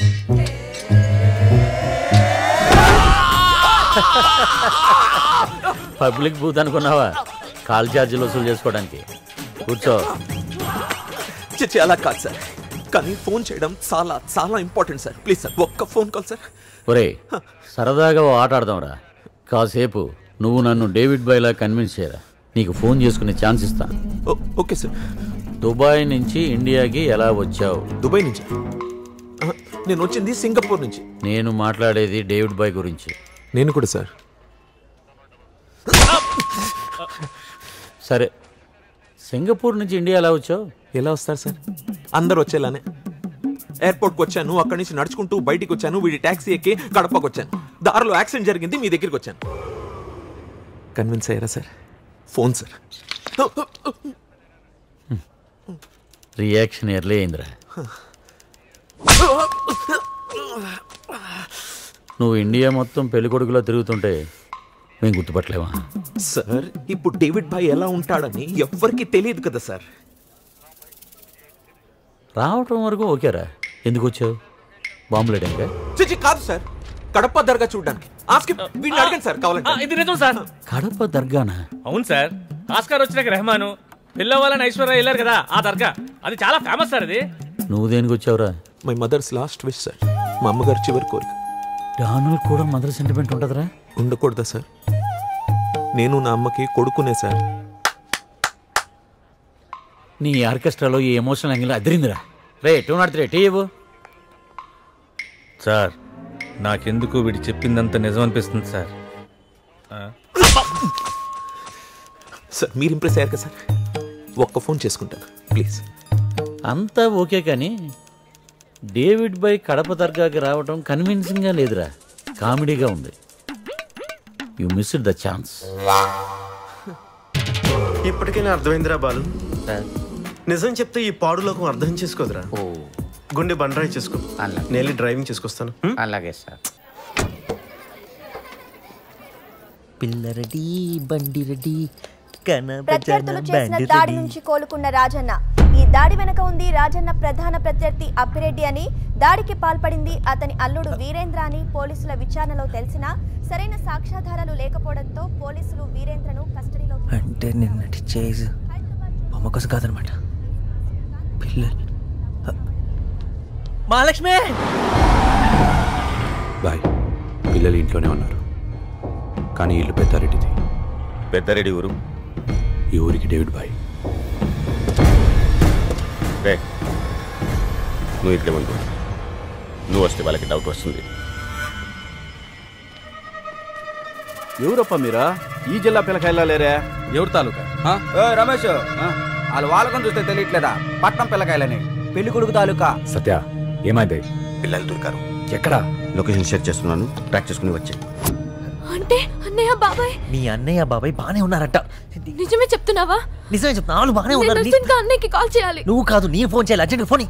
Speaker 16: పబ్లిక్ బూత్ అనుకున్నావా కాల్ ఛార్జీలు వసూలు చేసుకోవడానికి కూర్చో
Speaker 11: చిచ్చి అలా కాదు సార్ కానీ ఫోన్ చేయడం చాలా చాలా ఇంపార్టెంట్ సార్ ప్లీజ్ సార్ ఒక్క ఫోన్ కాల్ సార్
Speaker 16: ఒరే సరదాగా ఓ ఆట ఆడదాంరా కాసేపు నువ్వు నన్ను డేవిడ్ బాయ్లా కన్విన్స్ చేయరా నీకు ఫోన్ చేసుకునే ఛాన్స్ ఇస్తాను
Speaker 11: ఓకే సార్
Speaker 16: దుబాయ్ నుంచి ఇండియాకి ఎలా వచ్చావు
Speaker 11: దుబాయ్ నుంచి ఆహా, నేను వచ్చింది సింగపూర్ నుంచి
Speaker 16: నేను మాట్లాడేది డేవిడ్ బాయ్ గురించి
Speaker 11: నేను కూడా సార్
Speaker 16: సరే సింగపూర్ నుంచి ఇండియా ఎలా వచ్చావు
Speaker 11: ఎలా వస్తారు సార్ అందరు వచ్చేలానే ఎయిర్పోర్ట్కి వచ్చాను అక్కడి నుంచి నడుచుకుంటూ బయటికి వచ్చాను వీడి ట్యాక్సీ ఎక్కి కడపకు వచ్చాను దారిలో యాక్సిడెంట్ జరిగింది మీ దగ్గరికి వచ్చాను కన్విన్స్ అయ్యారా sir phone sir
Speaker 16: reaction early అయిందిరా నువ్వు ఇండియా మొత్తం పెళ్ళికొడుకులో తిరుగుతుంటే మేము గుర్తుపట్టలేమా
Speaker 11: సార్ ఇప్పుడు డేవిడ్ భాయ్ ఎలా ఉంటాడని ఎవ్వరికి తెలియదు కదా సార్
Speaker 16: రావటం వరకు ఓకేరా ఎందుకు వచ్చావు బాంబులేడంగా
Speaker 11: చిచి కాదు సార్ కడప దర్గా చూడడానికి ఆస్కి వీడిని అడగండి సార్ కావాలంటే
Speaker 4: ఇది నిజం సార్
Speaker 16: కడప దర్గానా
Speaker 4: అవును సార్ ఆస్కార్ వచ్చినాక రెహమాను పిల్లవాళ్ళని ఐశ్వర్య వెళ్ళారు కదా ఆ దర్గా అది చాలా ఫేమస్ సార్ అది
Speaker 16: నువ్వు దేనికి వచ్చావురా
Speaker 11: my mother's last wish sir మా అమ్మగారి చివరి కోరిక
Speaker 16: డానులు కూడా మదర్ సెంటిమెంట్ ఉంటుందిరా
Speaker 11: ఉండకూడదా సార్ నేను నా అమ్మకి కొడుకునే సార్
Speaker 16: నీ ఆర్కెస్ట్రాలో ఈ ఎమోషనల్ యాంగిల్ అదిరిందిరా రే టూ నాట్ త్రీ టీ ఇవ్వు
Speaker 4: సార్ నాకెందుకు వీడు చెప్పిందంత నిజం అనిపిస్తుంది సార్ ఆ?
Speaker 11: సార్ మీరు ఇంప్రెస్ అయ్యారు కదా సార్ ఒక్క ఫోన్ చేసుకుంటాను ప్లీజ్
Speaker 16: అంతా ఓకే కానీ డేవిడ్ బై కడప దర్గాకి రావడం కన్విన్సింగ్గా లేదురా కామెడీగా ఉంది యు మిస్డ్ ద ఛాన్స్
Speaker 7: ఇప్పటికైనా అర్థమైందిరా బాలు నిజం చెప్తే ఈ పాడులోకం అర్థం చేసుకోదురా గుండె బండరాయి చేసుకో నేను డ్రైవింగ్ చేసుకొస్తాను
Speaker 1: అలాగే సార్ పిల్ల రెడీ బండి రెడీ
Speaker 12: ప్రత్యర్థులు చేసిన దాడి నుంచి కోలుకున్న రాజన్న ఈ దాడి వెనక ఉంది రాజన్న ప్రధాన ప్రత్యర్థి అప్పిరెడ్డి అని దాడికి పాల్పడింది అతని అల్లుడు వీరేంద్ర అని పోలీసుల విచారణలో తెలిసినా సరైన సాక్ష్యాధారాలు లేకపోవడంతో పోలీసులు వీరేంద్రను కస్టడీలో
Speaker 1: అంటే నిన్నటి చేజ్ బొమ్మ కోసం కాదనమాట పిల్లలు
Speaker 13: మహాలక్ష్మి బాయ్ పిల్లలు ఇంట్లోనే ఉన్నారు కానీ ఇల్లు పెద్దారెడ్డిది
Speaker 18: పెద్దారెడ్డి ఊరు
Speaker 13: ఈ ఊరికి డేవిడ్ బాయ్
Speaker 18: రే నువ్వు ఇక్కడే ఉండు నువ్వు వస్తే వాళ్ళకి డౌట్ వస్తుంది
Speaker 17: ఎవరప్ప మీరా ఈ జిల్లా పిల్లకాయలా లేరే ఎవరు తాలూకా
Speaker 3: రమేష్ వాళ్ళు వాళ్ళకం చూస్తే తెలియట్లేదా పట్నం పిల్లకాయలని పెళ్లి కొడుకు తాలూకా
Speaker 13: సత్య ఏమైంది
Speaker 18: పిల్లలు దొరికారు
Speaker 13: ఎక్కడా
Speaker 18: లొకేషన్ షేర్ చేస్తున్నాను ట్రాక్ చేసుకుని వచ్చే
Speaker 9: అంటే అన్నయ్య బాబాయ్
Speaker 1: మీ అన్నయ్య బాబాయ్ బానే ఉన్నారట
Speaker 9: నిజమే చెప్తున్నావా
Speaker 1: నిజమే చెప్తున్నా వాళ్ళు బానే
Speaker 9: నేను
Speaker 1: ఉన్నారు నీ-
Speaker 9: అర్జెంట్గా అన్నయ్యకి కాల్ చేయాలి
Speaker 1: నువ్వు కాదు నేను ఫోన్ చేయాలి అర్జెంట్ ఫోన్ ఇయ్యి.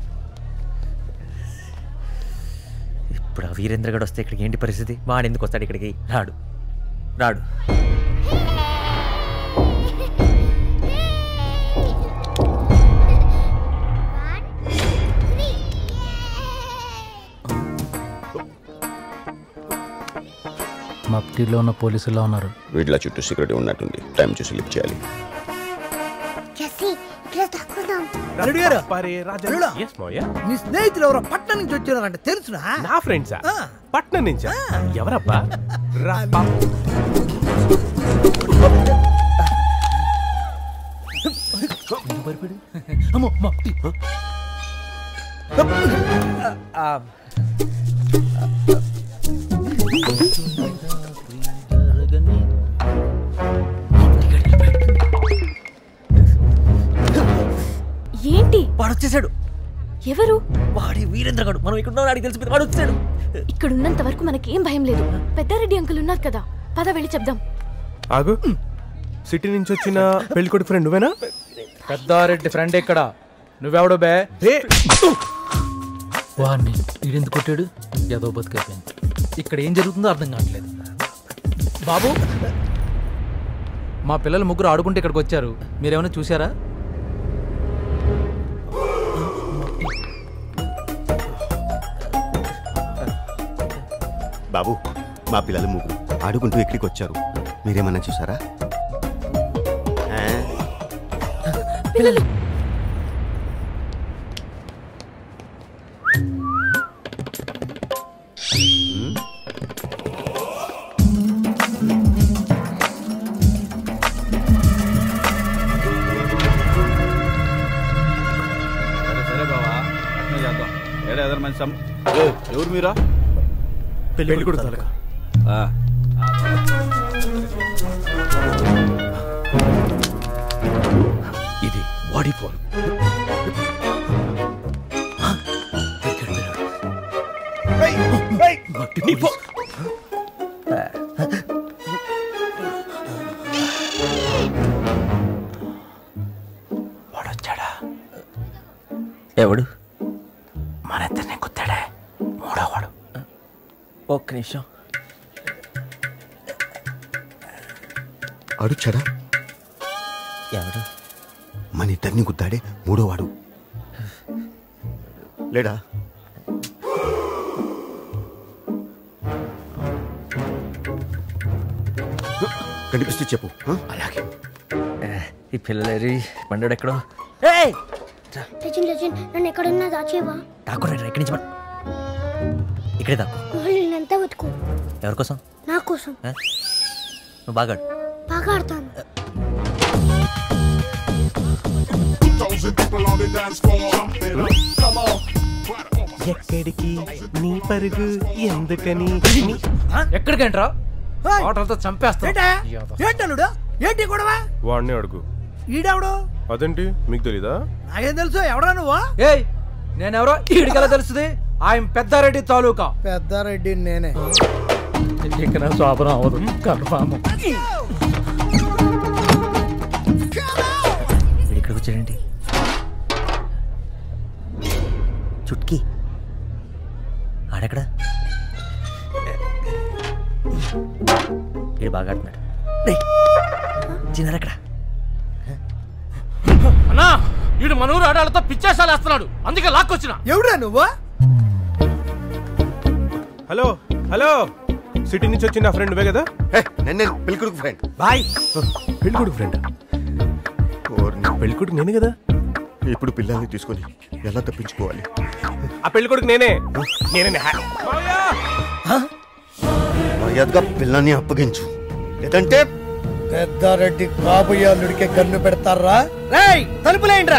Speaker 1: ఇప్పుడు ఆ వీరేంద్ర గడు వస్తే ఇక్కడికి ఏంటి పరిస్థితి వాడు ఎందుకు వస్తాడు ఇక్కడికి రాడు రాడు
Speaker 8: మప్టీలో ఉన్న పోలీసుల్లో ఉన్నారు
Speaker 18: వీటిలో చుట్టూ సెక్యూరిటీ ఉన్నట్టుంది టైం చూసి లిఫ్ట్ చేయాలి
Speaker 20: జెస్సీ ఇక్కడ దాక్కుందాం
Speaker 2: అల్లుడు గారు అల్లుడు,
Speaker 17: ఎస్ మోయా
Speaker 2: మీ స్నేహితులు ఎవరో పట్నం నుంచి వచ్చినారంట తెలుసునా
Speaker 17: నా ఫ్రెండ్సా పట్నం నుంచా ఎవరబ్బా రా పాప.
Speaker 2: అమ్మో అమ్మో.
Speaker 9: ఏంటి
Speaker 1: వాడు వచ్చేసాడు
Speaker 9: ఎవరు
Speaker 1: వాడి వీరేంద్ర గాడు మనం ఇక్కడ ఉన్నాం వాడికి తెలిసిపోయింది వాడు వచ్చాడు
Speaker 9: ఇక్కడ ఉన్నంత వరకు మనకేం భయం లేదు పెద్దారెడ్డి అంకుల్ ఉన్నారు కదా పద వెళ్ళి చెప్దాం
Speaker 17: ఆగు సిటీ నుంచి వచ్చిన పెళ్ళికొడుకు ఫ్రెండ్ నువ్వేనా
Speaker 23: పెద్దారెడ్డి ఫ్రెండ్ ఇక్కడ నువ్వెవడు బే వాడిని వీడెందుకు కొట్టాడు ఏదో బతుకైపోయింది ఇక్కడ ఏం జరుగుతుందో అర్థం కావట్లేదు బాబు మా పిల్లలు ముగ్గురు ఆడుకుంటే ఇక్కడికి వచ్చారు మీరేమైనా చూసారా
Speaker 18: బాబు మా పిల్లలు ముగ్గురు ఆడుకుంటూ ఇక్కడికి వచ్చారు మీరేమన్నా చూసారా ఆ?
Speaker 3: సరే సరే బావా అట్నే చేద్దాం ఏడా ఎదరు మంచి సమ్ ఏ, ఎవరు మీరా
Speaker 17: పెళ్లి కొడుకు తాలూకా
Speaker 3: ఆ.
Speaker 24: ఇది వాడి ఫోన్
Speaker 17: నీ ఫోన్
Speaker 1: వాడొచ్చాడా ఎవడు మన ఇద్దరిని కుత్తాడే మూడో వాడు ఒక్క నిమిషం
Speaker 18: అడుచాడా
Speaker 1: ఎవడు
Speaker 18: మన ఇద్దరిని గుద్దాడే మూడోవాడు లేడా కనిపిస్తే చెప్పు ఆ?
Speaker 1: అలాగే ఈ పిల్లలేరి బండోడు ఎక్కడో
Speaker 20: లెజెండ్ లెజెండ్ నన్ను ఎక్కడున్నా దాచేవా
Speaker 1: దాక్కురా ఇక్కడి నుంచి పడు. ఇక్కడే దాక్కు
Speaker 20: వాళ్ళు ఎంత వెతుకు
Speaker 1: ఎవరి కోసం
Speaker 20: నా కోసం
Speaker 1: ఆ? నువ్వు బాగా ఆడు.
Speaker 20: బాగా ఆడతాను
Speaker 17: ఎక్కడికి నీ పరుగు ఎందుకని
Speaker 23: ఎక్కడికేంట్రా ఆటలతో చంపేస్తా
Speaker 2: ఏంటా ఏంటల్లుడు ఏంటి గొడవ
Speaker 17: వాడిని అడుగు
Speaker 2: ఈడెవడు
Speaker 17: అదేంటి మీకు తెలీదా
Speaker 2: నాకేం తెలుసు ఎవడా నువ్వు
Speaker 23: ఏయ్ నేనెవరో ఈడికెలా తెలుస్తుంది ఆయన పెద్దారెడ్డి తాలూకా
Speaker 2: పెద్దారెడ్డి నేనే
Speaker 23: ఇక నా శోభనం అవ్వదు కన్ఫామ్
Speaker 1: వీడు ఇక్కడికి వచ్చాడేంటి చుట్కీ ఆడెక్కడ వీడు బాగా ఆడుతున్నాడు చిన్నారెక్కడ
Speaker 10: అన్నా వీడు మనూరు ఆడాలతో పిచ్చేసాలు వేస్తున్నాడు అందుకే లాక్కొచ్చిన
Speaker 2: ఎవడా నువ్వు
Speaker 17: హలో హలో సిటీ నుంచి వచ్చిన ఫ్రెండ్ నువ్వే కదా
Speaker 18: నేను పెళ్ళికొడుకు ఫ్రెండ్
Speaker 17: బాయ్ పెళ్ళికొడుకు ఫ్రెండ్ పెళ్ళికొడుకు నేనే కదా
Speaker 18: ఇప్పుడు పిల్లల్ని తీసుకొని ఎలా తప్పించుకోవాలి
Speaker 17: ఆ పెళ్ళికొడుకు నేనే నేనే
Speaker 18: మర్యాదగా పిల్లల్ని అప్పగించు లేదంటే
Speaker 2: పెద్దారెడ్డి కాబోయే అల్లుడికే కన్ను పెడతారా రేయ్ తలుపులేండ్రా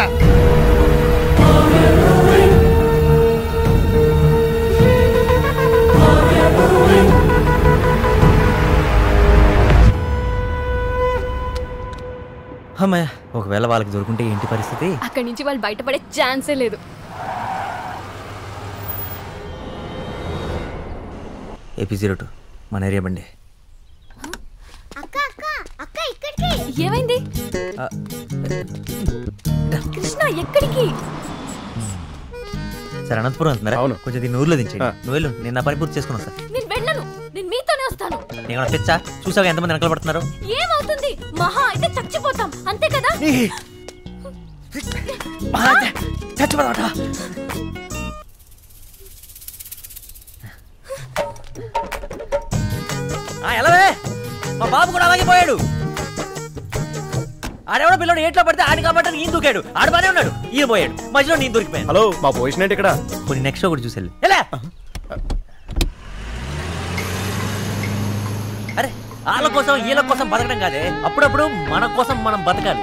Speaker 1: అమ్మాయ ఒకవేళ వాళ్ళకి దొరుకుంటే ఏంటి పరిస్థితి
Speaker 15: అక్కడి నుంచి వాళ్ళు బయటపడే ఛాన్సే లేదు
Speaker 1: ఏపీ జీరో టూ మన ఏరియా బండి
Speaker 20: అక్క అక్క అక్క ఇక్కడికి
Speaker 15: ఏమైంది
Speaker 1: ఆ,
Speaker 15: కృష్ణ ఎక్కడికి
Speaker 1: సరే అనంతపురం వెళ్తున్నారా అవును కొంచెం దీన్ని ఊర్లో దించండి నువ్వు వెళ్ళు నేను నా పని పూర్తి చేసుకున్నాను సార్
Speaker 15: నేను వెళ్ళను నేను మీతోనే వస్తాను
Speaker 1: నేను తెచ్చా చూసావు ఎంతమంది వెనకాల పడుతున్నారు
Speaker 15: ఏమవుతుంది మహా అయితే చచ్చిపోతాం అంతే కదా
Speaker 1: చచ్చిపోతాట ఎలావే మా బాబు కూడా అలాగే పోయాడు ఆడెవడో పిల్లడు ఏట్లో పడితే ఆడి కాబట్టి ఈయన దూకాడు ఆడు బానే ఉన్నాడు ఈయన పోయాడు మధ్యలో నేను దొరికిపోయాను
Speaker 7: హలో మా పొజిషన్ ఏంటి ఇక్కడ
Speaker 1: కొన్ని నెక్స్ట్ ఒకటి చూసి ఎలా అరే వాళ్ళ కోసం వీళ్ళ కోసం బతకడం కాదే అప్పుడప్పుడు మన కోసం మనం బతకాలి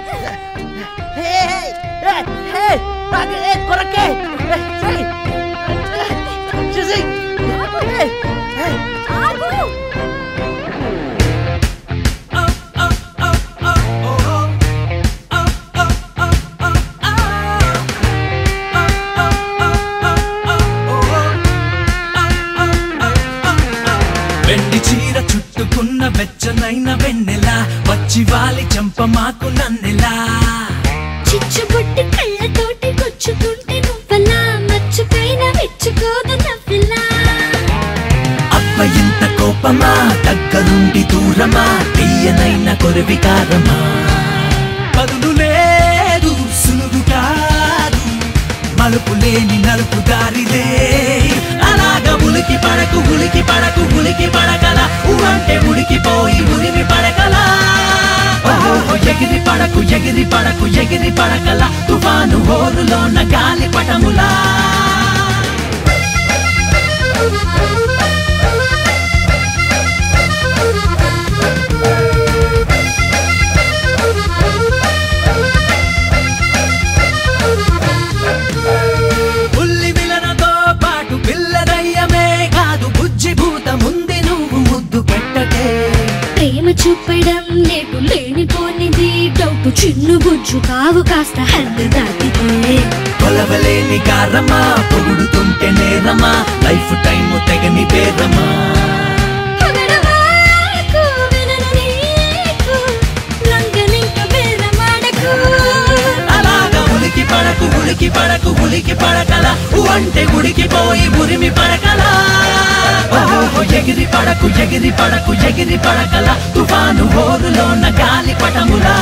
Speaker 1: కొరకే
Speaker 5: వెండి చీర చుట్టుకున్న వెచ్చనైన వెన్నెలా వచ్చి వాలి చంప మాకు నన్నెలా
Speaker 20: చిచ్చుబుట్టి కళ్ళతోటి గుచ్చుకుంటే నువ్వలా మచ్చుకైన మెచ్చుకోదు నవ్విలా
Speaker 5: అబ్బ ఇంత కోపమా దగ్గరుండి దూరమా తీయనైన కొరవికారమా బదులు లేదు సులువు కాదు మలుపు లేని నలుపు దారిలే అలాగ ఉలికి పడకు ఉలికి పడకు ఉలికి పడకల అంటే ఉలికిపోయి ఉరిమి పడకలా ఓహో ఎగిరి పడకు ఎగిరి పడకు ఎగిరి పడకల తుఫాను హోరులోన గాలి పటములా ఉల్లి విలనతో పాటు పిల్లదయ్యమే కాదు బుజ్జి భూత ముందు నువ్వు ముద్దు పెట్టకే
Speaker 20: ప్రేమ చూపడం నేటు లేనిపోనిది డౌట్ చిన్ను బుజ్జు కావు కాస్త హద్దు దాటితే
Speaker 5: కొలవలేని గారమా పొగుడుతుంటే నేరమా లైఫ్ టైం తెగని పేరమా
Speaker 20: పొగడవాకు వినను నీకు లంగనింక బేరమాడకు
Speaker 5: అలాగా ఉలికి పడకు ఉలికి పడకు ఉలికి పడకల అంటే ఉడికిపోయి ఉరిమి పడకల ఓహో ఎగిరి పడకు ఎగిరి పడకు ఎగిరి పడకల తుఫాను హోరులోన గాలి పటములా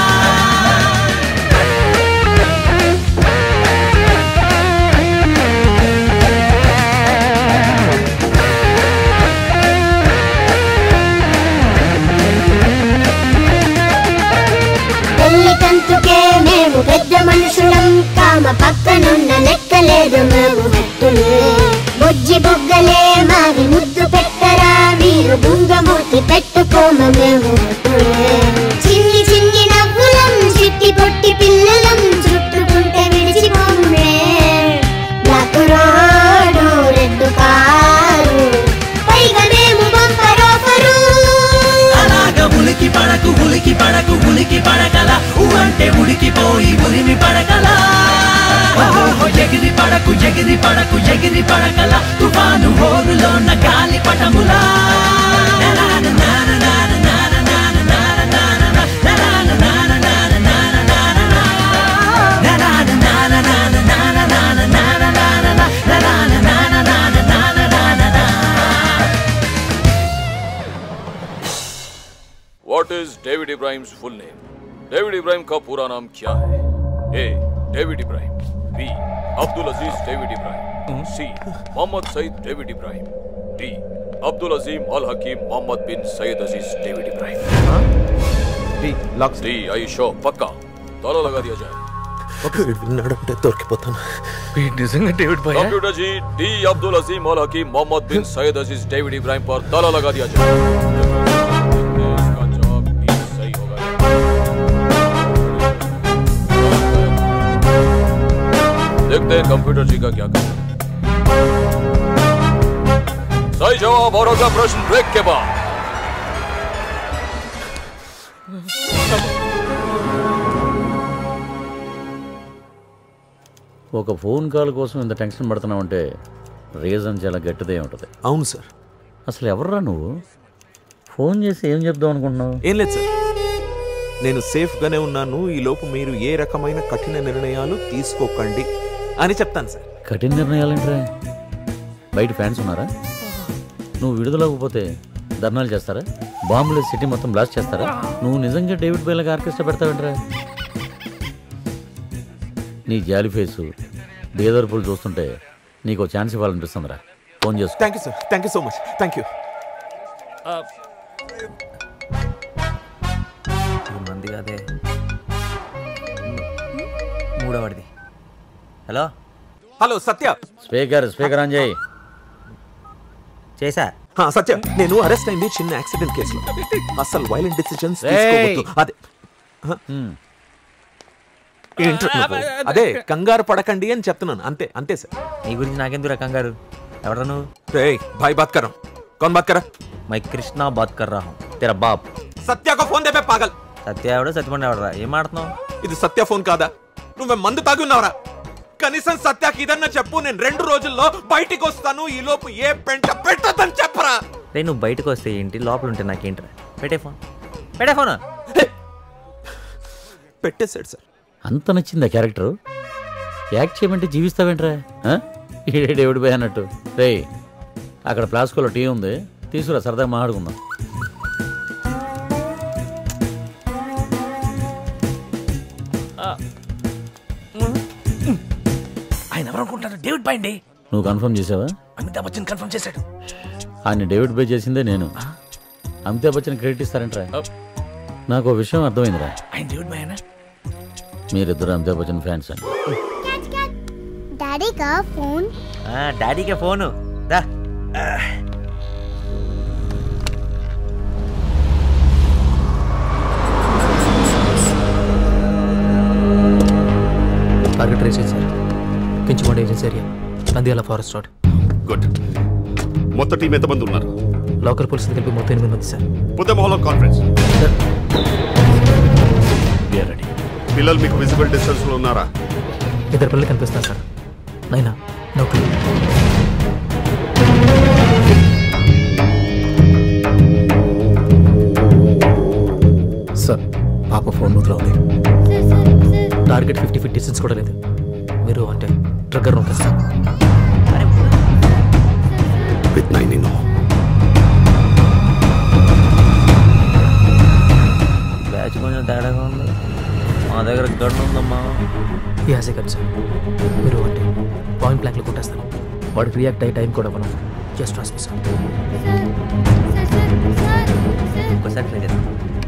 Speaker 20: పెళ్లి కంతుకే మేము పెద్ద మనుషులం కామ పక్కనున్న లెక్కలేదు మేము హత్తులే బొజ్జి బుగ్గలే మావి ముద్దు పెట్టరా మీరు బుంగమూతి పెట్టుకోమ మేము హత్తులే చిన్ని చిన్ని నవ్వులం చిట్టి పొట్టి పిల్లలం చుట్టుకుంటే విడిచిపోమే బ్లాక్ రోడ్డు రెడ్ కారు పైగా మేము బంపర్ ఆఫరు
Speaker 5: అలాగా ఉలికి పడకు ఉలికి పడకు ఉలికి పడకల అంటే ఉడికిపోయి ఉరిమి పడకల ఓహో ఎగిరి పడకు ఎగిరి పడకు ఎగిరి పడకల తుఫాను హోరులోన గాలి పటములా
Speaker 13: what is David Ibrahim's full name David Ibrahim का पूरा नाम क्या है A David Ibrahim B Abdul Aziz David Ibrahim C Mohammed Saeed David Ibrahim D Abdul Azeem Al Hakeem Mohammed Bin Saeed Aziz David Ibrahim
Speaker 11: D locks
Speaker 13: D I show पक्का ताला लगा दिया जाए
Speaker 11: వీడు విన్నాడంటే దొరికిపోతాను వీడు నిజంగా డేవిడ్ భయ్యా
Speaker 13: computer G D Abdul Azeem Al Hakeem Mohammed Bin Saeed Aziz David Ibrahim पर ताला लगा दिया जाए इसका जवाब डी सही होगा देखते हैं कंप्यूटर जी का क्या कहना है सही जवाब और अगला प्रश्न ब्रेक के बाद
Speaker 16: ఒక ఫోన్ కాల్ కోసం ఇంత టెన్షన్ పడుతున్నావంటే రీజన్ చాలా గట్టిదే ఉంటుంది
Speaker 11: అవును సార్
Speaker 16: అసలు ఎవర్రా నువ్వు ఫోన్ చేసి ఏం చెప్దాం అనుకుంటున్నావు
Speaker 11: ఏం లేదు సార్ నేను సేఫ్గానే ఉన్నాను ఈ లోపు మీరు ఏ రకమైన కఠిన నిర్ణయాలు తీసుకోకండి అని చెప్తాను సార్
Speaker 16: కఠిన నిర్ణయాలేంట్రా బయట ఫ్యాన్స్ ఉన్నారా నువ్వు విడుదలకపోతే ధర్నాలు చేస్తారా బాంబులు సిటీ మొత్తం బ్లాస్ట్ చేస్తారా నువ్వు నిజంగా డేవిడ్ బైలాగా ఆర్కెస్ట్రా పెడతావేంట్రా నీ జాలి ఫేసు బేదర్పులు చూస్తుంటే నీకు ఛాన్స్ ఇవ్వాలనిపిస్తుందిరా ఫోన్ చేసుకో
Speaker 11: thank you sir thank you so much thank you
Speaker 1: ఈ మంది అదే మూడో వాడిది hello
Speaker 11: hello Satya
Speaker 16: speaker speaker on చేయి
Speaker 1: చేసా
Speaker 11: హా, సత్య నేను అరెస్ట్ అయింది చిన్న యాక్సిడెంట్ కేసులో అసలు వైలెంట్ డిసిషన్స్
Speaker 16: రేయ్.
Speaker 11: తీసుకోవద్దు అదే హ? ఏంట్రా నువ్వు? అదే కంగారు పడకండి అని చెప్తున్నాను అంతే అంతే సార్
Speaker 1: నీ గురించి నాకెందుకు కంగారు ఎవరా నువ్వు
Speaker 11: రే భాయ్ బాత్ కరం కౌన్ బాత్ కరా
Speaker 1: మై కృష్ణ బాత్ కర్ రहा हूं तेरा బాప్
Speaker 11: సత్య కో ఫోన్ దేపే పాగల్
Speaker 1: సత్య ఎవడో సత్యపండి ఎవడరా ఏం ఆడుతున్నావు
Speaker 11: ఇది సత్య ఫోన్ కాదా నువ్వే మందు తాగి ఉన్నావురా కనీసం సత్యకి ఇదన్నా చెప్పు నేను రెండు రోజుల్లో బయటికి వస్తాను ఈ లోపు ఏ పెంట పెట్టదని చెప్పరా
Speaker 1: రే నువ్వు బయటకు వస్తే ఏంటి లోపల ఉంటే నాకేంట్రా పెట్టే ఫోన్ పెట్టే ఫోన్
Speaker 11: పెట్టేశాడు సార్
Speaker 16: అంత నచ్చిందా క్యారెక్టర్ యాక్ట్ చేయమంటే జీవిస్తావేంట్రా ఆ? ఈడే డేవిడ్ బాయ్ అన్నట్టు రే అక్కడ ప్లాస్కోలో టీ ఉంది తీసుకురా సరదాగా మాట్లాడుకుందాం
Speaker 4: ఆయన ఎవరు అనుకుంటారు డేవిడ్ బాయ్ అండి
Speaker 16: నువ్వు కన్ఫర్మ్ చేసావా
Speaker 4: అమితాబ్ బచ్చన్ కన్ఫర్మ్ చేశాడు
Speaker 16: ఆయన డేవిడ్ బాయ్ చేసిందే నేను అమితాబ్ బచ్చన్ క్రెడిట్ ఇస్తారంట్రా నాకు ఓ విషయం అర్థమైందిరా
Speaker 4: ఆయన డేవిడ్ బాయ్ అన్న
Speaker 16: మీరిద్దరు అమితాబ్ బచ్చన్ ఫ్యాన్స్ అండి
Speaker 20: డాడీ కా ఫోన్
Speaker 1: డాడీకే ఫోను దా
Speaker 8: టార్గెట్ రీచ్ సార్ కించుకోండి agency area Nandyal forest road
Speaker 18: good మొత్తం టీం ఎంతమంది ఉన్నారు
Speaker 8: లోకల్ పోలీసులు కలిపి మొత్తం ఎనిమిది మంది సార్
Speaker 18: పుద్దమహల్లో కాన్ఫరెన్స్ పిల్లలు మీకు విజిబుల్ డిస్టెన్స్ లో ఉన్నారా
Speaker 8: ఇద్దరు పిల్లలు కనిపిస్తున్నారు సార్ నైనా నో సార్ పాప ఫోన్ బూత్లో ఉంది టార్గెట్ ఫిఫ్టీ ఫిఫ్టీ డిస్టెన్స్ కూడా లేదు మీరు అంటే ట్రిగ్గర్ నొక్కేస్తాం
Speaker 18: విత్ నైన్ ఇన్
Speaker 1: బ్యాచ్ కొంచెం తేడాగా ఉంది మా దగ్గర గన్ను ఉందమ్మా
Speaker 8: యాసే కదా సార్ మీరు అంటే పాయింట్ బ్లాంక్లో కొట్టేస్తాను వాడికి రియాక్ట్ అయ్యే టైం కూడా మనం జస్ట్ రాసి సార్
Speaker 1: ఇంకోసారి ట్రై చేద్దాం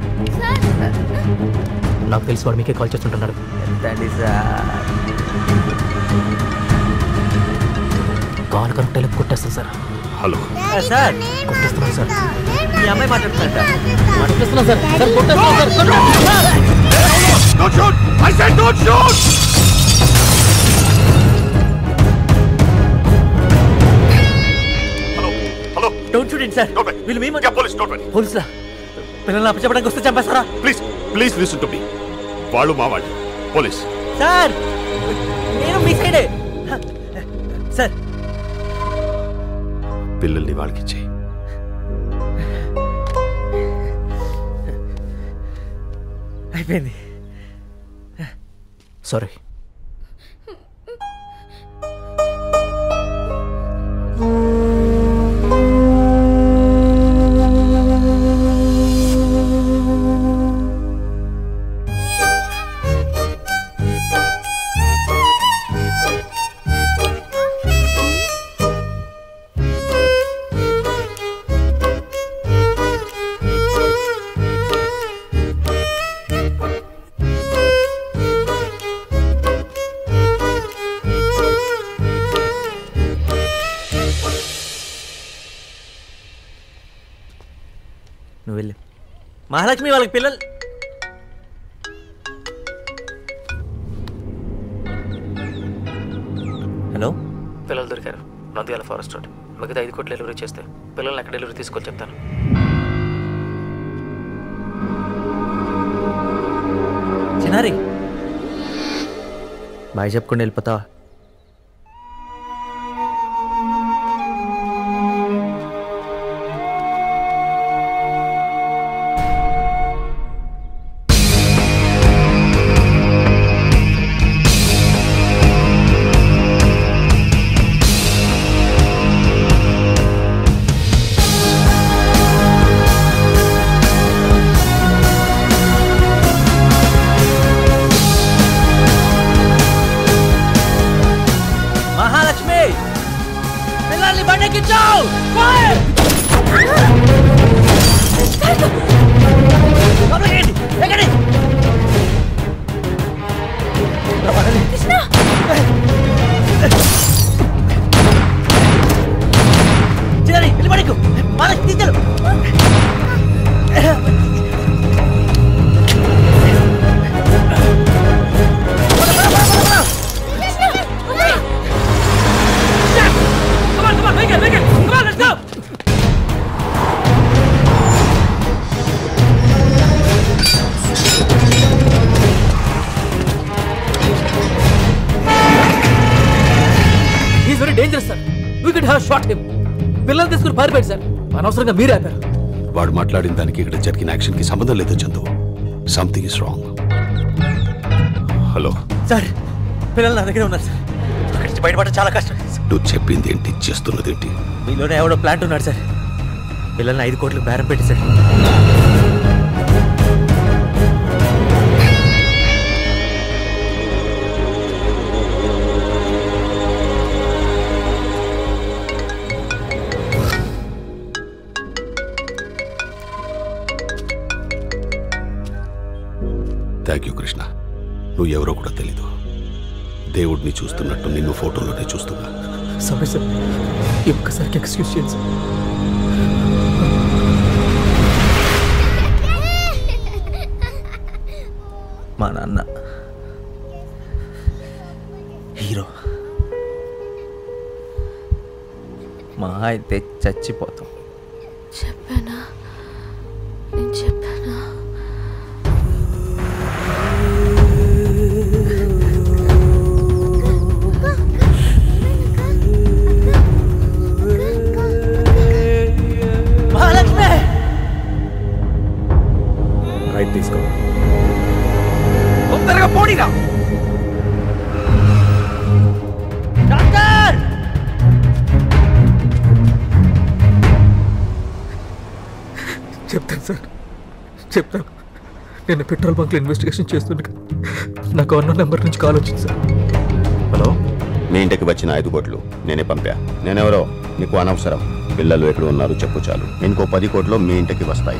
Speaker 8: నాకు తెలిసి వాడు మీకే కాల్ చేస్తుంటున్నాడు
Speaker 1: ఎంతండి సార్
Speaker 8: కాల్ కనెక్ట్ అయ్యి కొట్టేస్తాను సార్
Speaker 18: హలో
Speaker 1: సార్
Speaker 8: కొట్టేస్తున్నాను సార్
Speaker 1: మీ అమ్మాయి మాట్లాడుతుందంట
Speaker 8: కొట్టేస్తున్నాను సార్ సార్ కొట్టేస్తున్నాను sir
Speaker 18: Don't shoot! I said don't shoot! Hello
Speaker 1: don't shoot it sir వీళ్ళు మీ
Speaker 18: పోలీస్ డోంట్ వరీ
Speaker 1: పోలీసులా పిల్లల్ని అప్పచెప్పడానికి వస్తే చంపేస్తారా
Speaker 18: please please listen to me వాళ్ళు మా వాళ్ళు పోలీస్
Speaker 1: సార్ నేను మీ సైడే సార్
Speaker 18: పిల్లల్ని వాళ్ళకి ఇచ్చేయి
Speaker 1: అయిపోయింది
Speaker 8: సారీ
Speaker 1: నువ్వు వెళ్ళు మహాలక్ష్మి వాళ్ళకి పిల్లలు హలో
Speaker 8: పిల్లలు దొరికారు నంద్యాల ఫారెస్ట్ రోడ్ మిగతా ఐదు కోట్లు డెలివరీ చేస్తే పిల్లల్ని ఎక్కడ డెలివరీ తీసుకొని చెప్తాను
Speaker 1: చిన్నారి బాయ్ చెప్పుకొని వెళ్ళిపోతావా మహాలక్ష్మి పిల్లల్ని బండెక్కించావు ఎక్కడి
Speaker 8: dangerous sir we could have shot him పిల్లలు తీసుకుని పారిపోయాడు సార్ అనవసరంగా మీరే ఆపారు
Speaker 6: వాడు మాట్లాడిన దానికి ఇక్కడ జరిగిన యాక్షన్ కి సంబంధం లేదు Chandu something is wrong hello
Speaker 1: sir పిల్లలు నా దగ్గర ఉన్నారు సార్ అక్కడి నుంచి బయటపడడం చాలా కష్టం
Speaker 6: నువ్వు చెప్పింది ఏంటి చేస్తున్నది ఏంటి
Speaker 1: మీలోనే ఎవడో ప్లాంట్ ఉన్నాడు సార్ పిల్లల్ని ఐదు కోట్లకు బేరం పెట్టి సార్
Speaker 6: థ్యాంక్ యూ కృష్ణ నువ్వు ఎవరో కూడా తెలీదు దేవుడిని చూస్తున్నట్టు నిన్ను ఫోటోలోనే చూస్తున్నా
Speaker 8: సారీ సార్ ఈ ఒక్కసారికి ఎక్స్క్యూజ్ చేయండి సార్
Speaker 1: మా నాన్న హీరో మా అయితే చచ్చిపోతాం
Speaker 9: చెప్పానా నేను చెప్పానా
Speaker 1: మహాలక్ష్మి
Speaker 11: రైట్ తీసుకో
Speaker 1: తొందరగా పోనీరా డాక్టర్
Speaker 8: చెప్తాను సార్ చెప్తాను నేను పెట్రోల్ బంక్లో ఇన్వెస్టిగేషన్ చేస్తుండగా నాకు అన్న నెంబర్ నుంచి కాల్ వచ్చింది సార్
Speaker 18: హలో మీ ఇంటికి వచ్చిన ఐదు కోట్లు నేనే పంపా నేనెవరో నీకు అనవసరం పిల్లలు ఎక్కడ ఉన్నారు చెప్పు చాలు ఇంకో పది కోట్లు మీ ఇంటికి వస్తాయి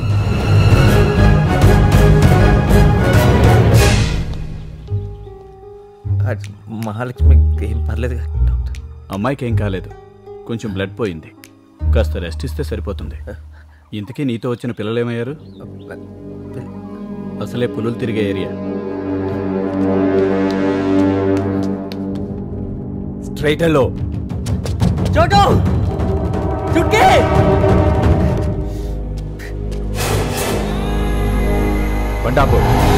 Speaker 1: అది మహాలక్ష్మి ఏం పర్లేదు కదా డాక్టర్
Speaker 17: అమ్మాయికి ఏం కాలేదు కొంచెం బ్లడ్ పోయింది కాస్త రెస్ట్ ఇస్తే సరిపోతుంది ఇంతకీ నీతో వచ్చిన పిల్లలు ఏమయ్యారు అసలే పులులు తిరిగే ఏరియా
Speaker 1: స్ట్రైట్ హలో చోటు చుట్కే
Speaker 11: బండాపో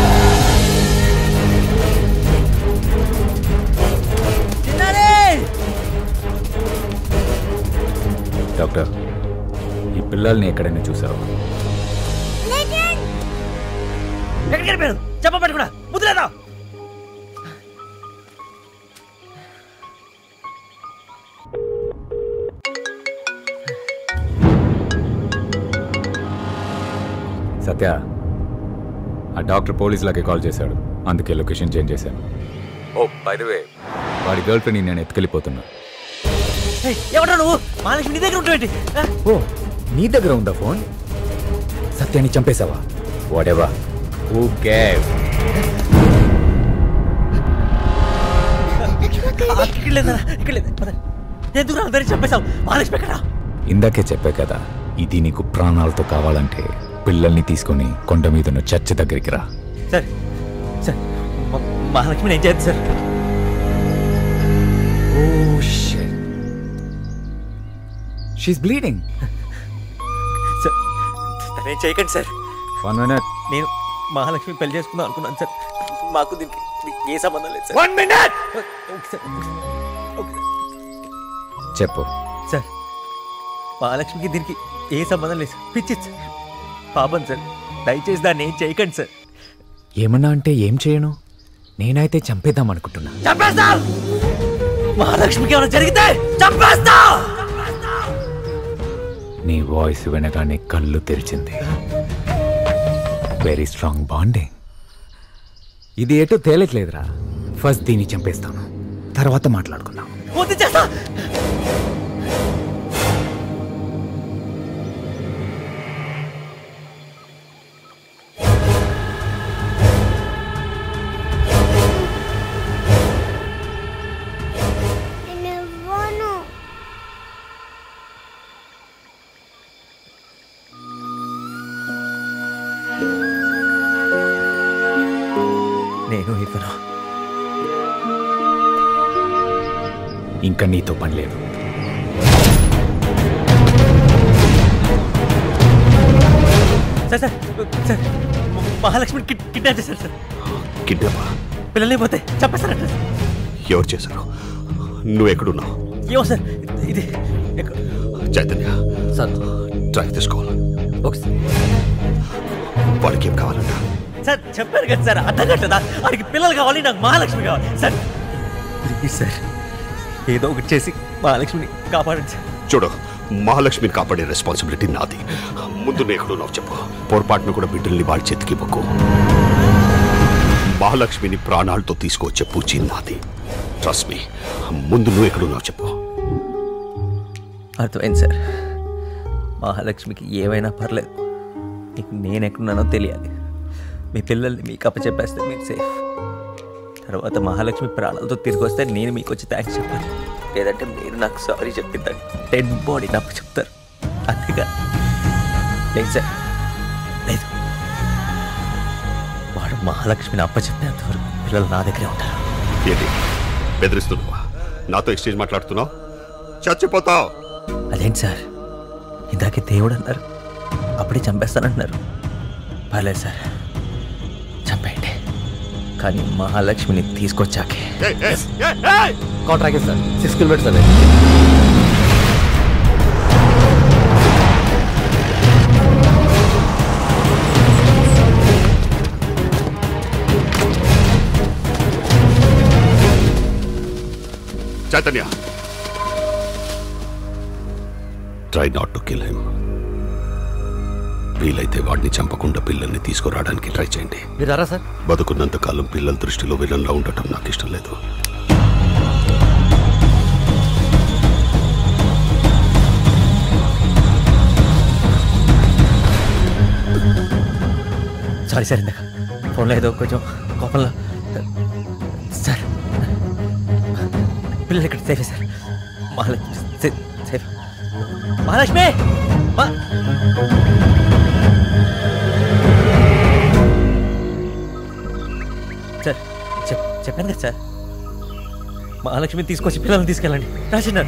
Speaker 11: డాక్టర్ ఈ పిల్లల్ని ఎక్కడైనా చూసావు
Speaker 1: ఎక్కడికి వెళ్ళిపోయారు చెప్పబెట్టు కూడా ముద్దులేదా
Speaker 11: సత్య ఆ డాక్టర్ పోలీసులకి కాల్ చేశాడు అందుకే లొకేషన్ చేంజ్ చేశాను ఓ బై ద వే వాడి గర్ల్ ఫ్రెండ్ నేను ఎత్తుకెళ్ళిపోతున్నా
Speaker 1: ఎవడా నువ్వు మహాలక్ష్మి నీ దగ్గర ఉంటావేంటి ఆ?
Speaker 11: ఓ నీ దగ్గర ఉందా ఫోన్ సత్యాన్ని చంపేశావా వాడేవా ఓకే
Speaker 1: ఇక్కడ లేదా ఇక్కడ లేదు పద. ఎందుకు అందరినీ చంపేశావు మహాలక్ష్మి ఎక్కడ
Speaker 11: ఇందాకే చెప్పా కదా ఇది నీకు ప్రాణాలతో కావాలంటే పిల్లల్ని తీసుకొని కొండ మీద ఉన్న చర్చ్ దగ్గరికి రా
Speaker 1: సార్ సార్ మ- మహాలక్ష్మిని ఏం చేద్దాం sir
Speaker 11: oh shit she's bleeding
Speaker 1: sir తనేం చేయకండి సార్
Speaker 11: వన్ మినిట్
Speaker 1: నేను మహాలక్ష్మి పెళ్లి చేసుకుందాం అనుకున్నాను సార్ మాకు దీనికి దీనికి ఏ సంబంధం లేదు sir
Speaker 11: One minute!
Speaker 1: Okay sir, okay sir. Okay sir.
Speaker 11: చెప్పు
Speaker 1: సార్ మహాలక్ష్మికి దీనికి ఏ సంబంధం లేదు సార్ పిచ్చి సార్ పాపం సార్ దయచేసి దాన్ని ఏం చేయకండి సార్
Speaker 11: ఏమన్నా అంటే ఏం చేయను నేనైతే చంపేద్దాం అనుకుంటున్నా
Speaker 1: చంపేస్తా మహాలక్ష్మికి ఏమైనా జరిగితే చంపేస్తా
Speaker 11: నీ వాయిస్ వినగానే కళ్ళు తెరిచింది వెరీ స్ట్రాంగ్ బాండింగ్ ఇది ఎటో తేలట్లేదురా ఫస్ట్ దీన్ని చంపేస్తాను తర్వాత మాట్లాడుకుందాం
Speaker 1: వద్దు చేస్తా
Speaker 20: నేనివ్వను
Speaker 1: నేను ఇవ్వను
Speaker 11: ఇంకా నీతో పని లేదు
Speaker 1: సార్ సార్ సార్ మహాలక్ష్మిని కిడ్ కిడ్నాప్ చేశారు సార్
Speaker 6: కిడ్నాపా
Speaker 1: పిల్లలే పోతే చంపేస్తారంట సార్
Speaker 6: ఎవరు చేశారు నువ్వు ఎక్కడున్నావు
Speaker 1: ఏమో సార్ ఇది
Speaker 6: చైతన్య సార్ డ్రైవ్ తీసుకోవాలి
Speaker 1: ఓకే సార్
Speaker 6: వాడికి ఏం కావాలంట
Speaker 1: సార్ చెప్పారు కదా సార్ అర్థం కట్టదా వాడికి పిల్లలు కావాలి నాకు మహాలక్ష్మి కావాలి సార్ ప్లీజ్ సార్ ఏదో ఒకటి చేసి మహాలక్ష్మిని కాపాడండి సార్
Speaker 6: చూడు మహాలక్ష్మిని కాపాడే రెస్పాన్సిబిలిటీ నాది ముందు నేను ఎక్కడున్నావు చెప్పు పొరపాటును కూడా బిడ్డల్ని వాళ్ళ చేతికి ఇవ్వకు మహాలక్ష్మిని ప్రాణాలతో తీసుకొచ్చే పూచి నాది ట్రస్ట్ మీ ముందు నువ్వు ఎక్కడున్నావు చెప్పు
Speaker 1: అర్థమైంది సార్ మహాలక్ష్మికి ఏమైనా పర్లేదు మీకు నేను ఎక్కడున్నానో తెలియాలి మీ పిల్లల్ని మీకు అప్పచెప్పేస్తే మీరు సేఫ్ తర్వాత మహాలక్ష్మి ప్రాణాలతో తిరిగి వస్తే నేను మీకు వచ్చి థ్యాంక్స్ చెప్పాలి లేదంటే మీరు నాకు సారీ చెప్పిందండి డెడ్ బాడీ నప్ప చెప్తారు అంతేగా లేదు సార్ లేదు వాడు మహాలక్ష్మిని అప్పచెప్పేంత వరకు పిల్లలు నా దగ్గరే ఉంటారు
Speaker 6: ఏంటి బెదిరిస్తున్నావా నాతో ఎక్స్చేంజ్ మాట్లాడుతున్నావు చచ్చిపోతావు
Speaker 1: అదేంటి సార్ ఇందాకే దేవుడు అన్నారు అప్పుడే చంపేస్తానంటున్నారు పర్లేదు సార్ చంపేయండి కానీ మహాలక్ష్మిని తీసుకొచ్చాకే
Speaker 24: కాంట్రాక్ట్ సార్ సిక్స్ కిలోమీటర్స్ అదే
Speaker 6: Chaitanya try not to kill him వీలైతే వాడిని చంపకుండా పిల్లల్ని తీసుకురావడానికి ట్రై చేయండి
Speaker 24: మీరు రారా సార్
Speaker 6: బతుకున్నంత కాలం పిల్లల దృష్టిలో విలన్లా ఉండటం నాకు ఇష్టం లేదు
Speaker 1: సారీ సార్ ఇందాక ఫోన్లో ఏదో కొంచెం కోపంలో సార్ పిల్లలు ఇక్కడ సేఫే సార్ మహాలక్ష్మి సే- సేఫ్ మహాలక్ష్మి మా- సార్ చెప్ చెప్పాను కదా సార్ మహాలక్ష్మిని తీసుకొచ్చి పిల్లల్ని తీసుకెళ్ళండి రాసిన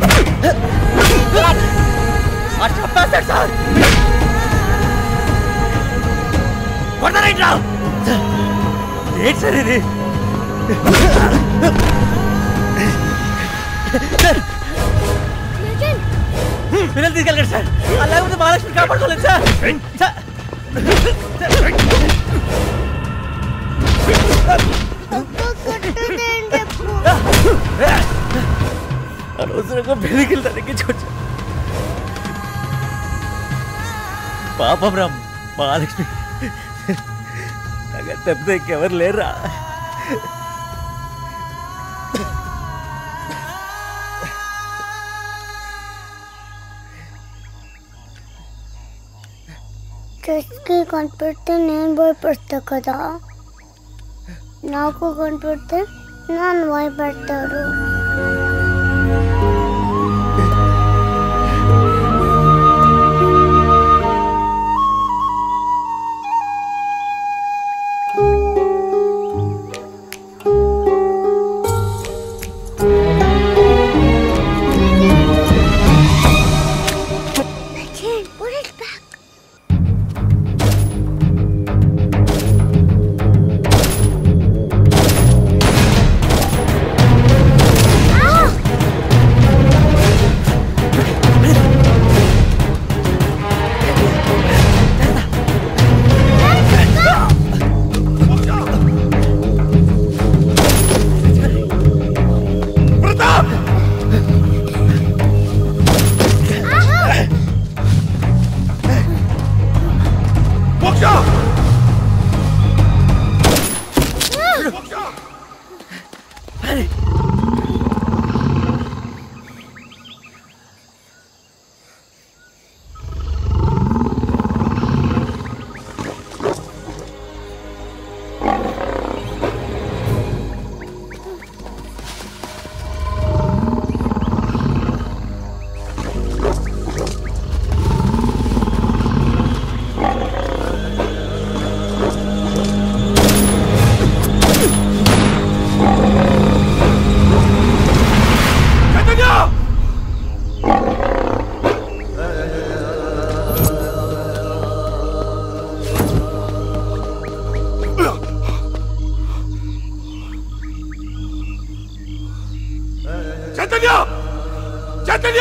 Speaker 1: చెప్పేస్తాడు సార్ కొడతారేంట్రా ఏంటి సార్ ఇది సార్ పిల్లలు తీసుకెళ్ళండి సార్ అలాగే మహాలక్ష్మి కాపాడుకోలేదు సార్ సార్ అనవసరంగా పెళ్ళికి తగ్గించుకోవచ్చు పాపం రా మహాలక్ష్మి నాకు తప్పితే ఇంకెవరు లేరురా
Speaker 20: చెస్కి కనిపెడితే నేను భయపడతా కదా నాకు కనిపెడితే నన్ను భయపెడతాడు Put it back.
Speaker 6: Chaitanya
Speaker 10: Chaitanya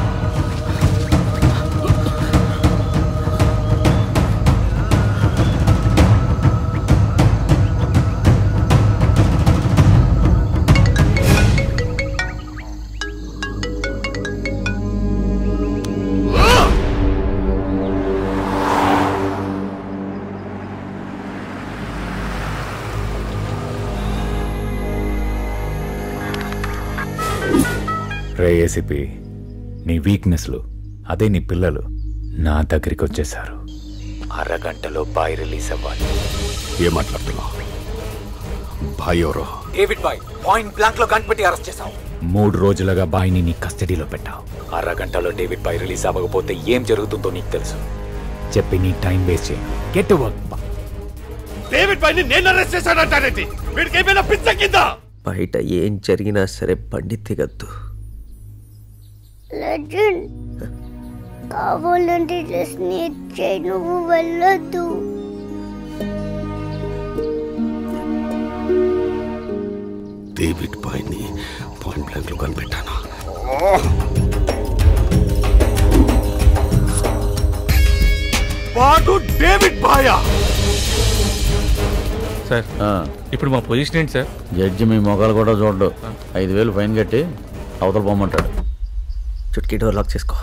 Speaker 14: రే ఏసీపీ నీ వీక్నెస్లు అదే నీ పిల్లలు నా దగ్గరికి వచ్చేసారు అరగంటలో బాయ్ రిలీజ్ అవ్వాలి
Speaker 18: ఏం మాట్లాడుతున్నావు భాయ్ ఎవరో
Speaker 14: డేవిడ్ బాయ్ పాయింట్ బ్లాంక్ లో కనిపెట్టి అరెస్ట్ చేశావు మూడు రోజులుగా బాయ్ని నీ కస్టడీలో పెట్టావు అరగంటలో డేవిడ్ బాయ్ రిలీజ్ అవ్వకపోతే ఏం జరుగుతుందో నీకు తెలుసు చెప్పి నీ టైం వేస్ట్ చేయి గెట్ వర్క్
Speaker 10: డేవిడ్ పైన నేను అరెస్ట్ చేశానంటారేంటి వీడికి ఏమైనా పిచ్చ కింద
Speaker 1: బయట ఏం జరిగినా సరే బండి దిగద్దు
Speaker 20: లెజెండ్ కావాలంటే డ్రెస్ నేర్చే నువ్వు వెళ్ళొద్దు
Speaker 18: డేవిడ్ బాయ్ని పాయింట్ బ్లాంక్ లో కనిపెట్టాను
Speaker 10: వాడు డేవిడ్ బాయా
Speaker 4: సార్ ఇప్పుడు మా పొజిషన్ ఏంటి సార్
Speaker 16: జడ్జి మీ మొగాలు కూడా చూడడు ఐదు వేలు ఫైన్ కట్టి అవతల పోమంటాడు
Speaker 1: చుట్కీ డోర్ లాక్ చేసుకో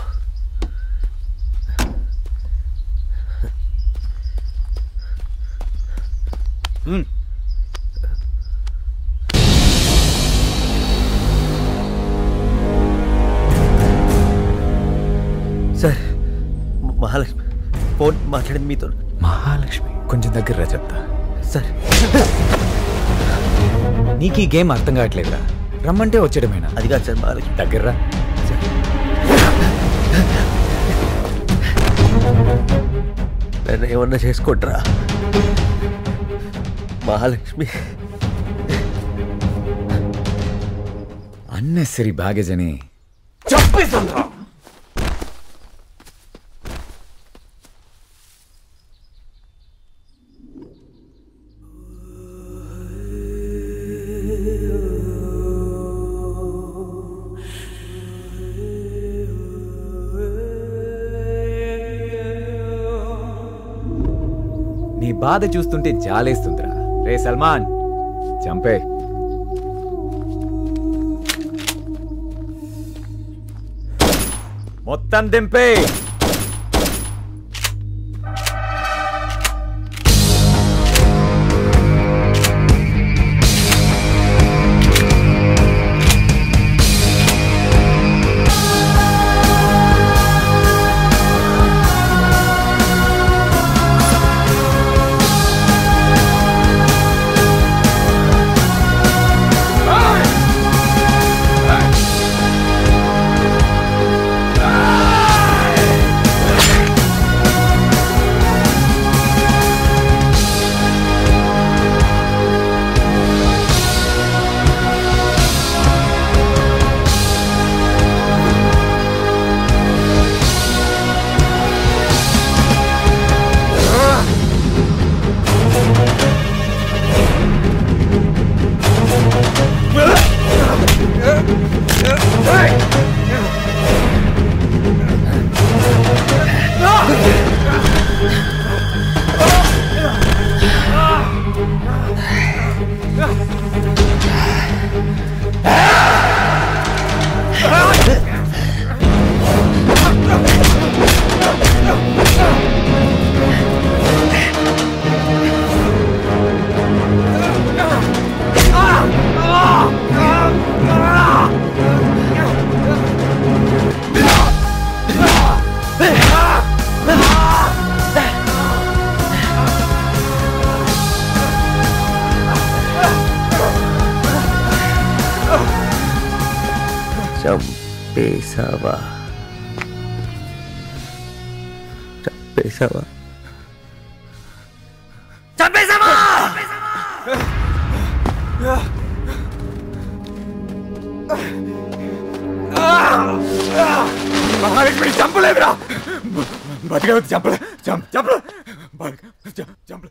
Speaker 1: సార్ మహాలక్ష్మి ఫోన్ మాట్లాడింది మీతో
Speaker 14: మహాలక్ష్మి కొంచెం దగ్గర రా చెప్తా
Speaker 1: సార్
Speaker 14: నీకు ఈ గేమ్ అర్థం కావట్లేదురా రమ్మంటే వచ్చేయడమేనా
Speaker 1: అది కాదు సార్ మహాలక్ష్మి
Speaker 14: దగ్గర రా
Speaker 1: నన్ను ఏమన్నా చేసుకుంటారా మహాలక్ష్మి
Speaker 14: అన్నెసరీ బ్యాగేజ్ అని
Speaker 10: చంపేశాను
Speaker 14: నీ బాధ చూస్తుంటే జాలేస్తుందిరా రే సల్మాన్ చంపే మొత్తం దింపే
Speaker 1: చంపేశావా చంపేశావా
Speaker 10: చంపేశావా మహాలక్ష్మి చంపలేదురా బతికే చంపలే చంప చంపలే చంపలే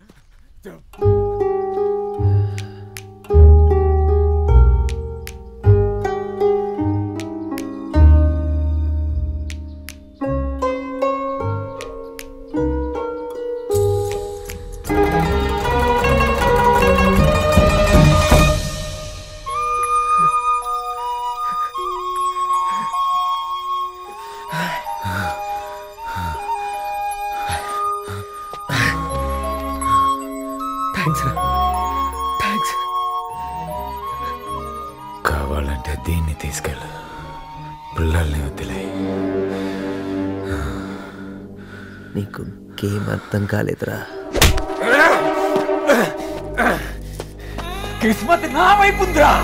Speaker 14: కావాలంటే దీన్ని తీసుకెళ్ళు పిల్లల్ని వదిలే
Speaker 1: నీకు గేమ్ అర్థం కాలేదురా
Speaker 10: కిస్మత్ నా వైపు ఉందిరా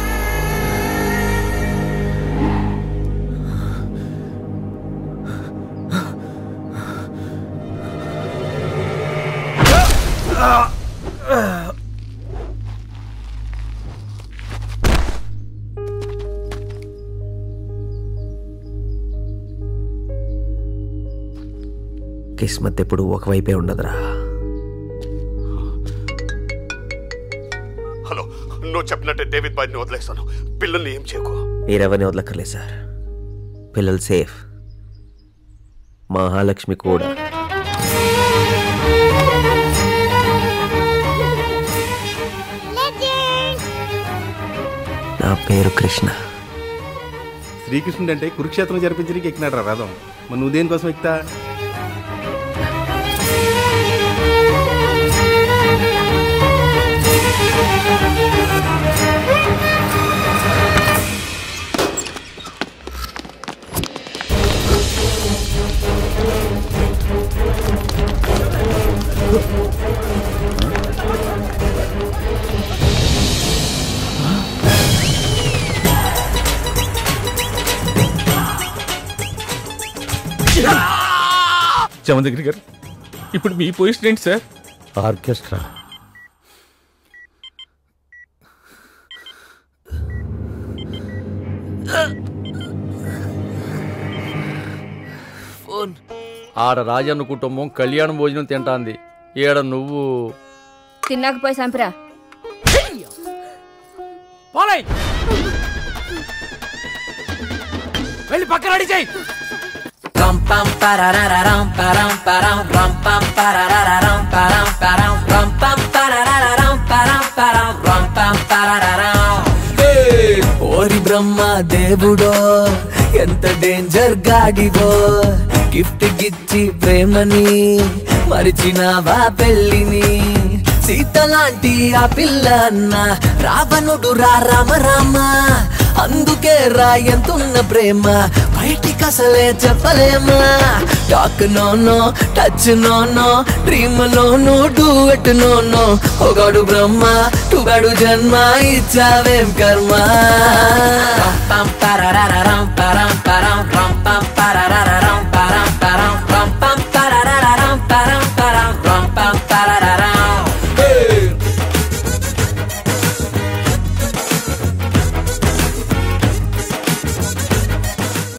Speaker 1: కిస్మత్ ఎప్పుడు ఒకవైపే ఉండదురా
Speaker 18: హలో నువ్వు చెప్పినట్టే డేవిడ్ బాయ్ని వదిలేస్తాను పిల్లల్ని ఏం చేయకు
Speaker 1: మీరెవరిని వదలక్కర్లేదు సార్ పిల్లలు సేఫ్ మహాలక్ష్మి కూడా నా పేరు కృష్ణ
Speaker 12: శ్రీకృష్ణుడు అంటే కురుక్షేత్రం జరిపించడానికి ఎక్కినాడు రా రథం మరి నువ్వు దేనికోసం ఎక్కుతా
Speaker 4: చమదగిరి గారు ఇప్పుడు మీ పొజిషన్ ఏంటి సార్
Speaker 16: ఆర్కెస్ట్రా
Speaker 10: ఫోన్ ఆడ రాజన్న కుటుంబం కళ్యాణ భోజనం తింటాంది ఈడ నువ్వు
Speaker 15: తిన్నాకపోయి సంపరా
Speaker 10: పోలై వెళ్ళి పక్కన రెడీ చేయి
Speaker 5: Rum pam parararam param param rum pam parararam param param rum pam parararam param param rum pam parararam
Speaker 19: ఓరి బ్రహ్మ దేవుడో ఎంత డేంజర్ గాడివో గిఫ్ట్ గిచ్చి ప్రేమని మరిచినావా పెళ్ళిని సీత లాంటి ఆ పిల్ల అన్న రావణుడు రా రామ రామ అందుకే రా ఎంతున్న ప్రేమ బయటికి అసలే చెప్పలేమా talk no no touch no no dream లోను డూవెట్ నోనో ఒకడు బ్రహ్మ టుగాడు జన్మ ఇచ్చావేం కర్మ